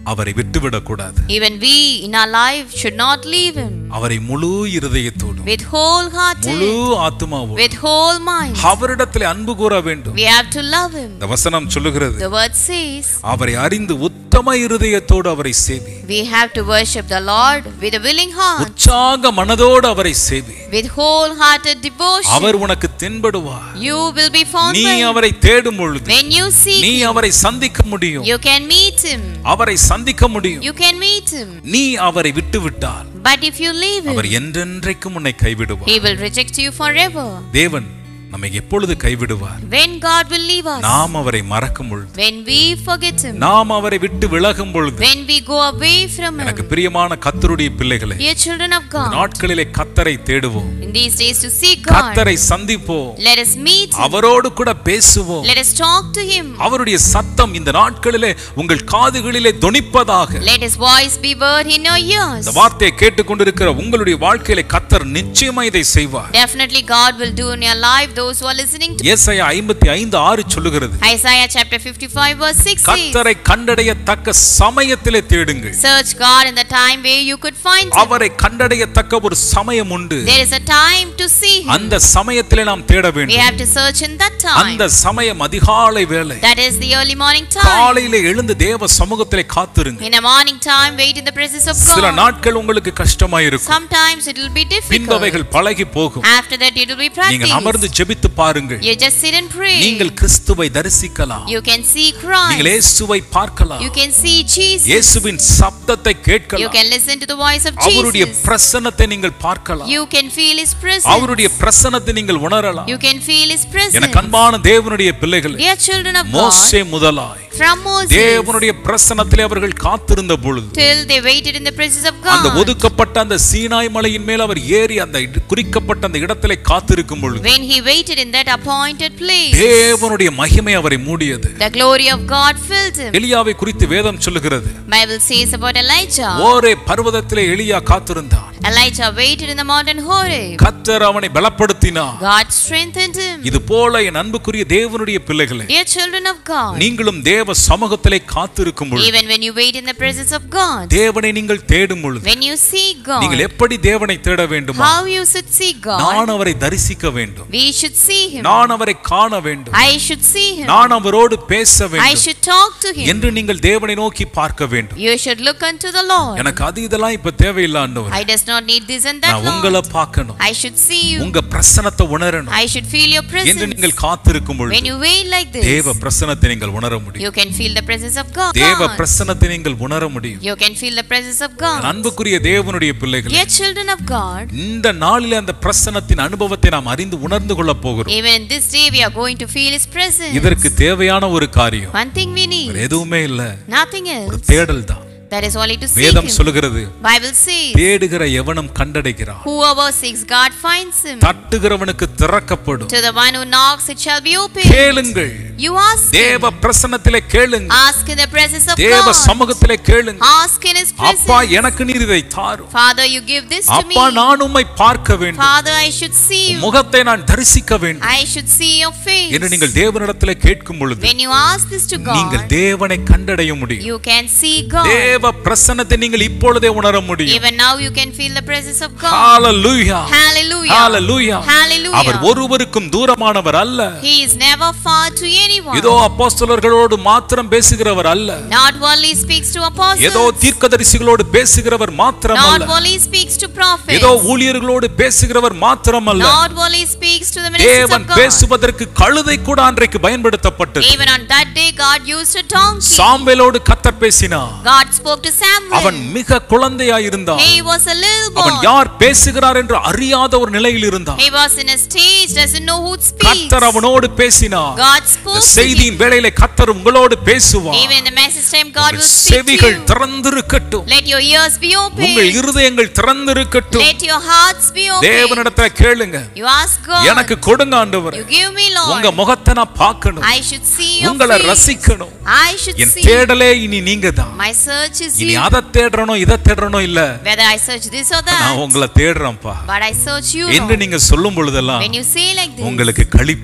அவரை விட்டுவிடக் கூடாது Even we in our life should not leave him அவரை முழு இருதயத்தோடும் with wholehearted, முழு ஆத்மாவோடும் with whole mind. அவரிடத்தில் அன்பு கூற வேண்டும் We have to love him. இந்த வசனம் சொல்லுகிறது The word says அவரை அறிந்து உத்தம இருதயத்தோடு அவரை சேவி we have to worship the Lord with a willing heart, உற்சாக மனதோடு அவரை சேவி with wholehearted devotion. அவர் உனக்கு தென்படுவார் You will be found நீ by him. அவரை தேடும் பொழுது When you seek நீ him, அவரை சந்திக்க முடியும் you can meet him. அவரை சந்திக்க முடியும் You can meet him. நீ அவரை விட்டு விட்டால் But if you leave our him, என்றென்றைக்கும் உன்னை கைவிடுவார் he will reject you forever. தேவன் நம்மை எப்பொழுது கைவிடுவார் When God will leave us, நாம் அவரை மறக்கும் பொழுது when we forget him, நாம் அவரை விட்டு விலகும் பொழுது when we go away from எனக்கு him. பிரியமான கத்தருடைய பிள்ளைகளே Dear children of God, நாட்களிலே கத்தரை தேடுவோம் in these days to seek God, கத்தரை சந்திப்போம் let us meet him. அவரோடு கூட பேசுவோம் Let us talk to him. அவருடைய சத்தம் இந்த நாட்களிலே உங்கள் காதுகளிலே தொனிப்பதாக Let his voice be heard in your ears. இந்த வார்த்தையை கேட்டுக்கொண்டிருக்கிற உங்களுடைய வாழ்க்கையிலே கத்தர் நிச்சயமா இதை செய்வார் Definitely God will do in your life those who are listening to ஏசாயா ஐம்பத்தி ஐந்து ஆறு சொல்லுகிறது Isaiah chapter 55 verse 6 says, கத்தரை கண்டடையத்தக்க சமயத்திலே தேடுங்கள் Search God in the time where you could find him. அவரை கண்டடையத்தக்க ஒரு சமயம் உண்டு There is a time to see him. அந்த சமயத்திலே நாம் தேட We வேண்டும் have to search in that time. அந்த சமயம் அதிகாலை வேளை That is the early morning time. காலையிலே எழுந்து தேவ சமூகத்திலே காத்திருங்க In the morning time, wait in the presence of சில God. நாட்கள் உங்களுக்கு கஷ்டமாயிருக்கும் Sometimes it will be difficult. பின்பவைகள் பழகி போகும் After that, it will be நீங்கள் அமர்ந்து practiced. ஜெபித்து பாருங்கள் You just sit and pray. நீங்கள் கிறிஸ்துவை தரிசிக்கலாம் You can see நீங்கள் Christ. இயேசுவை பார்க்கலாம் You can see Jesus. இயேசுவின் சப்தத்தை You கேட்கலாம் can listen to the voice of அவருடைய Jesus. பிரசன்னத்தை நீங்கள் பார்க்கலாம் You can feel His presence. அவருடைய பிரசன்னத்தை நீங்கள் உணரலாம் You can feel His presence. எனக்கு அன்பான தேவனுடைய பிள்ளைகள் Dear children of God, மோசே முதலாய் from Moses தேவனுடைய பிரசன்னத்திலே அவர்கள் காத்திருந்த பொழுது till they waited in the presence of அந்த God. ஒதுக்கப்பட்ட அந்த சீனாய் மலையின் மேல் அவர் ஏறி அந்த இட- குறிக்கப்பட்ட அந்த இடத்திலே காத்திருக்கும் பொழுது When he waited in that appointed place, தேவனுடைய மகிமை அவரை மூடியது the glory of God filled him. எலியாவை குறித்து வேதம் சொல்லுகிறது Bible says about Elijah. ஓரே பர்வதத்திலே எலியா காத்திருந்தான் Elijah waited in the mountain Horeb. கத்தர் அவனை பலப்படுத்தினார் God strengthened him. இது போல என் அன்புக்குரிய தேவனுடைய பிள்ளைகளே Dear children of God, நீங்களும் தேவ சமூகத்திலே காத்திருக்கும் பொழுது even when you wait in the presence of God, தேவனை நீங்கள் தேடும் பொழுது when you seek நீங்கள் God, எப்படி தேவனை தேட வேண்டுமா how you should seek God, நான் அவரை தரிசிக்க வேண்டும் we should see him. நான் அவரை காண வேண்டும் I should see him. நான் அவரோடு பேச I வேண்டும் should talk to him. என்று நீங்கள் தேவனை நோக்கி பார்க்க வேண்டும் You should look unto the Lord. எனக்கு அது இதெல்லாம் இப்ப தேவையில்லை ஆண்டவர் I does not need this and that. நான் உங்களை Lord. பார்க்கணும் I should see you. உங்க பிரசனத்தை உணரணும் I should feel your என்று presence. நீங்கள் காத்திருக்கும் When பொழுது you wait like தேவ this, பிரசனத்தை நீங்கள் உணர முடியும் you can feel the presence of God. தேவ பிரசனத்தை நீங்கள் உணர முடியும் You can feel the presence of N God. அன்புக்குரிய தேவனுடைய பிள்ளைகள் Dear children of God, இந்த நாளிலே அந்த பிரசனத்தின் அனுபவத்தை நாம் அறிந்து உணர்ந்து கொள்ள போகிறோம் even in this day we are going to feel His presence. இதற்கு தேவையான ஒரு காரியம் One thing we வேற need, எதுவுமே இல்ல nothing ஒரு else. தேடல் தான் That is only to seek வேதம் Him. சொல்லுகிறது Bible says, தேடுகிற எவனும் கண்டடைகிறான் whoever seeks God finds Him. தட்டுகிறவனுக்கு திறக்கப்படும் To the one who knocks, it shall be opened. கேளுங்கள் You ask Him. தேவ பிரசன்னத்திலே கேளுங்க Ask in the presence of தேவ God. சமூகத்திலே கேளுங்க Ask in His அப்பா presence. எனக்கு நீர் இதை தாரும் Father, you give this to me. அப்பா நான் உம்மை பார்க்க வேண்டும் Father, I should see um you. முகத்தை நான் தரிசிக்க வேண்டும் I should see your face. என்று நீங்கள் தேவனிடத்திலே கேட்கும் பொழுது When you ask this to நீங்கள் God, தேவனை கண்டடைய முடியும் you can see God. தேவ பிரசன்னத்தை நீங்கள் இப்பொழுதே உணர முடியும் Even now you can feel the presence of God. Hallelujah Hallelujah. Hallelujah Hallelujah. அவர் ஒருவருக்கும் தூரமானவர் அல்ல He is never far to anyone. ஏதோ அப்போஸ்தலர்களோடு மாத்திரம் பேசுகிறவர் அல்ல Not only speaks to apostles. ஏதோ தீர்க்கதரிசிகளோடு பேசுகிறவர் மாத்திரம் Not அல்ல only speaks to prophets. ஏதோ ஊழியர்களோடு பேசுகிறவர் மாத்திரம் அல்ல Not only speaks to the ministers தேவன் of God. பேசுவதற்கு கழுதை கூட அன்றைக்கு பயன்படுத்தப்பட்டது Even on that day, God used a donkey. சாம்பேலோடு கத்தர் பேசினார் God spoke to Samuel. அவன் மிக குழந்தையாயிருந்தான் He was a little அவன் boy. யார் பேசுகிறார் என்று அறியாத ஒரு நிலையில் இருந்தான் He was in a stage, doesn't know who speaks. கத்தர் அவனோடு பேசினார் God இந்த spoke to him. செய்தியின் வேளையிலே கத்தர் உங்களோடு பேசுவார் Even in the message time, God will உங்கள் speak to செவிகள் you. திறந்திருக்கட்டும் Let your ears be உங்கள் open. இருதயங்கள் திறந்திருக்கட்டும் Let your hearts be open. தேவனிடத்துல கேளுங்க You ask God. எனக்கு கொடுங்க ஆண்டவர் You give me, உங்க Lord. முகத்தை நான் பார்க்கணும் I should see your உங்களை face. ரசிக்கணும் I should என் see. தேடலே இனி நீங்க தான் My search is இனி you. அதை தேடுறனோ இதை தேடுறனோ இல்ல Whether I search this or நான் that. உங்களை தேடுறேன்ப்பா But I search you, என்று Lord. நீங்க சொல்லும் பொழுதெல்லாம் When you say like this, உங்களுக்கு களிப்பும்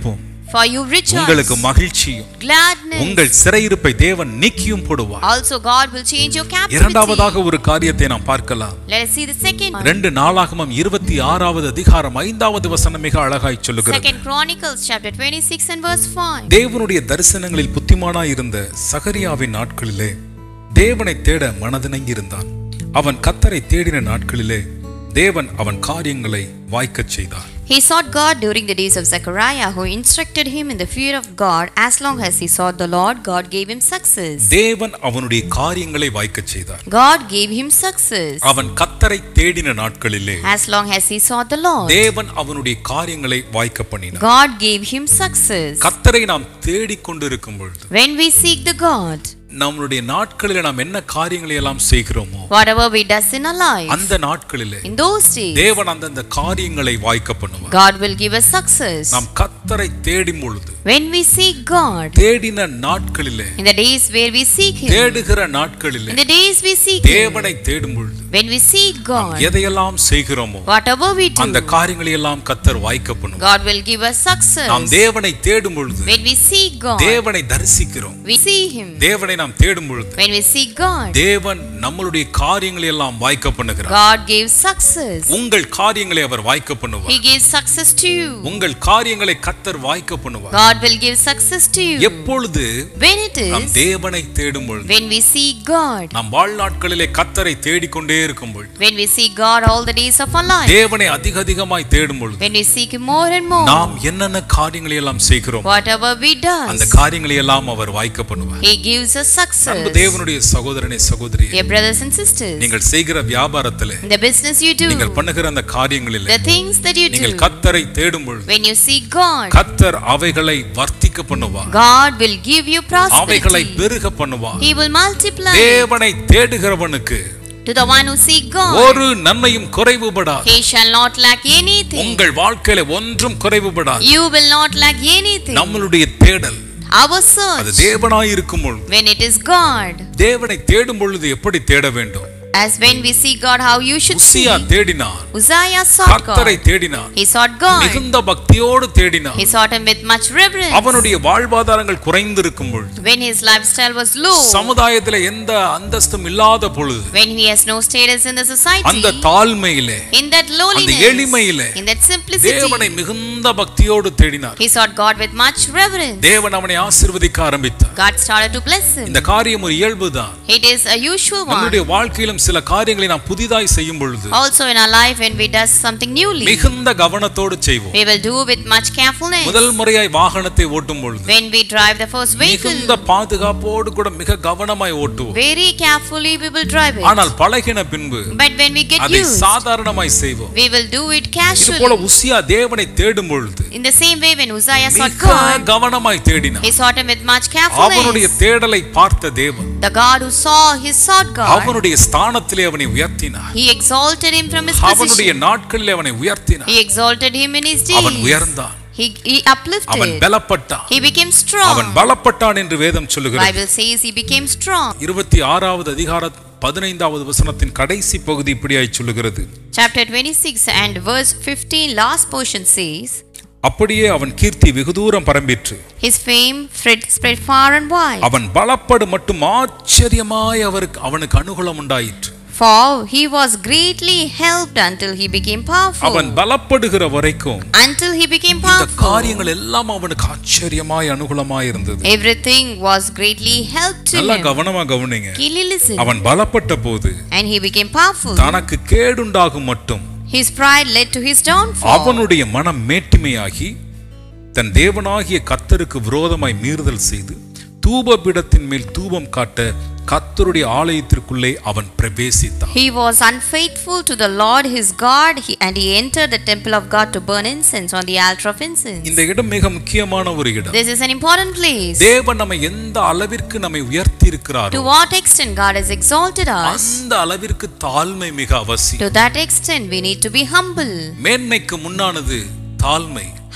For you உங்களுக்கு rejoice. மகிழ்ச்சியும் Gladness. உங்கள் சிறையிருப்பை தேவன் நீக்கியும் போடுவார் Also, God will change your captivity. இரண்டாவதாக ஒரு காரியத்தை நாம் பார்க்கலாம் Let us see the second one. ரெண்டு நாளாகமம் இருபத்தி ஆறாவது அதிகாரம் ஐந்தாவது வசனம் மிக அழகாய் சொல்லுகிறது Second Chronicles chapter 26 and verse 5. தேவனுடைய தரிசனங்களில் புத்திமானாய் இருந்த சகரியாவின் நாட்களிலே தேவனை தேட மனதிணங்கி இருந்தான் அவன் கத்தரை தேடின நாட்களிலே தேவன் அவன் காரியங்களை வாய்க்கச் செய்தார் He sought God during the days of Zechariah, who instructed him in the fear of God. As long as he sought the Lord, God gave him success. தேவன் அவனுடைய காரியங்களை வாய்க்கச் செய்தார் God gave him success. அவன் கத்தரை தேடின நாட்களிலே As long as he sought the Lord, தேவன் அவனுடைய காரியங்களை வாய்க்க பண்ணினார் God gave him success. கத்தரை நாம் தேடிக்கொண்டிருக்கும் பொழுது When we seek the God, நம்மளுடைய நாட்களிலே நாம் என்ன காரியங்களை எல்லாம் செய்கிறோமோ whatever we does in our life, அந்த நாட்களிலே in those days, தேவன் அந்தந்த காரியங்களை வாய்க்க பண்ணுவார் God will give us success. நாம் கத்தரை தேடும் பொழுது When we seek God, தேடின நாட்களிலே in the days where we seek Him, தேடுகிற நாட்களிலே in the days we seek Him, தேவனை தேடும் பொழுது when we seek God, எதையெல்லாம் செய்கிறோமோ whatever we அந்த do, காரியங்களை எல்லாம் கத்தர் வாய்க்க பண்ணுவார் God will give us success. நாம் தேவனை தேடும் பொழுது When we seek God, தேவனை தரிசிக்கிறோம் we see Him. தேவனை நாம் தேடும் பொழுது When we seek God, தேவன் நம்மளுடைய காரியங்களை எல்லாம் வாய்க்க பண்ணுகிறார் God gives success. உங்கள் காரியங்களை அவர் வாய்க்க பண்ணுவார் He gives success to you. உங்கள் காரியங்களை கத்தர் வாய்க்க பண்ணுவார் God will give success to you. எப்பொழுது When it நாம் is, தேவனை தேடும் பொழுது when we seek God, நாம் வாழ்நாட்களிலே கத்தரை தேடிக்கொண்டே இருக்கும் பொழுது when we seek God all the days of our life, தேவனை அதிக அதிகமாய் தேடும் பொழுது when we seek Him more and more, நாம் என்னென்ன காரியங்களை எல்லாம் செய்கிறோம் whatever we அந்த does, காரியங்களை எல்லாம் அவர் வாய்க்க பண்ணுவார் He gives us அன்பு success. தேவனுடைய சகோதரனே சகோதரி Dear brothers and sisters, நீங்கள் செய்கிற வியாபாரத்திலே in the business you do, நீங்கள் பண்ணுகிற அந்த காரியங்களிலே the things that you நீங்கள் do, கத்தரை தேடும் பொழுது when you seek God, கத்தர் அவைகளை வர்த்திக்க பண்ணுவார் God will give you அவைகளை prosperity. பெருக பண்ணுவார் He will multiply தேவனை தேடுகிறவனுக்கு to the one who seek God. ஒரு நன்மையும் குறைவுபடாது He shall not lack anything. உங்கள் வாழ்க்கையில ஒன்றும் குறைவுபடாது You will not lack anything. நம்மளுடைய தேடல் Our அது search, தேவனாய் இருக்கும் பொழுது when it is God, தேவனை தேடும் பொழுது எப்படி தேட வேண்டும் as when we seek God, how you should Uzziah seek. தேடினார் Uzziah sought கர்த்தரை God. தேடினார் He sought God. மிகுந்த பக்தியோடு தேடினார் He sought Him with much reverence. அவனுடைய வாழ்வாதாரங்கள் குறைந்திருக்கும் பொழுது When his lifestyle was low, சமுதாயத்துல எந்த அந்தஸ்தும் இல்லாத பொழுது when he has no status in the society, அந்த தாழ்மையிலே in that lowliness, எளிமையிலே in that simplicity, தேவனை மிகுந்த பக்தியோடு தேடினார் he sought God with much reverence. தேவன் அவனை ஆசீர்வதிக்க ஆரம்பித்தார் God started to bless him. இந்த காரியம் ஒரு இயல்புதான் It is a usual one. நம்முடைய வாழ்க்கையிலும் சில காரியங்களை நாம் புதிதாய் செய்யும் பொழுது Also in our life, when we do something newly, மிகுந்த கவனத்தோடு செய்வோம் we will do with much carefulness. முதல் முறையாய் வாகனத்தை ஓட்டும் பொழுது When we drive the first vehicle, மிகுந்த பாதுகாப்போடு கூட மிக கவனமாய் ஓட்டுவோம் very carefully we will drive it. ஆனால் பழகின பின்பு But when we get அதை used, சாதாரணமாய் செய்வோம் we will do it இது போல casually. உசியா தேவனை தேடும் பொழுது In the same way, when Uzziah sought மிக God, கவனமாய் தேடினார் he sought him with much அவனுடைய carefulness. தேடலை பார்த்த தேவன் The God who saw his sought God, அவனுடைய ஸ்தானத்திலே அவனை உயர்த்தினார் he exalted him from his அவனுடைய position. நாட்களிலே அவனை உயர்த்தினார் He exalted him in his அவன் days. உயர்ந்தான் He, he அவன் uplifted. பலப்பட்டான் He became அவன் strong. பலப்பட்டான் என்று வேதம் சொல்லுகிறது Bible says he became strong. இருபத்தி ஆறாவது அதிகார பதினைந்தாவது வசனத்தின் கடைசி பகுதி இப்படியாய் சொல்லுகிறது Chapter 26 and verse 15, last portion says, அப்படியே அவன் கீர்த்தி வெகு தூரம் பரம்பிற்று His fame spread, spread far and wide. அவன் பலப்படு மட்டும் ஆச்சரியமாய் அவருக்கு அவனுக்கு அனுகூலம் உண்டாயிற்று For he was greatly helped until he became powerful. அவன் பலப்படுகிற வரைக்கும் Until he became இந்த powerful. காரியங்கள் எல்லாம் அவனுக்கு ஆச்சரியமாய் அனுகூலமாய் இருந்தது Everything was greatly helped to நல்லா him. கவனமா கவனிங்க Keenly listen. அவன் பலப்பட்ட போது And he became powerful. தனக்கு கேடுண்டாகும் மட்டும் His pride led to his downfall. அவனுடைய மனம் மேட்டிமையாகி தன் தேவனாகிய கத்தருக்கு விரோதமாய் மீறுதல் செய்து தூபபீடத்தின் மேல் தூபம் காட்ட கத்தருடைய ஆலயத்திற்குள்ளே அவன் பிரவேசித்தான் He was unfaithful to the Lord his God, he, and he entered the temple of God to burn incense on the altar of incense. இந்த இடம் மிக முக்கியமான ஒரு இடம் This is an important place. தேவன் நம்மை எந்த அளவிற்கு நம்மை உயர்த்தி To இருக்கிறாரோ what extent God has exalted us, அந்த அளவிற்கு தாழ்மை மிக அவசியம் to that extent we need to be humble. மேன்மைக்கு முன்னானது தாழ்மை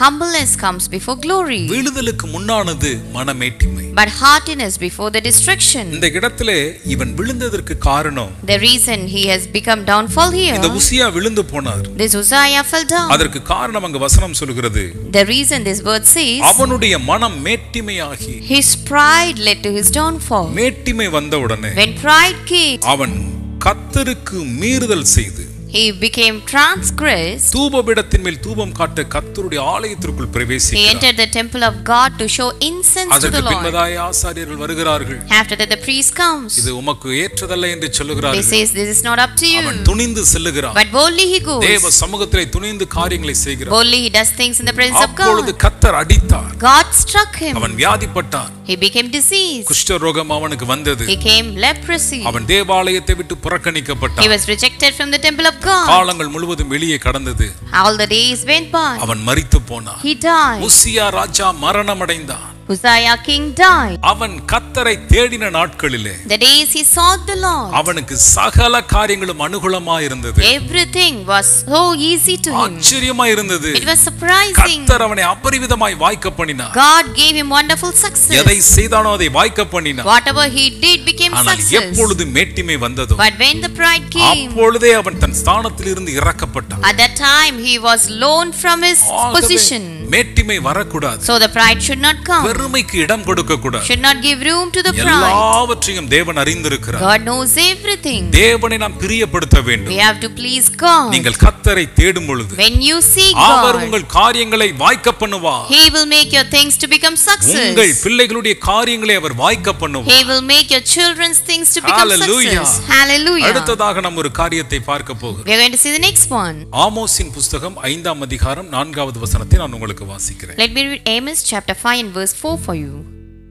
Humbleness comes before glory, விழுதலுக்கு முன்னானது மனமேட்டிமை but haughtiness before the destruction. இந்த இடத்திலே இவன் விழுந்ததற்கு காரணம் The reason he has become downfall here, இந்த உசியா விழுந்து போனார் this Uzziah fell down. அதற்கு காரணம் அங்கு வசனம் சொல்கிறது The reason this word says, அவனுடைய மனம் மேட்டிமையாகி his pride led to his downfall. மேட்டிமை வந்த உடனே When pride came, அவன் கத்தருக்கு மீறுதல் செய்து he became transgressed. தூபபிடத்தின் மேல் தூபம் காட்ட கத்தருடைய ஆலயத்திற்குள் He பிரவேசிக்கிறார் entered the temple of God to show incense to the அதற்கு Lord. பின்பதாய் ஆசாரியர்கள் வருகிறார்கள் After that, the priest comes. இது உமக்கு ஏற்றதல்ல என்று They சொல்லுகிறார்கள் says, this is not up to அவன் you. துணிந்து செல்லுகிறான் But boldly he தேவ goes. சமூகத்திலே துணிந்து காரியங்களை செய்கிறான் Boldly he does things in the presence of அப்பொழுது God. கத்தர் அடித்தார் God struck him. அவன் வியாதிப்பட்டான் He became diseased. குஷ்டரோகம் அவனுக்கு வந்தது He came leprosy. அவன் தேவாலயத்தை விட்டு He புறக்கணிக்கப்பட்டான் was rejected from the temple of God. காலங்கள் முழுவதும் வெளியே கடந்தது All the days went by. அவன் மரித்து போனான் He died. Uzziah Raja மரணமடைந்தான் Uzziah king died. அவன் கத்தரை தேடின நாட்களிலே The days he sought the Lord, அவனுக்கு சகல காரியங்களும் அனுகூலமா இருந்தது everything was so easy to him. ஆச்சரியமா இருந்தது It was surprising. கத்தர் அவனை அபரிவிதமாய் வாய்க்க பண்ணினார் God gave him wonderful success. எதை செய்தானோ அதை வாய்க்க பண்ணினார் Whatever he did became ஆனால் success. எப்பொழுது மேட்டிமை வந்ததோ But when the pride came, அப்பொழுதே அவன் தன் ஸ்தானத்தில் இருந்து இறக்கப்பட்டான் at that time he was loaned from his ஆகவே position. மேட்டிமை வரக்கூடாது So the pride should not come, பெருமைக்கு இடம் கொடுக்க கூடாது should not give room to the pride. எல்லாவற்றையும் தேவன் அறிந்திருக்கிறார் God knows everything. தேவனை நாம் பிரியப்படுத்த We வேண்டும் have to please God. நீங்கள் கத்தரை தேடும் பொழுது When you seek our God, உங்கள் காரியங்களை வாய்க்க பண்ணுவார் He will make your things to become உங்கள் success. பிள்ளைகளுடைய காரியங்களை அவர் வாய்க்க பண்ணுவார் He will make your children's things to become Hallelujah. success. Hallelujah. அடுத்ததாக நாம் ஒரு காரியத்தை பார்க்க போகிறோம் We are going to see the next one. ஆமோஸின் புஸ்தகம் ஐந்தாம் அதிகாரம் நான்காவது வசனத்தை நான் உங்களுக்கு வாசிக்கிறேன் Let me read Amos chapter 5 and verse 4 for you.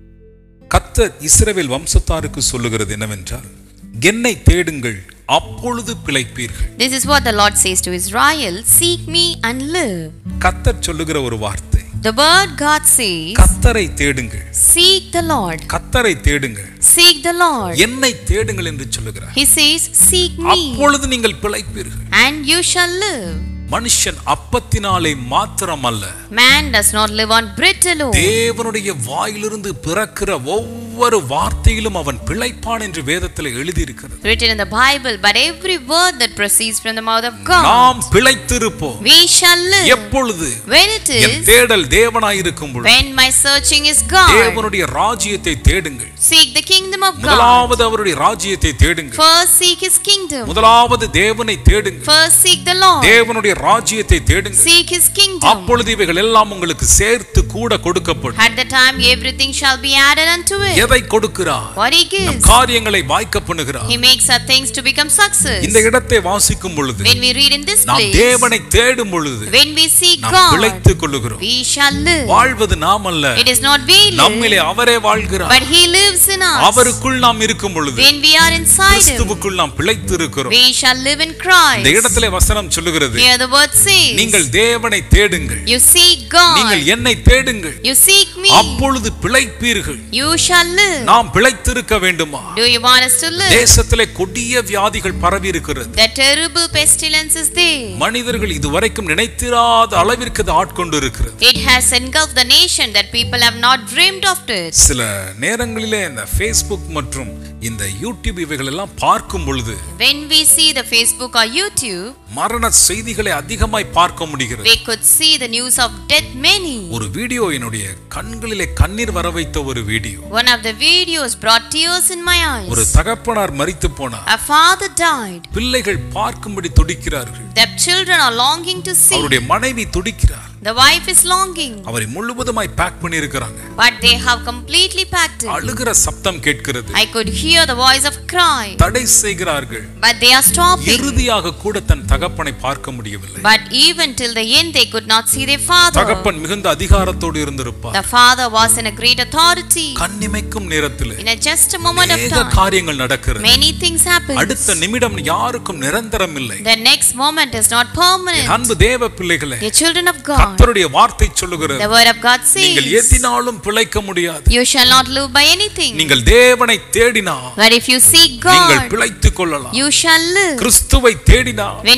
கத்தர் இஸ்ரவேல் வம்சத்தாருக்கு சொல்லுகிறது என்னவென்றால் என்னை தேடுங்கள் அப்பொழுது பிழைப்பீர்கள் This is what the Lord says to Israel Seek me and live. கத்தர் சொல்லுகிற ஒரு வார்த்தை The word God says, கத்தரை தேடுங்கள் Seek the Lord. கத்தரை தேடுங்கள் Seek the Lord. என்னை தேடுங்கள் என்று சொல்லுகிறார் He says, Seek me அப்பொழுது நீங்கள் பிழைப்பீர்கள் and you shall live. மனுஷன் அப்பத்தினாலே மாத்திரம் அல்ல Man does not live on bread alone. தேவனுடைய வாயிலிருந்து பிறக்கிற ஒவ்வொரு வார்த்தையிலும் அவன் பிழைப்பான் என்று வேதத்தில் எழுதியிருக்கிறது Written in the Bible, but every word that proceeds from the mouth of God, நாம் பிழைத்திருப்போம் we shall live. எப்பொழுது When it என் is, தேடல் தேவனாயிருக்கும் பொழுது when my searching is God, தேவனுடைய ராஜ்யத்தை தேடுங்கள் seek the kingdom of God. முதலாவது அவருடைய ராஜ்யத்தை தேடுங்கள் First seek his kingdom. முதலாவது தேவனை தேடுங்கள் First seek the Lord. தேவனுடைய ராஜ்யத்தை தேடுங்கள் Seek his kingdom. அப்பொழுது இவைகள் எல்லாம் உங்களுக்கு சேர்த்து கூட கொடுக்கப்படும் At the time everything shall be added unto it. எதை கொடுக்கிறார் What he நம் gives. காரியங்களை வாய்க்க பண்ணுகிறார் He makes our things to become success. இந்த இடத்தை வாசிக்கும் பொழுது When we read in this நாம் place, தேவனை தேடும் பொழுது when we seek நாம் God, பிழைத்துக் கொள்ளுகிறோம் we shall live. வாழ்வது நாம் அல்ல It is not we live, நம்மிலே அவரே வாழ்கிறார் but he lives in us. அவருக்குள் நாம் இருக்கும் பொழுது When we are inside him, கிறிஸ்துவுக்குள் நாம் பிழைத்து இருக்கிறோம் we shall live in இந்த Christ. இடத்திலே வசனம் சொல்லுகிறது Here the word says, நீங்கள் தேவனை தேடுங்கள் you seek நீங்கள் God, என்னை தேடுங்கள் you seek me, அப்பொழுது பிழைப்பீர்கள் you shall live. நாம் பிழைத்திருக்க வேண்டுமா Do you want us to live? தேசத்திலே கொடிய வியாதிகள் பரவி இருக்கிறது The terrible pestilence is there. மனிதர்கள் இதுவரைக்கும் நினைத்திராத அளவிற்கு அது ஆட்கொண்டு இருக்கிறது It has engulfed the nation that people have not dreamed of it. சில நேரங்களிலே இந்த ஃபேஸ்புக் மற்றும் இந்த யூடியூப் இவைகள் எல்லாம் பார்க்கும் பொழுது When we see the Facebook or YouTube, மரண செய்திகளை அதிகமாய் பார்க்க முடிகிறது we could see the news of death many. ஒரு வீடியோ என்னுடைய கண்களிலே கண்ணீர் வர வைத்த ஒரு video One of the videos brought tears in my ஒரு eyes. தகப்பனார் மரித்து போனார் A father died. பிள்ளைகள் பார்க்கும்படி துடிக்கிறார்கள் The children are longing to see. அவருடைய மனைவி துடிக்கிறார் The wife is longing, அவரை முழுவதுமாய் பேக் பண்ணி இருக்கிறாங்க but they have completely packed it. அழுகிற சப்தம் கேட்கிறது I could hear the voice of cry, தடை செய்கிறார்கள் but they are stopping. இறுதியாக கூட தன் தகப்பனை பார்க்க முடியவில்லை But even till the end, they could not see their father. தகப்பன் மிகுந்த அதிகாரத்தோடு இருந்திருப்பார் The father was in a great authority. கண்ணிமைக்கும் நேரத்தில் In a just a moment of அநேக time, காரியங்கள் நடக்கிறது many things happen. அடுத்த நிமிடம் யாருக்கும் நிரந்தரம் இல்லை The next moment is not permanent. அன்பு தேவ பிள்ளைகளே The children of God, கர்த்தருடைய வார்த்தை சொல்லுகிறது the word of God நீங்கள் says, எதினாலும் பிழைக்க முடியாது You shall not live by anything. நீங்கள் தேவனை தேடினா But if you seek நீங்கள் God, பிழைத்துக் கொள்ளலாம் you shall live. கிறிஸ்துவை தேடினா When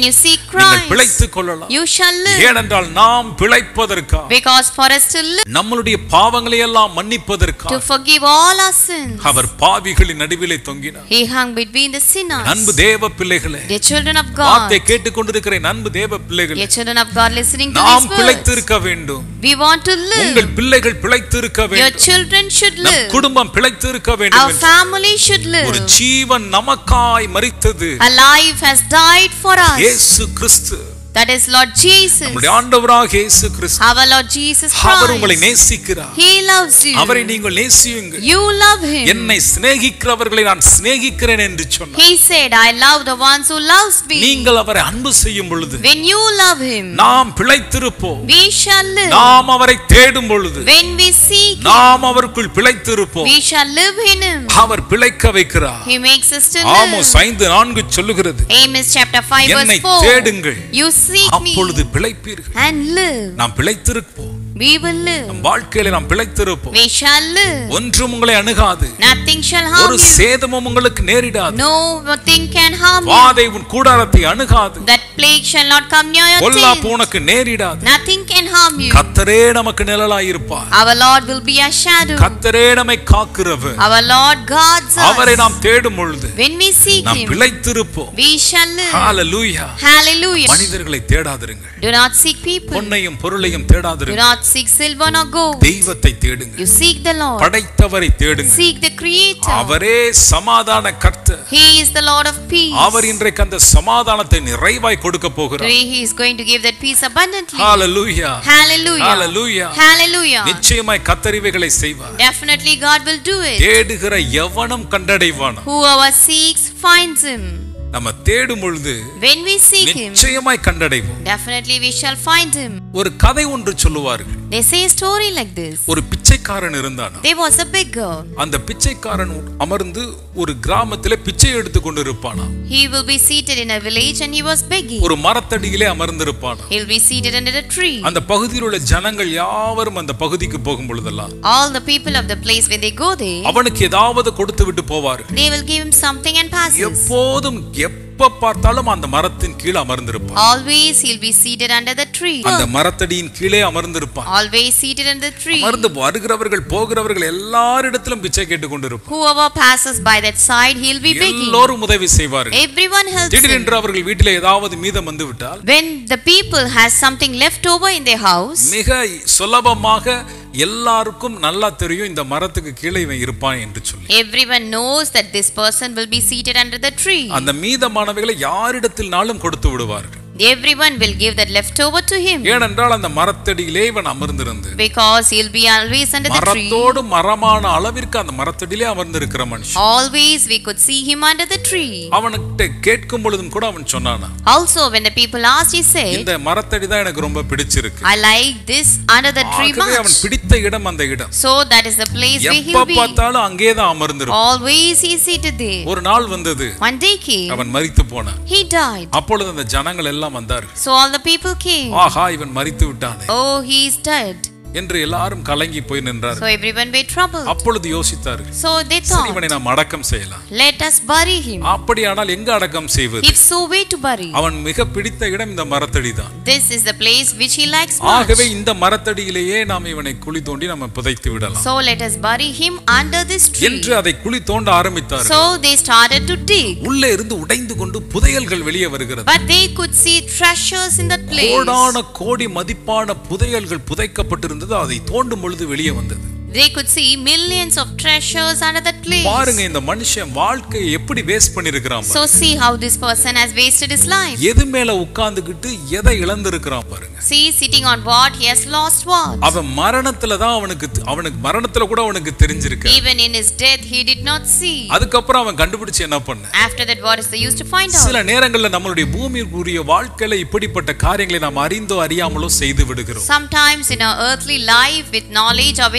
When you seek நீங்கள் Christ, பிழைத்துக் கொள்ளலாம் you shall live. ஏனென்றால் நாம் பிழைப்பதற்காக Because for us to live, நம்மளுடைய பாவங்களை எல்லாம் மன்னிப்பதற்காக to forgive all our sins, அவர் பாவிகளின் நடுவிலே தொங்கினார் He hung between the sinners. அன்பு தேவ பிள்ளைகளே Dear children of வார்த்தை God, கேட்டுக்கொண்டிருக்கிற என் அன்பு தேவ பிள்ளைகளே dear children of God listening to நாம் these பிழைத்து words, இருக்க வேண்டும் we want to உங்கள் live. பிள்ளைகள் பிழைத்து இருக்க Your வேண்டும் children should நம் live. குடும்பம் பிழைத்து இருக்க வேண்டும் Our என்று family should ஒரு live. ஜீவன் நமக்காய் மரித்தது A life has died for us. இயேசு கிறிஸ்து That is Lord Jesus. நம்முடைய ஆண்டவராக இயேசு கிறிஸ்து Our Lord Jesus அவர் உங்களை Christ. நேசிக்கிறார் He loves you. அவரை நீங்கள் நேசியுங்கள் You love Him. என்னை சிநேகிக்கிறவர்களை நான் சிநேகிக்கிறேன் என்று சொன்னார் He said, I love the ones who loves me. நீங்கள் அவரை அன்பு செய்யும் பொழுது When you love Him, நாம் பிழைத்திருப்போம் we shall live. நாம் அவரை தேடும் பொழுது When we seek Him, நாம் அவருக்குள் பிழைத்திருப்போம் we shall live in Him. அவர் பிழைக்க வைக்கிறார் He makes us to Amos live. ஐந்து நான்கு சொல்லுகிறது Amos chapter 5 என்னை verse 4. தேடுங்கள் You seek me அப்பொழுது பிழைப்பீர்கள் and live. நாம் பிழைத்திருப்போம் We will live. நம் வாழ்க்கையில நாம் பிழைத்திருப்போம் We shall live. ஒன்றும் உங்களை அணுகாது Nothing shall harm ஒரு you. சேதமும் உங்களுக்கு நேரிடாது Nothing can harm you. வாதை உன் கூடாரத்தை அணுகாது That plague shall not come near your பொல்லாப்பு tent. உனக்கு நேரிடாது Nothing can harm you. கத்தரே நமக்கு நிழலாயிருப்பார் Our Lord will be our shadow. கத்தரே நம்மை காக்கிறவர் Our Lord guards அவரை us. நாம் தேடும் பொழுது When we seek நாம் Him, பிழைத்திருப்போம் we shall live. Hallelujah Hallelujah. மனிதர்களை தேடாதிருங்கள் Do not seek people. பொன்னையும் பொருளையும் Do தேடாதிருங்கள் not seek silver nor gold. தெய்வத்தை தேடுங்கள் You seek the Lord. படைத்தவரை தேடுங்கள் Seek the Creator. அவரே சமாதான கர்த்தர் He is the Lord of peace. அவர் இன்றைக்கு அந்த சமாதானத்தை நிறைவாய் கொடுக்க போகிறார் Today He is going to give that peace abundantly. Hallelujah Hallelujah. Hallelujah Hallelujah. நிச்சயமாய் கத்தறிவைகளை செய்வார் Definitely God will do it. தேடுகிற எவனும் கண்டடைவான் Whoever seeks finds Him. நம்ம தேடும் பொழுது When we seek Him, நிச்சயமாய் கண்டடைவோம் definitely we shall find Him. ஒரு கதை ஒன்று சொல்லுவார்கள் They say a story like this. ஒரு பிச்சைக்காரன் இருந்தானா There was a beggar. அந்த பிச்சைக்காரன் அமர்ந்து ஒரு கிராமத்திலே பிச்சை எடுத்து கொண்டு இருப்பானா He will be seated in a village and he was begging. ஒரு மரத்தடியிலே அமர்ந்திருப்பானா He'll be seated under a tree. அந்த பகுதியில் உள்ள ஜனங்கள் யாவரும் அந்த பகுதிக்கு போகும் பொழுதெல்லாம் All the people of the place when they go there, அவனுக்கு ஏதாவது கொடுத்து விட்டு போவார்கள் they will give him something and passes. எப்போதும் எப்ப பார்த்தாலும் அந்த மரத்தின் கீழே அமர்ந்திருப்பான் Always he'll be seated under the tree. அந்த மரத்தடியின் கீழே அமர்ந்திருப்பான் Always seated under the tree. அமர்ந்து வருகிறவர்கள் போகிறவர்கள் எல்லாரிடத்திலும் பிச்சை கேட்டுக் கொண்டிருப்பான் Whoever passes by that side, he'll be begging. எல்லோரும் உதவி செய்வார்கள் Everyone helps him. திடீரென்று அவர்கள் வீட்டிலே ஏதாவது மீதம் வந்து விட்டால் When the people has something left over in their house, மிக சுலபமாக எல்லாருக்கும் நல்லா தெரியும் இந்த மரத்துக்கு கீழே இவன் இருப்பான் என்று சொல்லி everyone knows that this person will be seated under the tree. அந்த மீதமானவைகளை யாரிடத்தில்னாலும் கொடுத்து விடுவார்கள் Everyone will give that leftover to him ஏனென்றால் அந்த மரத்தடியிலே இவன் அமர்ந்திருந்து because he'll be always under the tree. மரத்தோடு மரமான அளவிற்கு அந்த மரத்தடியிலே அமர்ந்திருக்கிற மனுஷன் Always we could see him under the tree. அவன்கிட்ட கேட்கும் பொழுதும் கூட அவன் சொன்னானா Also, when the people asked, he said, இந்த மரத்தடி தான் எனக்கு ரொம்ப பிடிச்சிருக்கு I like this under the tree ஆகவே அவன் much. பிடித்த இடம் அந்த இடம் So that is the place where எப்ப he'll be. பார்த்தாலும் அங்கேதான் அமர்ந்திருப்பான் Always he seated there. ஒரு நாள் வந்தது One day came, அவன் மரித்து போனான் he died. அப்பொழுது அந்த ஜனங்கள் எல்லாம் வந்தார்கள் So all the people came. ஆஹா இவன் மரித்து விட்டானே Oh, he is dead. என்று எல்லாரும் கலங்கி போய் So நின்றார்கள் everyone were troubled. அப்பொழுது யோசித்தார்கள் So they சரி thought, இவனை நாம் அடக்கம் செய்யலாம் let us bury him. அப்படியானால் எங்க அடக்கம் செய்வது If so, where to bury? அவன் மிக பிடித்த இடம் இந்த மரத்தடி தான் This is the place which he likes much. ஆகவே இந்த மரத்தடியிலேயே நாம் இவனை குழி தோண்டி நம்ம புதைத்து விடலாம் So let us bury him under this tree. என்று அதை குழி தோண்ட ஆரம்பித்தார் So they started to dig. உள்ளே இருந்து உடைந்து கொண்டு புதையல்கள் வெளியே வருகிறது But they could see treasures in that place. கோடான கோடி மதிப்பான புதையல்கள் புதைக்கப்பட்டிருந்தது அதை தோண்டும் பொழுது வெளியே வந்தது They could see millions of treasures under that place. பாருங்க இந்த மனுஷன் வாழ்க்கையை எப்படி வேஸ்ட் பண்ணிருக்கிறான் So see how this person has wasted his life. எது மேல உட்கார்ந்துகிட்டு எதை இழந்திருக்கிறான் பாருங்க See, sitting on what? He has lost what? அவன் மரணத்துல தான் அவனுக்கு அவனுக்கு மரணத்துல கூட அவனுக்கு தெரிஞ்சிருக்கு Even in his death, he did not see. அதுக்கப்புறம் அவன் கண்டுபிடிச்சு என்ன பண்ண After that, what is the use to find out? சில நேரங்கள்ல நம்மளுடைய பூமிக்குரிய வாழ்க்கையில இப்படிப்பட்ட காரியங்களை நாம் அறிந்தோ அறியாமலோ செய்து விடுகிறோம் Sometimes in our earthly life, with knowledge or without it,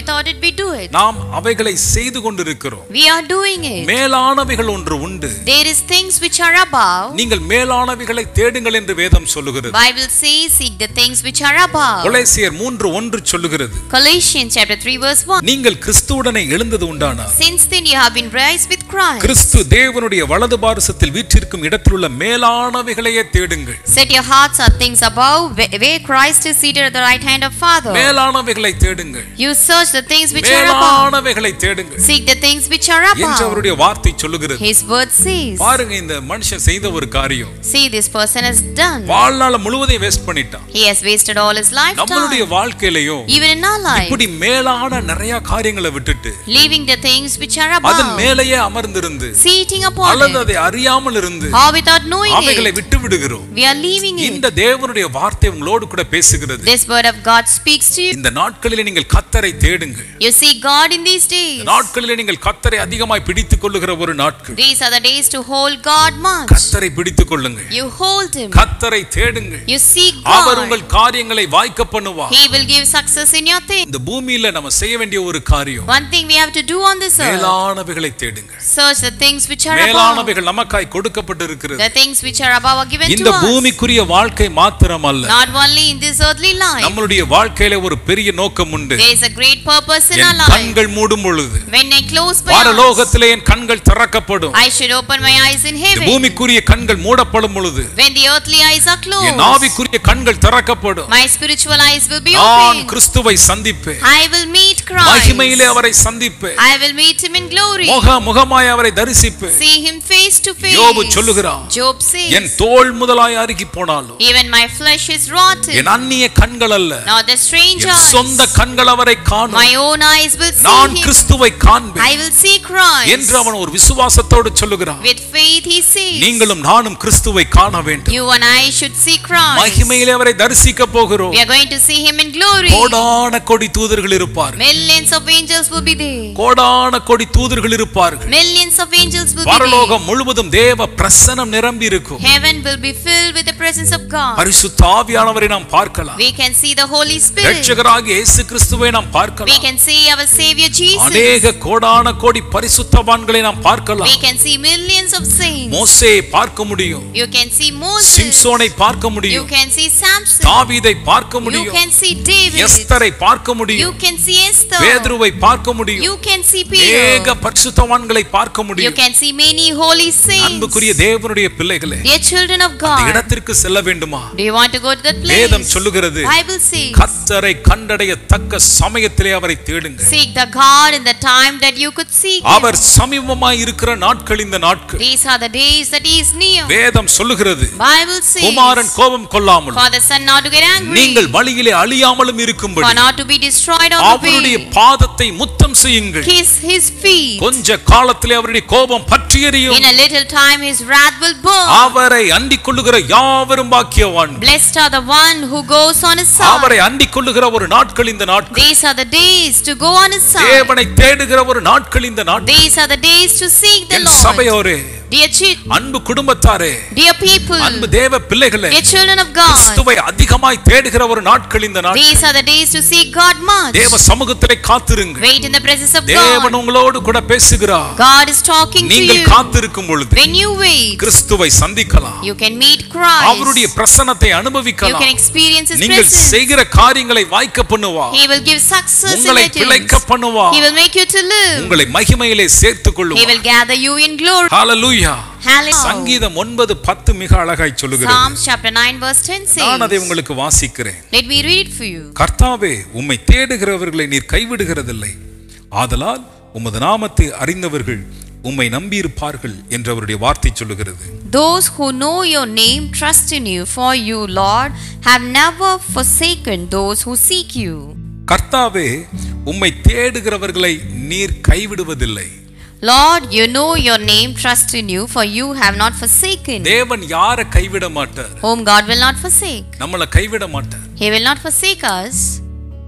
we do it? நாம் அவைகளை செய்து கொண்டிருக்கிறோம் We are doing it. மேலானவைகள் ஒன்று உண்டு There is things which are above. நீங்கள் மேலானவைகளை தேடுங்கள் என்று வேதம் சொல்லுகிறது Bible says, seek the things which are above. கொலேசியர் மூன்று ஒன்று சொல்லுகிறது Colossians chapter 3 verse 1. நீங்கள் கிறிஸ்துவுடனே எழுந்தது உண்டானா Since then you have been raised with Christ. கிறிஸ்து தேவனுடைய வலது பாரசத்தில் வீற்றிருக்கும் இடத்தில் உள்ள மேலானவைகளையே தேடுங்கள் Set your hearts on things above, where where Christ is seated at the right hand of Father. மேலானவைகளை தேடுங்கள் You search the things which are above. மேலானவைகளை தேடுங்கள் Seek the things which are என்று above. அவருடைய வார்த்தை சொல்லுகிறது His word says. பாருங்க இந்த மனுஷன் செய்த ஒரு காரியம் See, this person has done. வாழ்நாள் முழுவதையும் வேஸ்ட் பண்ணிட்டான் He has wasted all his நம்மளுடைய lifetime. வாழ்க்கையிலையும் Even in our life. இப்படி மேலான நிறைய காரியங்களை விட்டுட்டு Leaving the things which are அதன் above. மேலேயே அமர்ந்திருந்து Seating upon அல்லது it. அதை அறியாமல் இருந்து Or without knowing அவைகளை it. விட்டு விடுகிறோம் We are leaving it. இந்த தேவனுடைய வார்த்தை உங்களோடு கூட பேசுகிறது This word of God speaks to you. இந்த நாட்களிலே நீங்கள் கத்தரை தேடுங்கள் You see God in these days. இந்த நாட்களிலே நீங்கள் கத்தரை அதிகமாய் பிடித்துக் கொள்ளுகிற ஒரு நாட்கள் These are the days to hold God much. கத்தரை பிடித்துக் கொள்ளுங்கள் You hold Him. கத்தரை தேடுங்கள் You seek அவர் God. உங்கள் காரியங்களை வாய்க்க பண்ணுவார் He will give success in your thing. இந்த பூமியில நம்ம செய்ய வேண்டிய ஒரு காரியம் One thing we have to do on this earth. மேலானவைகளை தேடுங்கள் Search the things which are above. மேலானவைகள் நமக்காய் கொடுக்கப்பட்டு இருக்கிறது The things which are above are given இந்த to us. பூமிக்குரிய வாழ்க்கை மாத்திரம் அல்ல Not only in this earthly life. நம்மளுடைய வாழ்க்கையில ஒரு பெரிய நோக்கம் உண்டு There is a great purpose in our N life. கண்கள் மூடும் பொழுது When I close my eyes, பரலோகத்திலே என் கண்கள் திறக்கப்படும் I should open my eyes in இந்த heaven. பூமிக்குரிய கண்கள் மூடப்படும் பொழுது When the earthly eyes are N closed, ஆவிக்குரிய கண்கள் திறக்கப்படும் my spiritual eyes will be நான் open. கிறிஸ்துவை சந்திப்பேன் I will meet Christ. மகிமையிலே அவரை சந்திப்பேன் I will meet him in glory. முக முகமாய் அவரை தரிசிப்பேன் See him face to face. யோபு சொல்லுகிறான் Job என் says, தோல் முதலாய் அருகி போனாலும் even my flesh is rotten. என் அந்நிய கண்கள் அல்ல Not the strange N eyes. சொந்த கண்கள் அவரை காணும் My own eyes will see நான் him. கிறிஸ்துவை காண்பேன் I will see Christ. என்று அவன் ஒரு விசுவாசத்தோடு சொல்லுகிறான் With faith he says, நீங்களும் நானும் கிறிஸ்துவை காண வேண்டும் you and I should see Christ. மகிமையிலே அவரை தரிசிக்க போகிறோம் We are going to see him in glory. கோடான கொடி தூதர்கள் இருப்பார்கள் Millions of angels will be there. கோடான கொடி தூதர்கள் இருப்பார்கள் Millions of angels will be there. பரலோகம் முழுவதும் தேவ பிரசனம் நிரம்பி இருக்கும் Heaven will be filled with the presence of God. பரிசுத்த ஆவியானவரை நாம் பார்க்கலாம் We can see the Holy Spirit. ரட்சகராகிய இயேசு கிறிஸ்துவை நாம் We பார்க்கலாம் can see our Savior Jesus. அநேக கோடான கோடி பரிசுத்தவான்களை நாம் We பார்க்கலாம் can see millions of saints. மோசேயை பார்க்க முடியும் You can see Moses. சிம்சோனை பார்க்க You முடியும் can see Samson. தாவீதை பார்க்க You முடியும் can see David. எஸ்தரை பார்க்க You முடியும் can see Esther. பேதுருவை பார்க்க முடியும் You can see ஏக Peter. பரிசுத்தவான்களை பார்க்க You முடியும் can see many holy saints. அன்புக்குரிய தேவனுடைய பிள்ளைகளே Dear children of அந்த God, இடத்திற்கு செல்ல வேண்டுமா do you want to go to that வேதம் place? சொல்லுகிறது Bible says, கத்தரை கண்டடைய தக்க சமயத்திலே அவரை தேடுங்க seek the God in the time that you could seek Him. அவர் சமீபமாய் இருக்கிற நாட்கள் இந்த நாட்கள் These are the days that He is near. வேதம் சொல்லுகிறது Bible says, குமாரன் கோபம் கொள்ளாமல் for the son not to get angry, நீங்கள் வழியிலே அழியாமலும் for இருக்கும்படி not to be destroyed on the அவருடைய way. பாதத்தை முத்தம் செய்யுங்கள் Kiss His feet. கொஞ்ச காலத்திலே அவருடைய கோபம் பற்றி எரியும் In a little time His wrath will burn. அவரை அண்டிக் கொள்ளுகிற யாவரும் பாக்கியவான் Blessed are the one who goes on His side. அவரை அண்டிக் கொள்ளுகிற ஒரு நாட்கள் இந்த நாட்கள் These are the days to go on His side. தேவனை தேடுகிற ஒரு நாட்கள் இந்த நாட்கள் These are the days to seek the N Lord. சபையோரே Dear, chi- அன்பு குடும்பத்தாரே dear people, அன்பு தேவ பிள்ளைகளே dear children of God, கிறிஸ்துவை அதிகமாய் தேடுகிற ஒரு நாட்கள் இந்த நாட்கள் these are the days to seek God much. தேவ சமூகத்திலே காத்திருங்க Wait in the presence of தேவன் God. உங்களோடு கூட பேசுகிறார் God is talking to நீங்கள் you. காத்திருக்கும் பொழுது When you wait, கிறிஸ்துவை சந்திக்கலாம் you can meet Christ. அவருடைய பிரசன்னத்தை You அனுபவிக்கலாம் can experience His நீங்கள் presence. செய்கிற காரியங்களை வாய்க்க பண்ணுவா He will give success in உங்களை your பிழைக்க things. பண்ணுவா He will make you to live. உங்களை மகிமையிலே சேர்த்துக் He கொள்ளுவா will gather you in glory. Hallelujah Hallelujah. சங்கீதம் ஒன்பது பத்து மிக அழகாய் சொல்லுகிறது Psalms chapter 9 verse 10 நான் அதை says, உங்களுக்கு வாசிக்கிறேன் Let me read it for you. கர்த்தாவே உம்மை தேடுகிறவர்களை நீர் கைவிடுகிறதில்லை ஆதலால் உமது நாமத்தை அறிந்தவர்கள் உம்மை நம்பியிருப்பார்கள் என்று அவருடைய வார்த்தை சொல்லுகிறது Those who know your name trust in you, for you, Lord, have never forsaken those who seek you. கர்த்தாவே உம்மை தேடுகிறவர்களை நீர் கைவிடுவதில்லை Lord, you know your name, trust in you, for you have not forsaken, தேவன் யாரை கைவிட மாட்டார் whom God will not forsake. நம்மளை கைவிட மாட்டார் He will not forsake us.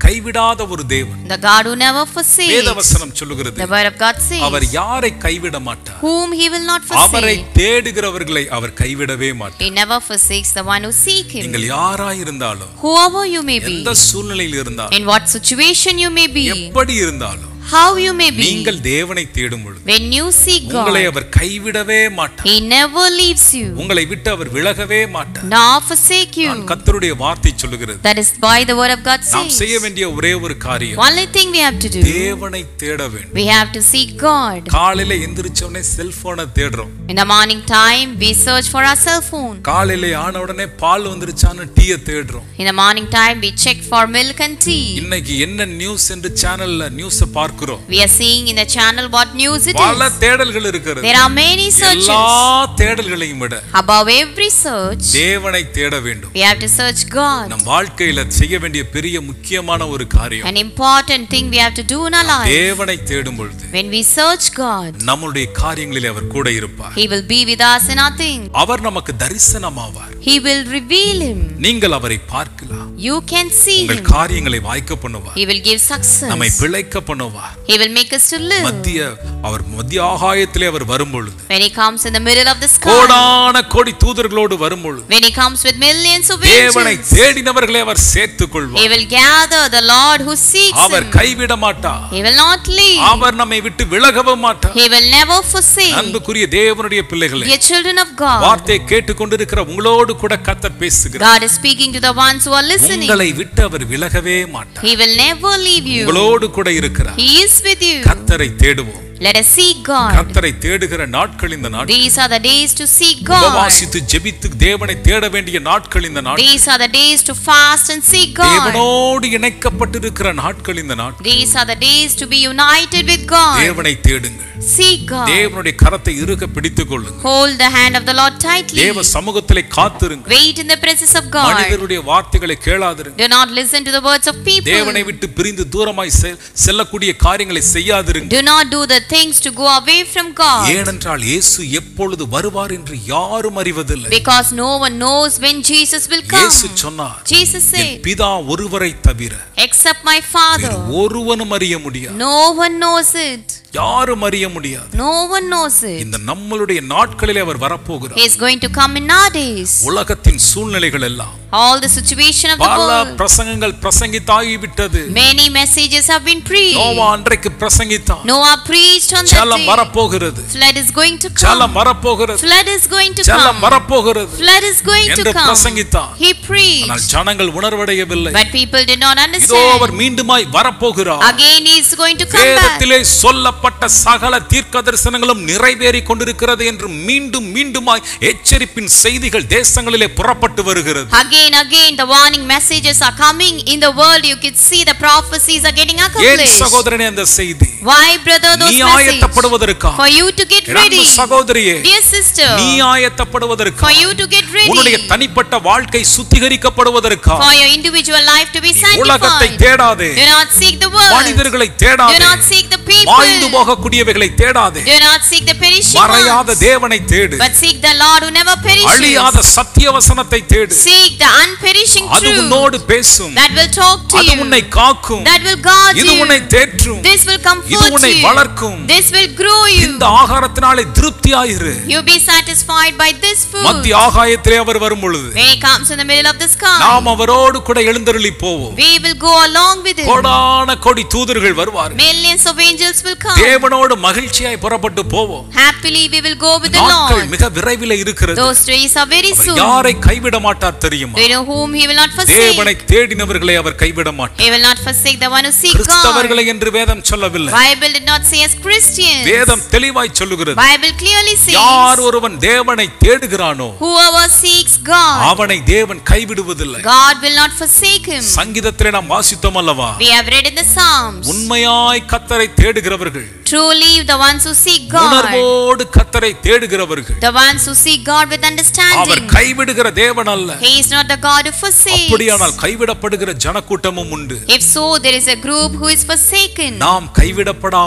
கைவிடாத ஒரு தேவன் The God who never forsakes. வேதவசனம் சொல்லுகிறது The word of God says, அவர் யாரை கைவிட மாட்டார் whom he will not அவரை forsake. தேடுகிறவர்களை அவர் கைவிடவே மாட்டார் He never forsakes the one who seek him. நீங்கள் யாராய் இருந்தாலும் Whoever you may be, எந்த சூழ்நிலையில் இருந்தாலும் in what situation you may be, எப்படி இருந்தாலும் how you may be, நீங்கள் தேவனை தேடும் பொழுது when you seek உங்களை God, அவர் கைவிடவே மாட்டார் he never leaves you, உங்களை விட்டு அவர் விலகவே மாட்டார் nor forsake நான் you. கர்த்தருடைய வார்த்தை சொல்லுகிறது That is why the word of God நாம் செய்ய says. வேண்டிய ஒரே ஒரு காரியம் Only thing we have to do, தேவனை தேட வேண்டும் we have to seek God. காலையில எந்திரிச்ச உடனே செல்போனை தேடுறோம் In the morning time, we search for our cell phone. காலையில ஆன உடனே பால் வந்துருச்சான்னு டீயை தேடுறோம் In the morning time, we check for milk and tea. இன்னைக்கு என்ன நியூஸ் என்று சேனல்ல நியூஸ பார்க்கிறோம் We are seeing in the channel what news it பல is. தேடல்கள் இருக்கிறது There are many எல்லா searches. தேடல்களையும் விட Above every search, தேவனை தேட வேண்டும் we have to search God. நம் வாழ்க்கையில செய்ய வேண்டிய பெரிய முக்கியமான ஒரு காரியம் An important thing we have to do in our life. தேவனை தேடும் பொழுது When we search God, நம்முடைய காரியங்களில் அவர் கூட இருப்பார் He will be with us in our things. அவர் நமக்கு தரிசனமாவார் He will reveal Him. நீங்கள் அவரை பார்க்கலாம் You can see உங்கள் Him. காரியங்களை வாய்க்க பண்ணுவார் He will give நம்மை success. பிழைக்க பண்ணுவார் He will make us to live. மத்திய அவர் மத்திய ஆகாயத்திலே அவர் வரும்பொழுது When He comes in the middle of the sky, கோடான கோடி தூதர்களோடு வரும்பொழுது when He comes with millions of தேவனை angels, தேடினவர்களை அவர் சேர்த்துக் He கொள்வார் will gather the Lord who seeks our Him. கைவிட மாட்டார் He will not leave. அவர் நம்மை விட்டு விலகவும் மாட்டார் He will never forsake. அன்புக்குரிய தேவனுடைய பிள்ளைகளே Dear children of God, வார்த்தையை கேட்டுக்கொண்டிருக்கிற உங்களோடு கூட கத்தர் பேசுகிறார் God is speaking to the ones who are listening. உங்களை விட்டு அவர் விலகவே மாட்டார் He will never leave you. உங்களோடு கூட இருக்கிறார் He is with you. கத்தரை தேடுவோம் Let us seek God. கத்தரை தேடுகிற நாட்கள் இந்த நாட்கள் These are the days to seek God. உபவாசித்து ஜெபித்து தேவனை தேட வேண்டிய நாட்கள் இந்த நாட்கள் These are the days to fast and seek God. தேவனோடு இணைக்கப்பட்டிருக்கிற நாட்கள் இந்த நாட்கள் These are the days to be united with God. தேவனை தேடுங்கள் Seek God. தேவனுடைய கரத்தை இறுக பிடித்துக் கொள்ளுங்கள் Hold the hand of the Lord tightly. தேவ சமூகத்திலே காத்திருங்கள் Wait in the presence of God. மனிதருடைய வார்த்தைகளை கேளாதிருங்கள் Do not listen to the words of தேவனை people. விட்டு பிரிந்து தூரமாய் செ- செல்லக்கூடிய காரியங்களை செய்யாதிருங்கள் Do not do the things to go away from God. ஏனென்றால் இயேசு எப்பொழுது வருவார் என்று யாரும் அறிவதில்லை Because no one knows when Jesus will come. இயேசு சொன்னார் Jesus என் said, பிதா ஒருவரை தவிர Except my Father, ஒருவனும் அறிய முடியாது no one knows it. யாரும் அறிய முடியாது No one knows it. இந்த நம்மளுடைய நாட்களிலே அவர் வரப்போகிறார் He is going to come in our days. உலகத்தின் சூழ்நிலைகள் எல்லாம் All the situation of the பல world. பிரசங்கங்கள் பிரசங்கித்தாகிவிட்டது Many messages have been preached. Noah அன்றைக்கு பிரசங்கித்தான் Noah preached on that ஜலம் day. வரப்போகிறது Flood is going to come. ஜலம் வரப்போகிறது Flood is going to ஜலம் come. வரப்போகிறது Flood is going to என்று come. பிரசங்கித்தான் He ஆனால் preached. ஜனங்கள் உணர்வடையவில்லை But people did not இதோ அவர் understand. மீண்டுமாய் வரப்போகிறார் Again he is going to come back. வேதத்திலே சொல்லப்பட்ட சகல தீர்க்க தரிசனங்களும் நிறைவேறி கொண்டிருக்கிறது என்று மீண்டும் மீண்டுமாய் எச்சரிப்பின் செய்திகள் தேசங்களிலே புறப்பட்டு வருகிறது Again, again, the warning messages are coming in the world. You can see the prophecies are getting ஏன் accomplished. சகோதரனே அந்த செய்தி Why, brother, those நீ messages? ஆயத்தப்படுவதற்கா For you to get என் அன்பு ready. சகோதரியே Dear sister, நீ ஆயத்தப்படுவதற்கா for you to get உன்னுடைய ready. தனிப்பட்ட வாழ்க்கை சுத்திகரிக்கப்படுவதற்கா For your individual life to be நீ உலகத்தை sanctified. தேடாதே Do not seek the world. மனிதர்களை Do தேடாதே not seek the வாழ்ந்து people. போகக்கூடியவைகளை தேடாதே Do not seek the perishing மறையாத ones. தேவனை தேடு But seek the Lord who never அழியாத perishes. சத்திய வசனத்தை தேடு Seek the unperishing அது truth உன்னோடு பேசும் that will talk to அது உன்னை you. காக்கும் That will guard இது உன்னை you. தேற்றும் This will இது comfort உன்னை you. வளர்க்கும் This will grow you. இந்த ஆகாரத்தினாலே திருப்தியாயிரு You be satisfied by this food. மத்திய ஆகாயத்திலே அவர் வரும் பொழுது When he comes in the middle of the sky, நாம் அவரோடு கூட எழுந்தருளி போவோம் we will go along with him. கோடான கோடி தூதர்கள் வருவார்கள் Millions of angels will come. தேவனோடு மகிழ்ச்சியாய் புறப்பட்டு போவோம் Happily we will go with the நாட்கள் Lord. மிக விரைவில் இருக்கிறது Those days are very our soon. யாரை கைவிட மாட்டார் தெரியுமா Do you know whom he will not forsake? தேவனை தேடினவர்களை அவர் கைவிட மாட்டார் He will not forsake the one who seek God. கிறிஸ்தவர்களை என்று வேதம் சொல்லவில்லை Bible did not say as Christians. வேதம் தெளிவாய் சொல்லுகிறது Bible clearly யார் says, ஒருவன் தேவனை தேடுகிறானோ whoever seeks God, அவனை தேவன் கைவிடுவதில்லை God will not forsake him. சங்கீதத்திலே நாம் வாசித்தோம் அல்லவா We have read in the Psalms, உண்மையாய் கத்தரை தேடுகிறவர்கள் truly the ones who seek God, உணர்வோடு கத்தரை தேடுகிறவர்கள் the ones who seek God with our understanding. கைவிடுகிற தேவன் அல்ல He is not the God who forsakes. அப்படியானால் கைவிடப்படுகிற ஜனக்கூட்டமும் உண்டு If so, there is a group who is forsaken. நாம் கைவிடப்படாமல்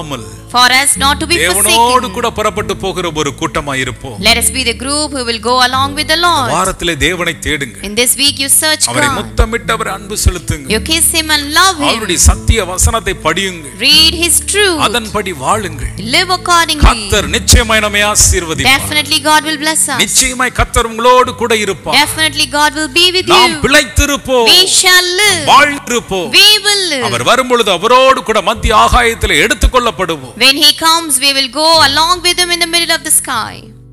For us not to be தேவனோடு forsaken. கூட புறப்பட்டு போகிற ஒரு கூட்டமா இருப்போம் Let us be the group who will go along with the Lord. வாரத்திலே தேவனை தேடுங்க In this week you search அவரை God. முத்தமிட்டு அவரை அன்பு செலுத்துங்க You kiss him and love him. அவருடைய சத்திய வசனத்தை படியுங்க Read his truth. அதன்படி வாழுங்கள் Live accordingly. கத்தர் நிச்சயமாய் நம்மை ஆசீர்வதிப்பார் Definitely God will bless us. நிச்சயமாய் கத்தர் உங்களோடு கூட இருப்பார் Definitely God will be with நாம் you. பிழைத்திருப்போம் We shall live. வாழ்ந்திருப்போம் We will live. அவர் வரும்பொழுது அவரோடு கூட மத்திய ஆகாயத்தில் எடுத்துக்கொள்ளப்படுவோம் When he comes, we will go along with him in the middle of the sky.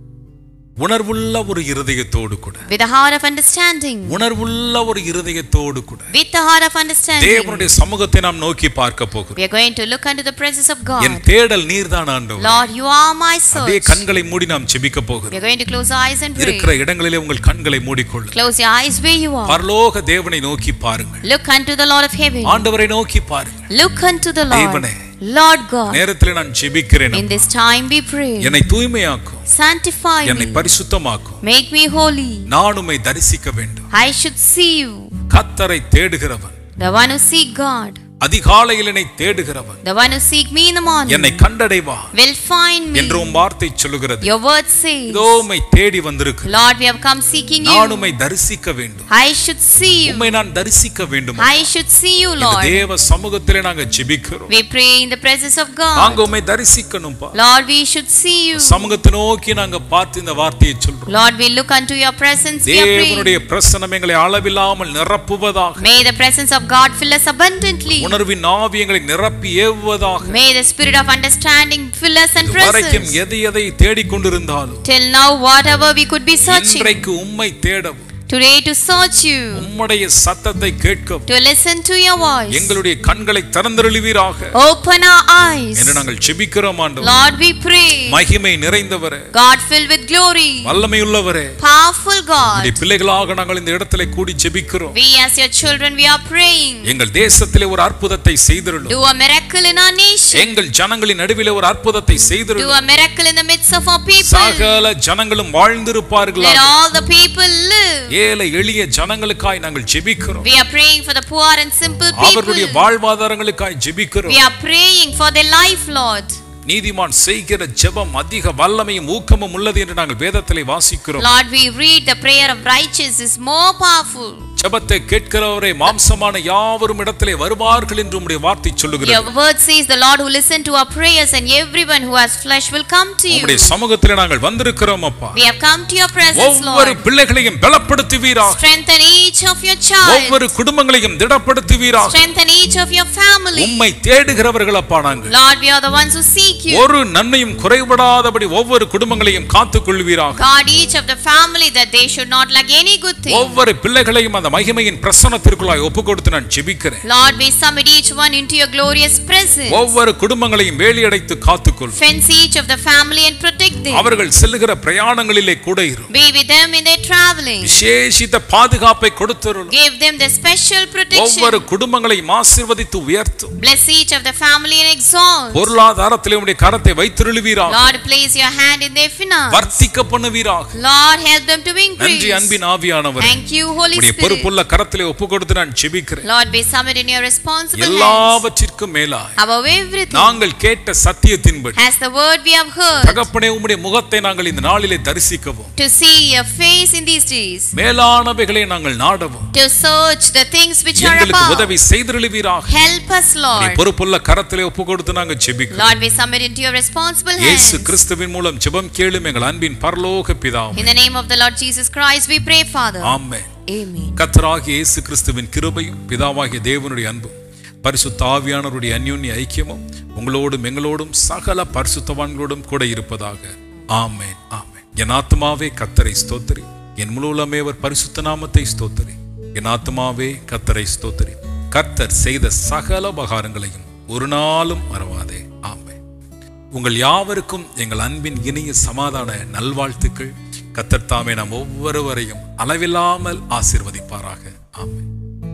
உணர்வுள்ள ஒரு இருதயத்தோடு கூட With a heart of understanding. உணர்வுள்ள ஒரு இருதயத்தோடு கூட With the heart of understanding. தேவனுடைய சமூகத்தை நாம் நோக்கி பார்க்க போகிறோம் We are going to look unto the presence of N God. தேடல் நீர்தான் ஆண்டவர் Lord, you are my அப்படியே search. கண்களை மூடி நாம் ஜெபிக்க We போகிறோம் are going to close our eyes and pray. இருக்கிற இடங்களிலே உங்கள் கண்களை மூடிக்கொள்ளும் Close your eyes where you are. பரலோக தேவனை நோக்கி பாருங்கள் Look unto the Lord of heaven. ஆண்டவரை நோக்கி பாருங்கள் Look unto the Lord. தேவனே. Lord God. நேரத்தில் நான் ஜெபிக்கிறேன் In this time we pray. என்னை தூய்மையாக்கும் Sanctify என்னை me. பரிசுத்தமாக்கும் Make me holy. நான் உம்மை தரிசிக்க வேண்டும் I should see you. கத்தரை தேடுகிறவன் The one who seek God. அதிகாலையில் என்னை தேடுகிறவன் The one who seek me in the morning. என்னை கண்டடைவா Will find me. என்று உம் வார்த்தை சொல்லுகிறது Your word says. இதோ உம்மை தேடி வந்திருக்கு Lord, we have come seeking நான் you. உம்மை தரிசிக்க வேண்டும் I should see you. உம்மை நான் தரிசிக்க வேண்டும் I should see you, இந்த Lord. தேவ சமூகத்திலே நாங்க ஜெபிக்கிறோம் We pray in the presence of நாங்க God. உம்மை தரிசிக்கணும்பா Lord, we should see you. சமூகத்தை நோக்கி நாங்க பார்த்து இந்த வார்த்தையை சொல்றோம் Lord, we look unto your presence. We are praying. தேவனுடைய பிரசனம் எங்களை அளவில்லாமல் நிரப்புவதாக May the presence of God fill us abundantly. உணர்வின் ஆவி எங்களை நிரப்பி ஏவுவதாக May the spirit of understanding fill us and வரைக்கும் presence. எதை எதை தேடிக்கொண்டிருந்தாலும் Till now, whatever we could be searching. இன்றைக்கு உம்மை தேடவும் Today, to search you. உம்முடைய சத்தத்தை கேட்கவும் To listen to your voice. எங்களுடைய கண்களை திறந்தருளுவீராக Open our eyes. என்று நாங்கள் ஜெபிக்கிறோம் ஆண்டவர் Lord, we pray. மகிமை நிறைந்தவரே God filled with glory. வல்லமையுள்ளவரே Powerful God. உம்முடைய பிள்ளைகளாக நாங்கள் இந்த இடத்துல கூடி ஜெபிக்கிறோம் We as your children, we are praying. எங்கள் தேசத்திலே ஒரு அற்புதத்தை செய்திருளும் Do a miracle in our nation. எங்கள் ஜனங்களின் நடுவிலே ஒரு அற்புதத்தை Do செய்திருளும் a miracle in the midst of our people. சகல ஜனங்களும் Let வாழ்ந்திருப்பார்களாக all the people live. ஏழை எளிய ஜனங்களுக்காய் நாங்கள் ஜெபிக்கிறோம் We are praying for the poor and simple அவர்களுடைய people. வாழ்வாதாரங்களுக்காய் ஜெபிக்கிறோம் We are praying for their life, Lord. நீதிமான் செய்கிற ஜெபம் அதிக வல்லமையும் ஊக்கமும் உள்ளது என்று நாங்கள் வேதத்திலே வாசிக்கிறோம் Lord, we read the prayer of righteous is more powerful. ஜெபத்தை கேட்கிறவரே மாம்சமான யாவரும் இடத்திலே வருவார்கள் என்று உம்முடைய வார்த்தை Your சொல்லுகிறது word says the Lord who listen to our prayers and everyone who has flesh will come to உம்முடைய you. சமூகத்திலே நாங்கள் வந்திருக்கிறோம் அப்பா We have come to your presence, ஒவ்வொரு Lord. பிள்ளைகளையும் பலப்படுத்துவீராக Strengthen each of your child. ஒவ்வொரு குடும்பங்களையும் திடப்படுத்துவீராக Strengthen each of your family. உம்மை தேடுகிறவர்கள் அப்பா நாங்கள் Lord, we are the ones who seek you. ஒரு நன்மையும் குறைபடாதபடி ஒவ்வொரு குடும்பங்களையும் காத்துக் கொள்வீராக God, each of the family that they should not lack any good thing. ஒவ்வொரு பிள்ளைகளையும் அந்த மகிமையின் பிரசன்னத்திற்குள்ளாய் ஒப்பு கொடுத்து நான் ஜெபிக்கிறேன் Lord, we submit each one into your glorious presence. ஒவ்வொரு குடும்பங்களையும் வேலியடைத்து காத்துக்கொள் Fence each of the family and protect them. அவர்கள் செல்லுகிற பிரயாணங்களிலே கூட இரும் Be with them in their traveling. விசேஷித்த பாதுகாப்பை கொடுத்தருளும் Give them the special ஒவ்வொரு protection. குடும்பங்களையும் ஆசீர்வதித்து உயர்த்தும் Bless each of the family and exalt. பொருளாதாரத்திலே உடைய கரத்தை வைத்திருளுவீராக Lord, place your hand in their finance. வர்த்திக்க பண்ணுவீராக Lord, help them to நன்றி increase. அன்பின் ஆவியானவர் Thank you, Holy உடைய Spirit. பொறுப்புள்ள கரத்திலே ஒப்பு கொடுத்து நான் ஜெபிக்கிறேன் Lord, be submit in your responsible hands. எல்லாவற்றிற்கும் மேலாய் Above everything. நாங்கள் கேட்ட சத்தியத்தின்படி As the word we have heard. தகப்பனே உம்முடைய முகத்தை நாங்கள் இந்த நாளிலே தரிசிக்கவும் To see your face in these days. மேலானவைகளை நாங்கள் நாடவும் To search the things which are எங்களுக்கு above. உதவி செய்திருளுவீராக Help us, உடைய Lord. பொறுப்புள்ள கரத்திலே ஒப்பு கொடுத்து நாங்கள் ஜெபிக்கிறோம் Lord, we submit into your responsible இயேசு hands. கிறிஸ்துவின் மூலம் ஜெபம் கேளும் எங்கள் அன்பின் பரலோக பிதாவே In the name of the Lord Jesus Christ, we pray, Father. Amen Amen. கர்த்தராகிய இயேசு கிறிஸ்துவின் கிருபையும் பிதாவாகிய தேவனுடைய அன்பும் பரிசுத்த ஆவியானவருடைய அந்யோன்ய ஐக்கியமும் உங்களோடும் எங்களோடும் சகல பரிசுத்தவான்களோடும் கூட இருப்பதாக ஆமென் ஆமென் என் ஆத்மாவே கத்தரை ஸ்தோத்திரி என் முழு உள்ளமே அவர் பரிசுத்த நாமத்தை ஸ்தோத்திரி என் ஆத்மாவே கத்தரை ஸ்தோத்திரி கர்த்தர் செய்த சகல உபகாரங்களையும் ஒரு நாளும் மறவாதே ஆமென் உங்கள் யாவருக்கும் எங்கள் அன்பின் இனிய சமாதான நல்வாழ்த்துக்கள் கத்தர் தாமே நாம் ஒவ்வொருவரையும் அளவில்லாமல் ஆசீர்வதிப்பாராக ஆமென்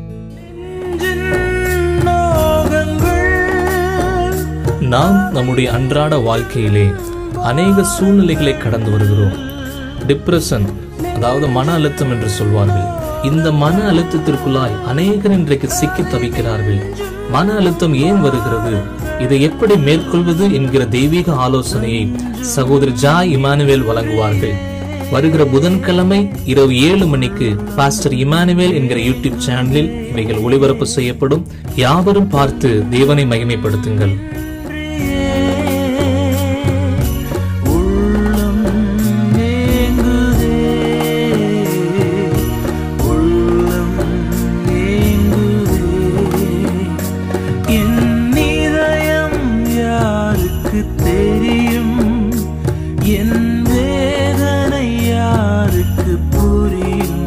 நாம் நம்முடைய அன்றாட வாழ்க்கையிலே அநேக சூழ்நிலைகளை கடந்து வருகிறோம் டிப்ரெஷன் அதாவது மன அழுத்தம் என்று சொல்வார்கள் இந்த மன அழுத்தத்திற்குள்ளாய் அநேகர் இன்றைக்கு சிக்கி தவிக்கிறார்கள் மன அழுத்தம் ஏன் வருகிறது இதை எப்படி மேற்கொள்வது என்கிற தெய்வீக ஆலோசனையை சகோதரி ஜா இமானுவேல் வழங்குவார்கள் வருகிற புதன்கிழமை இரவு ஏழு மணிக்கு பாஸ்டர் இமானுவேல் என்கிற யூடியூப் சேனலில் இவைகள் ஒளிபரப்பு செய்யப்படும் யாவரும் பார்த்து தேவனை மகிமைப்படுத்துங்கள் உள்ளம் ஏங்குதே உள்ளம் ஏங்குதே என் இதயம் யாருக்கு தெரியும் என் வேதனை யாருக்கு புரியும்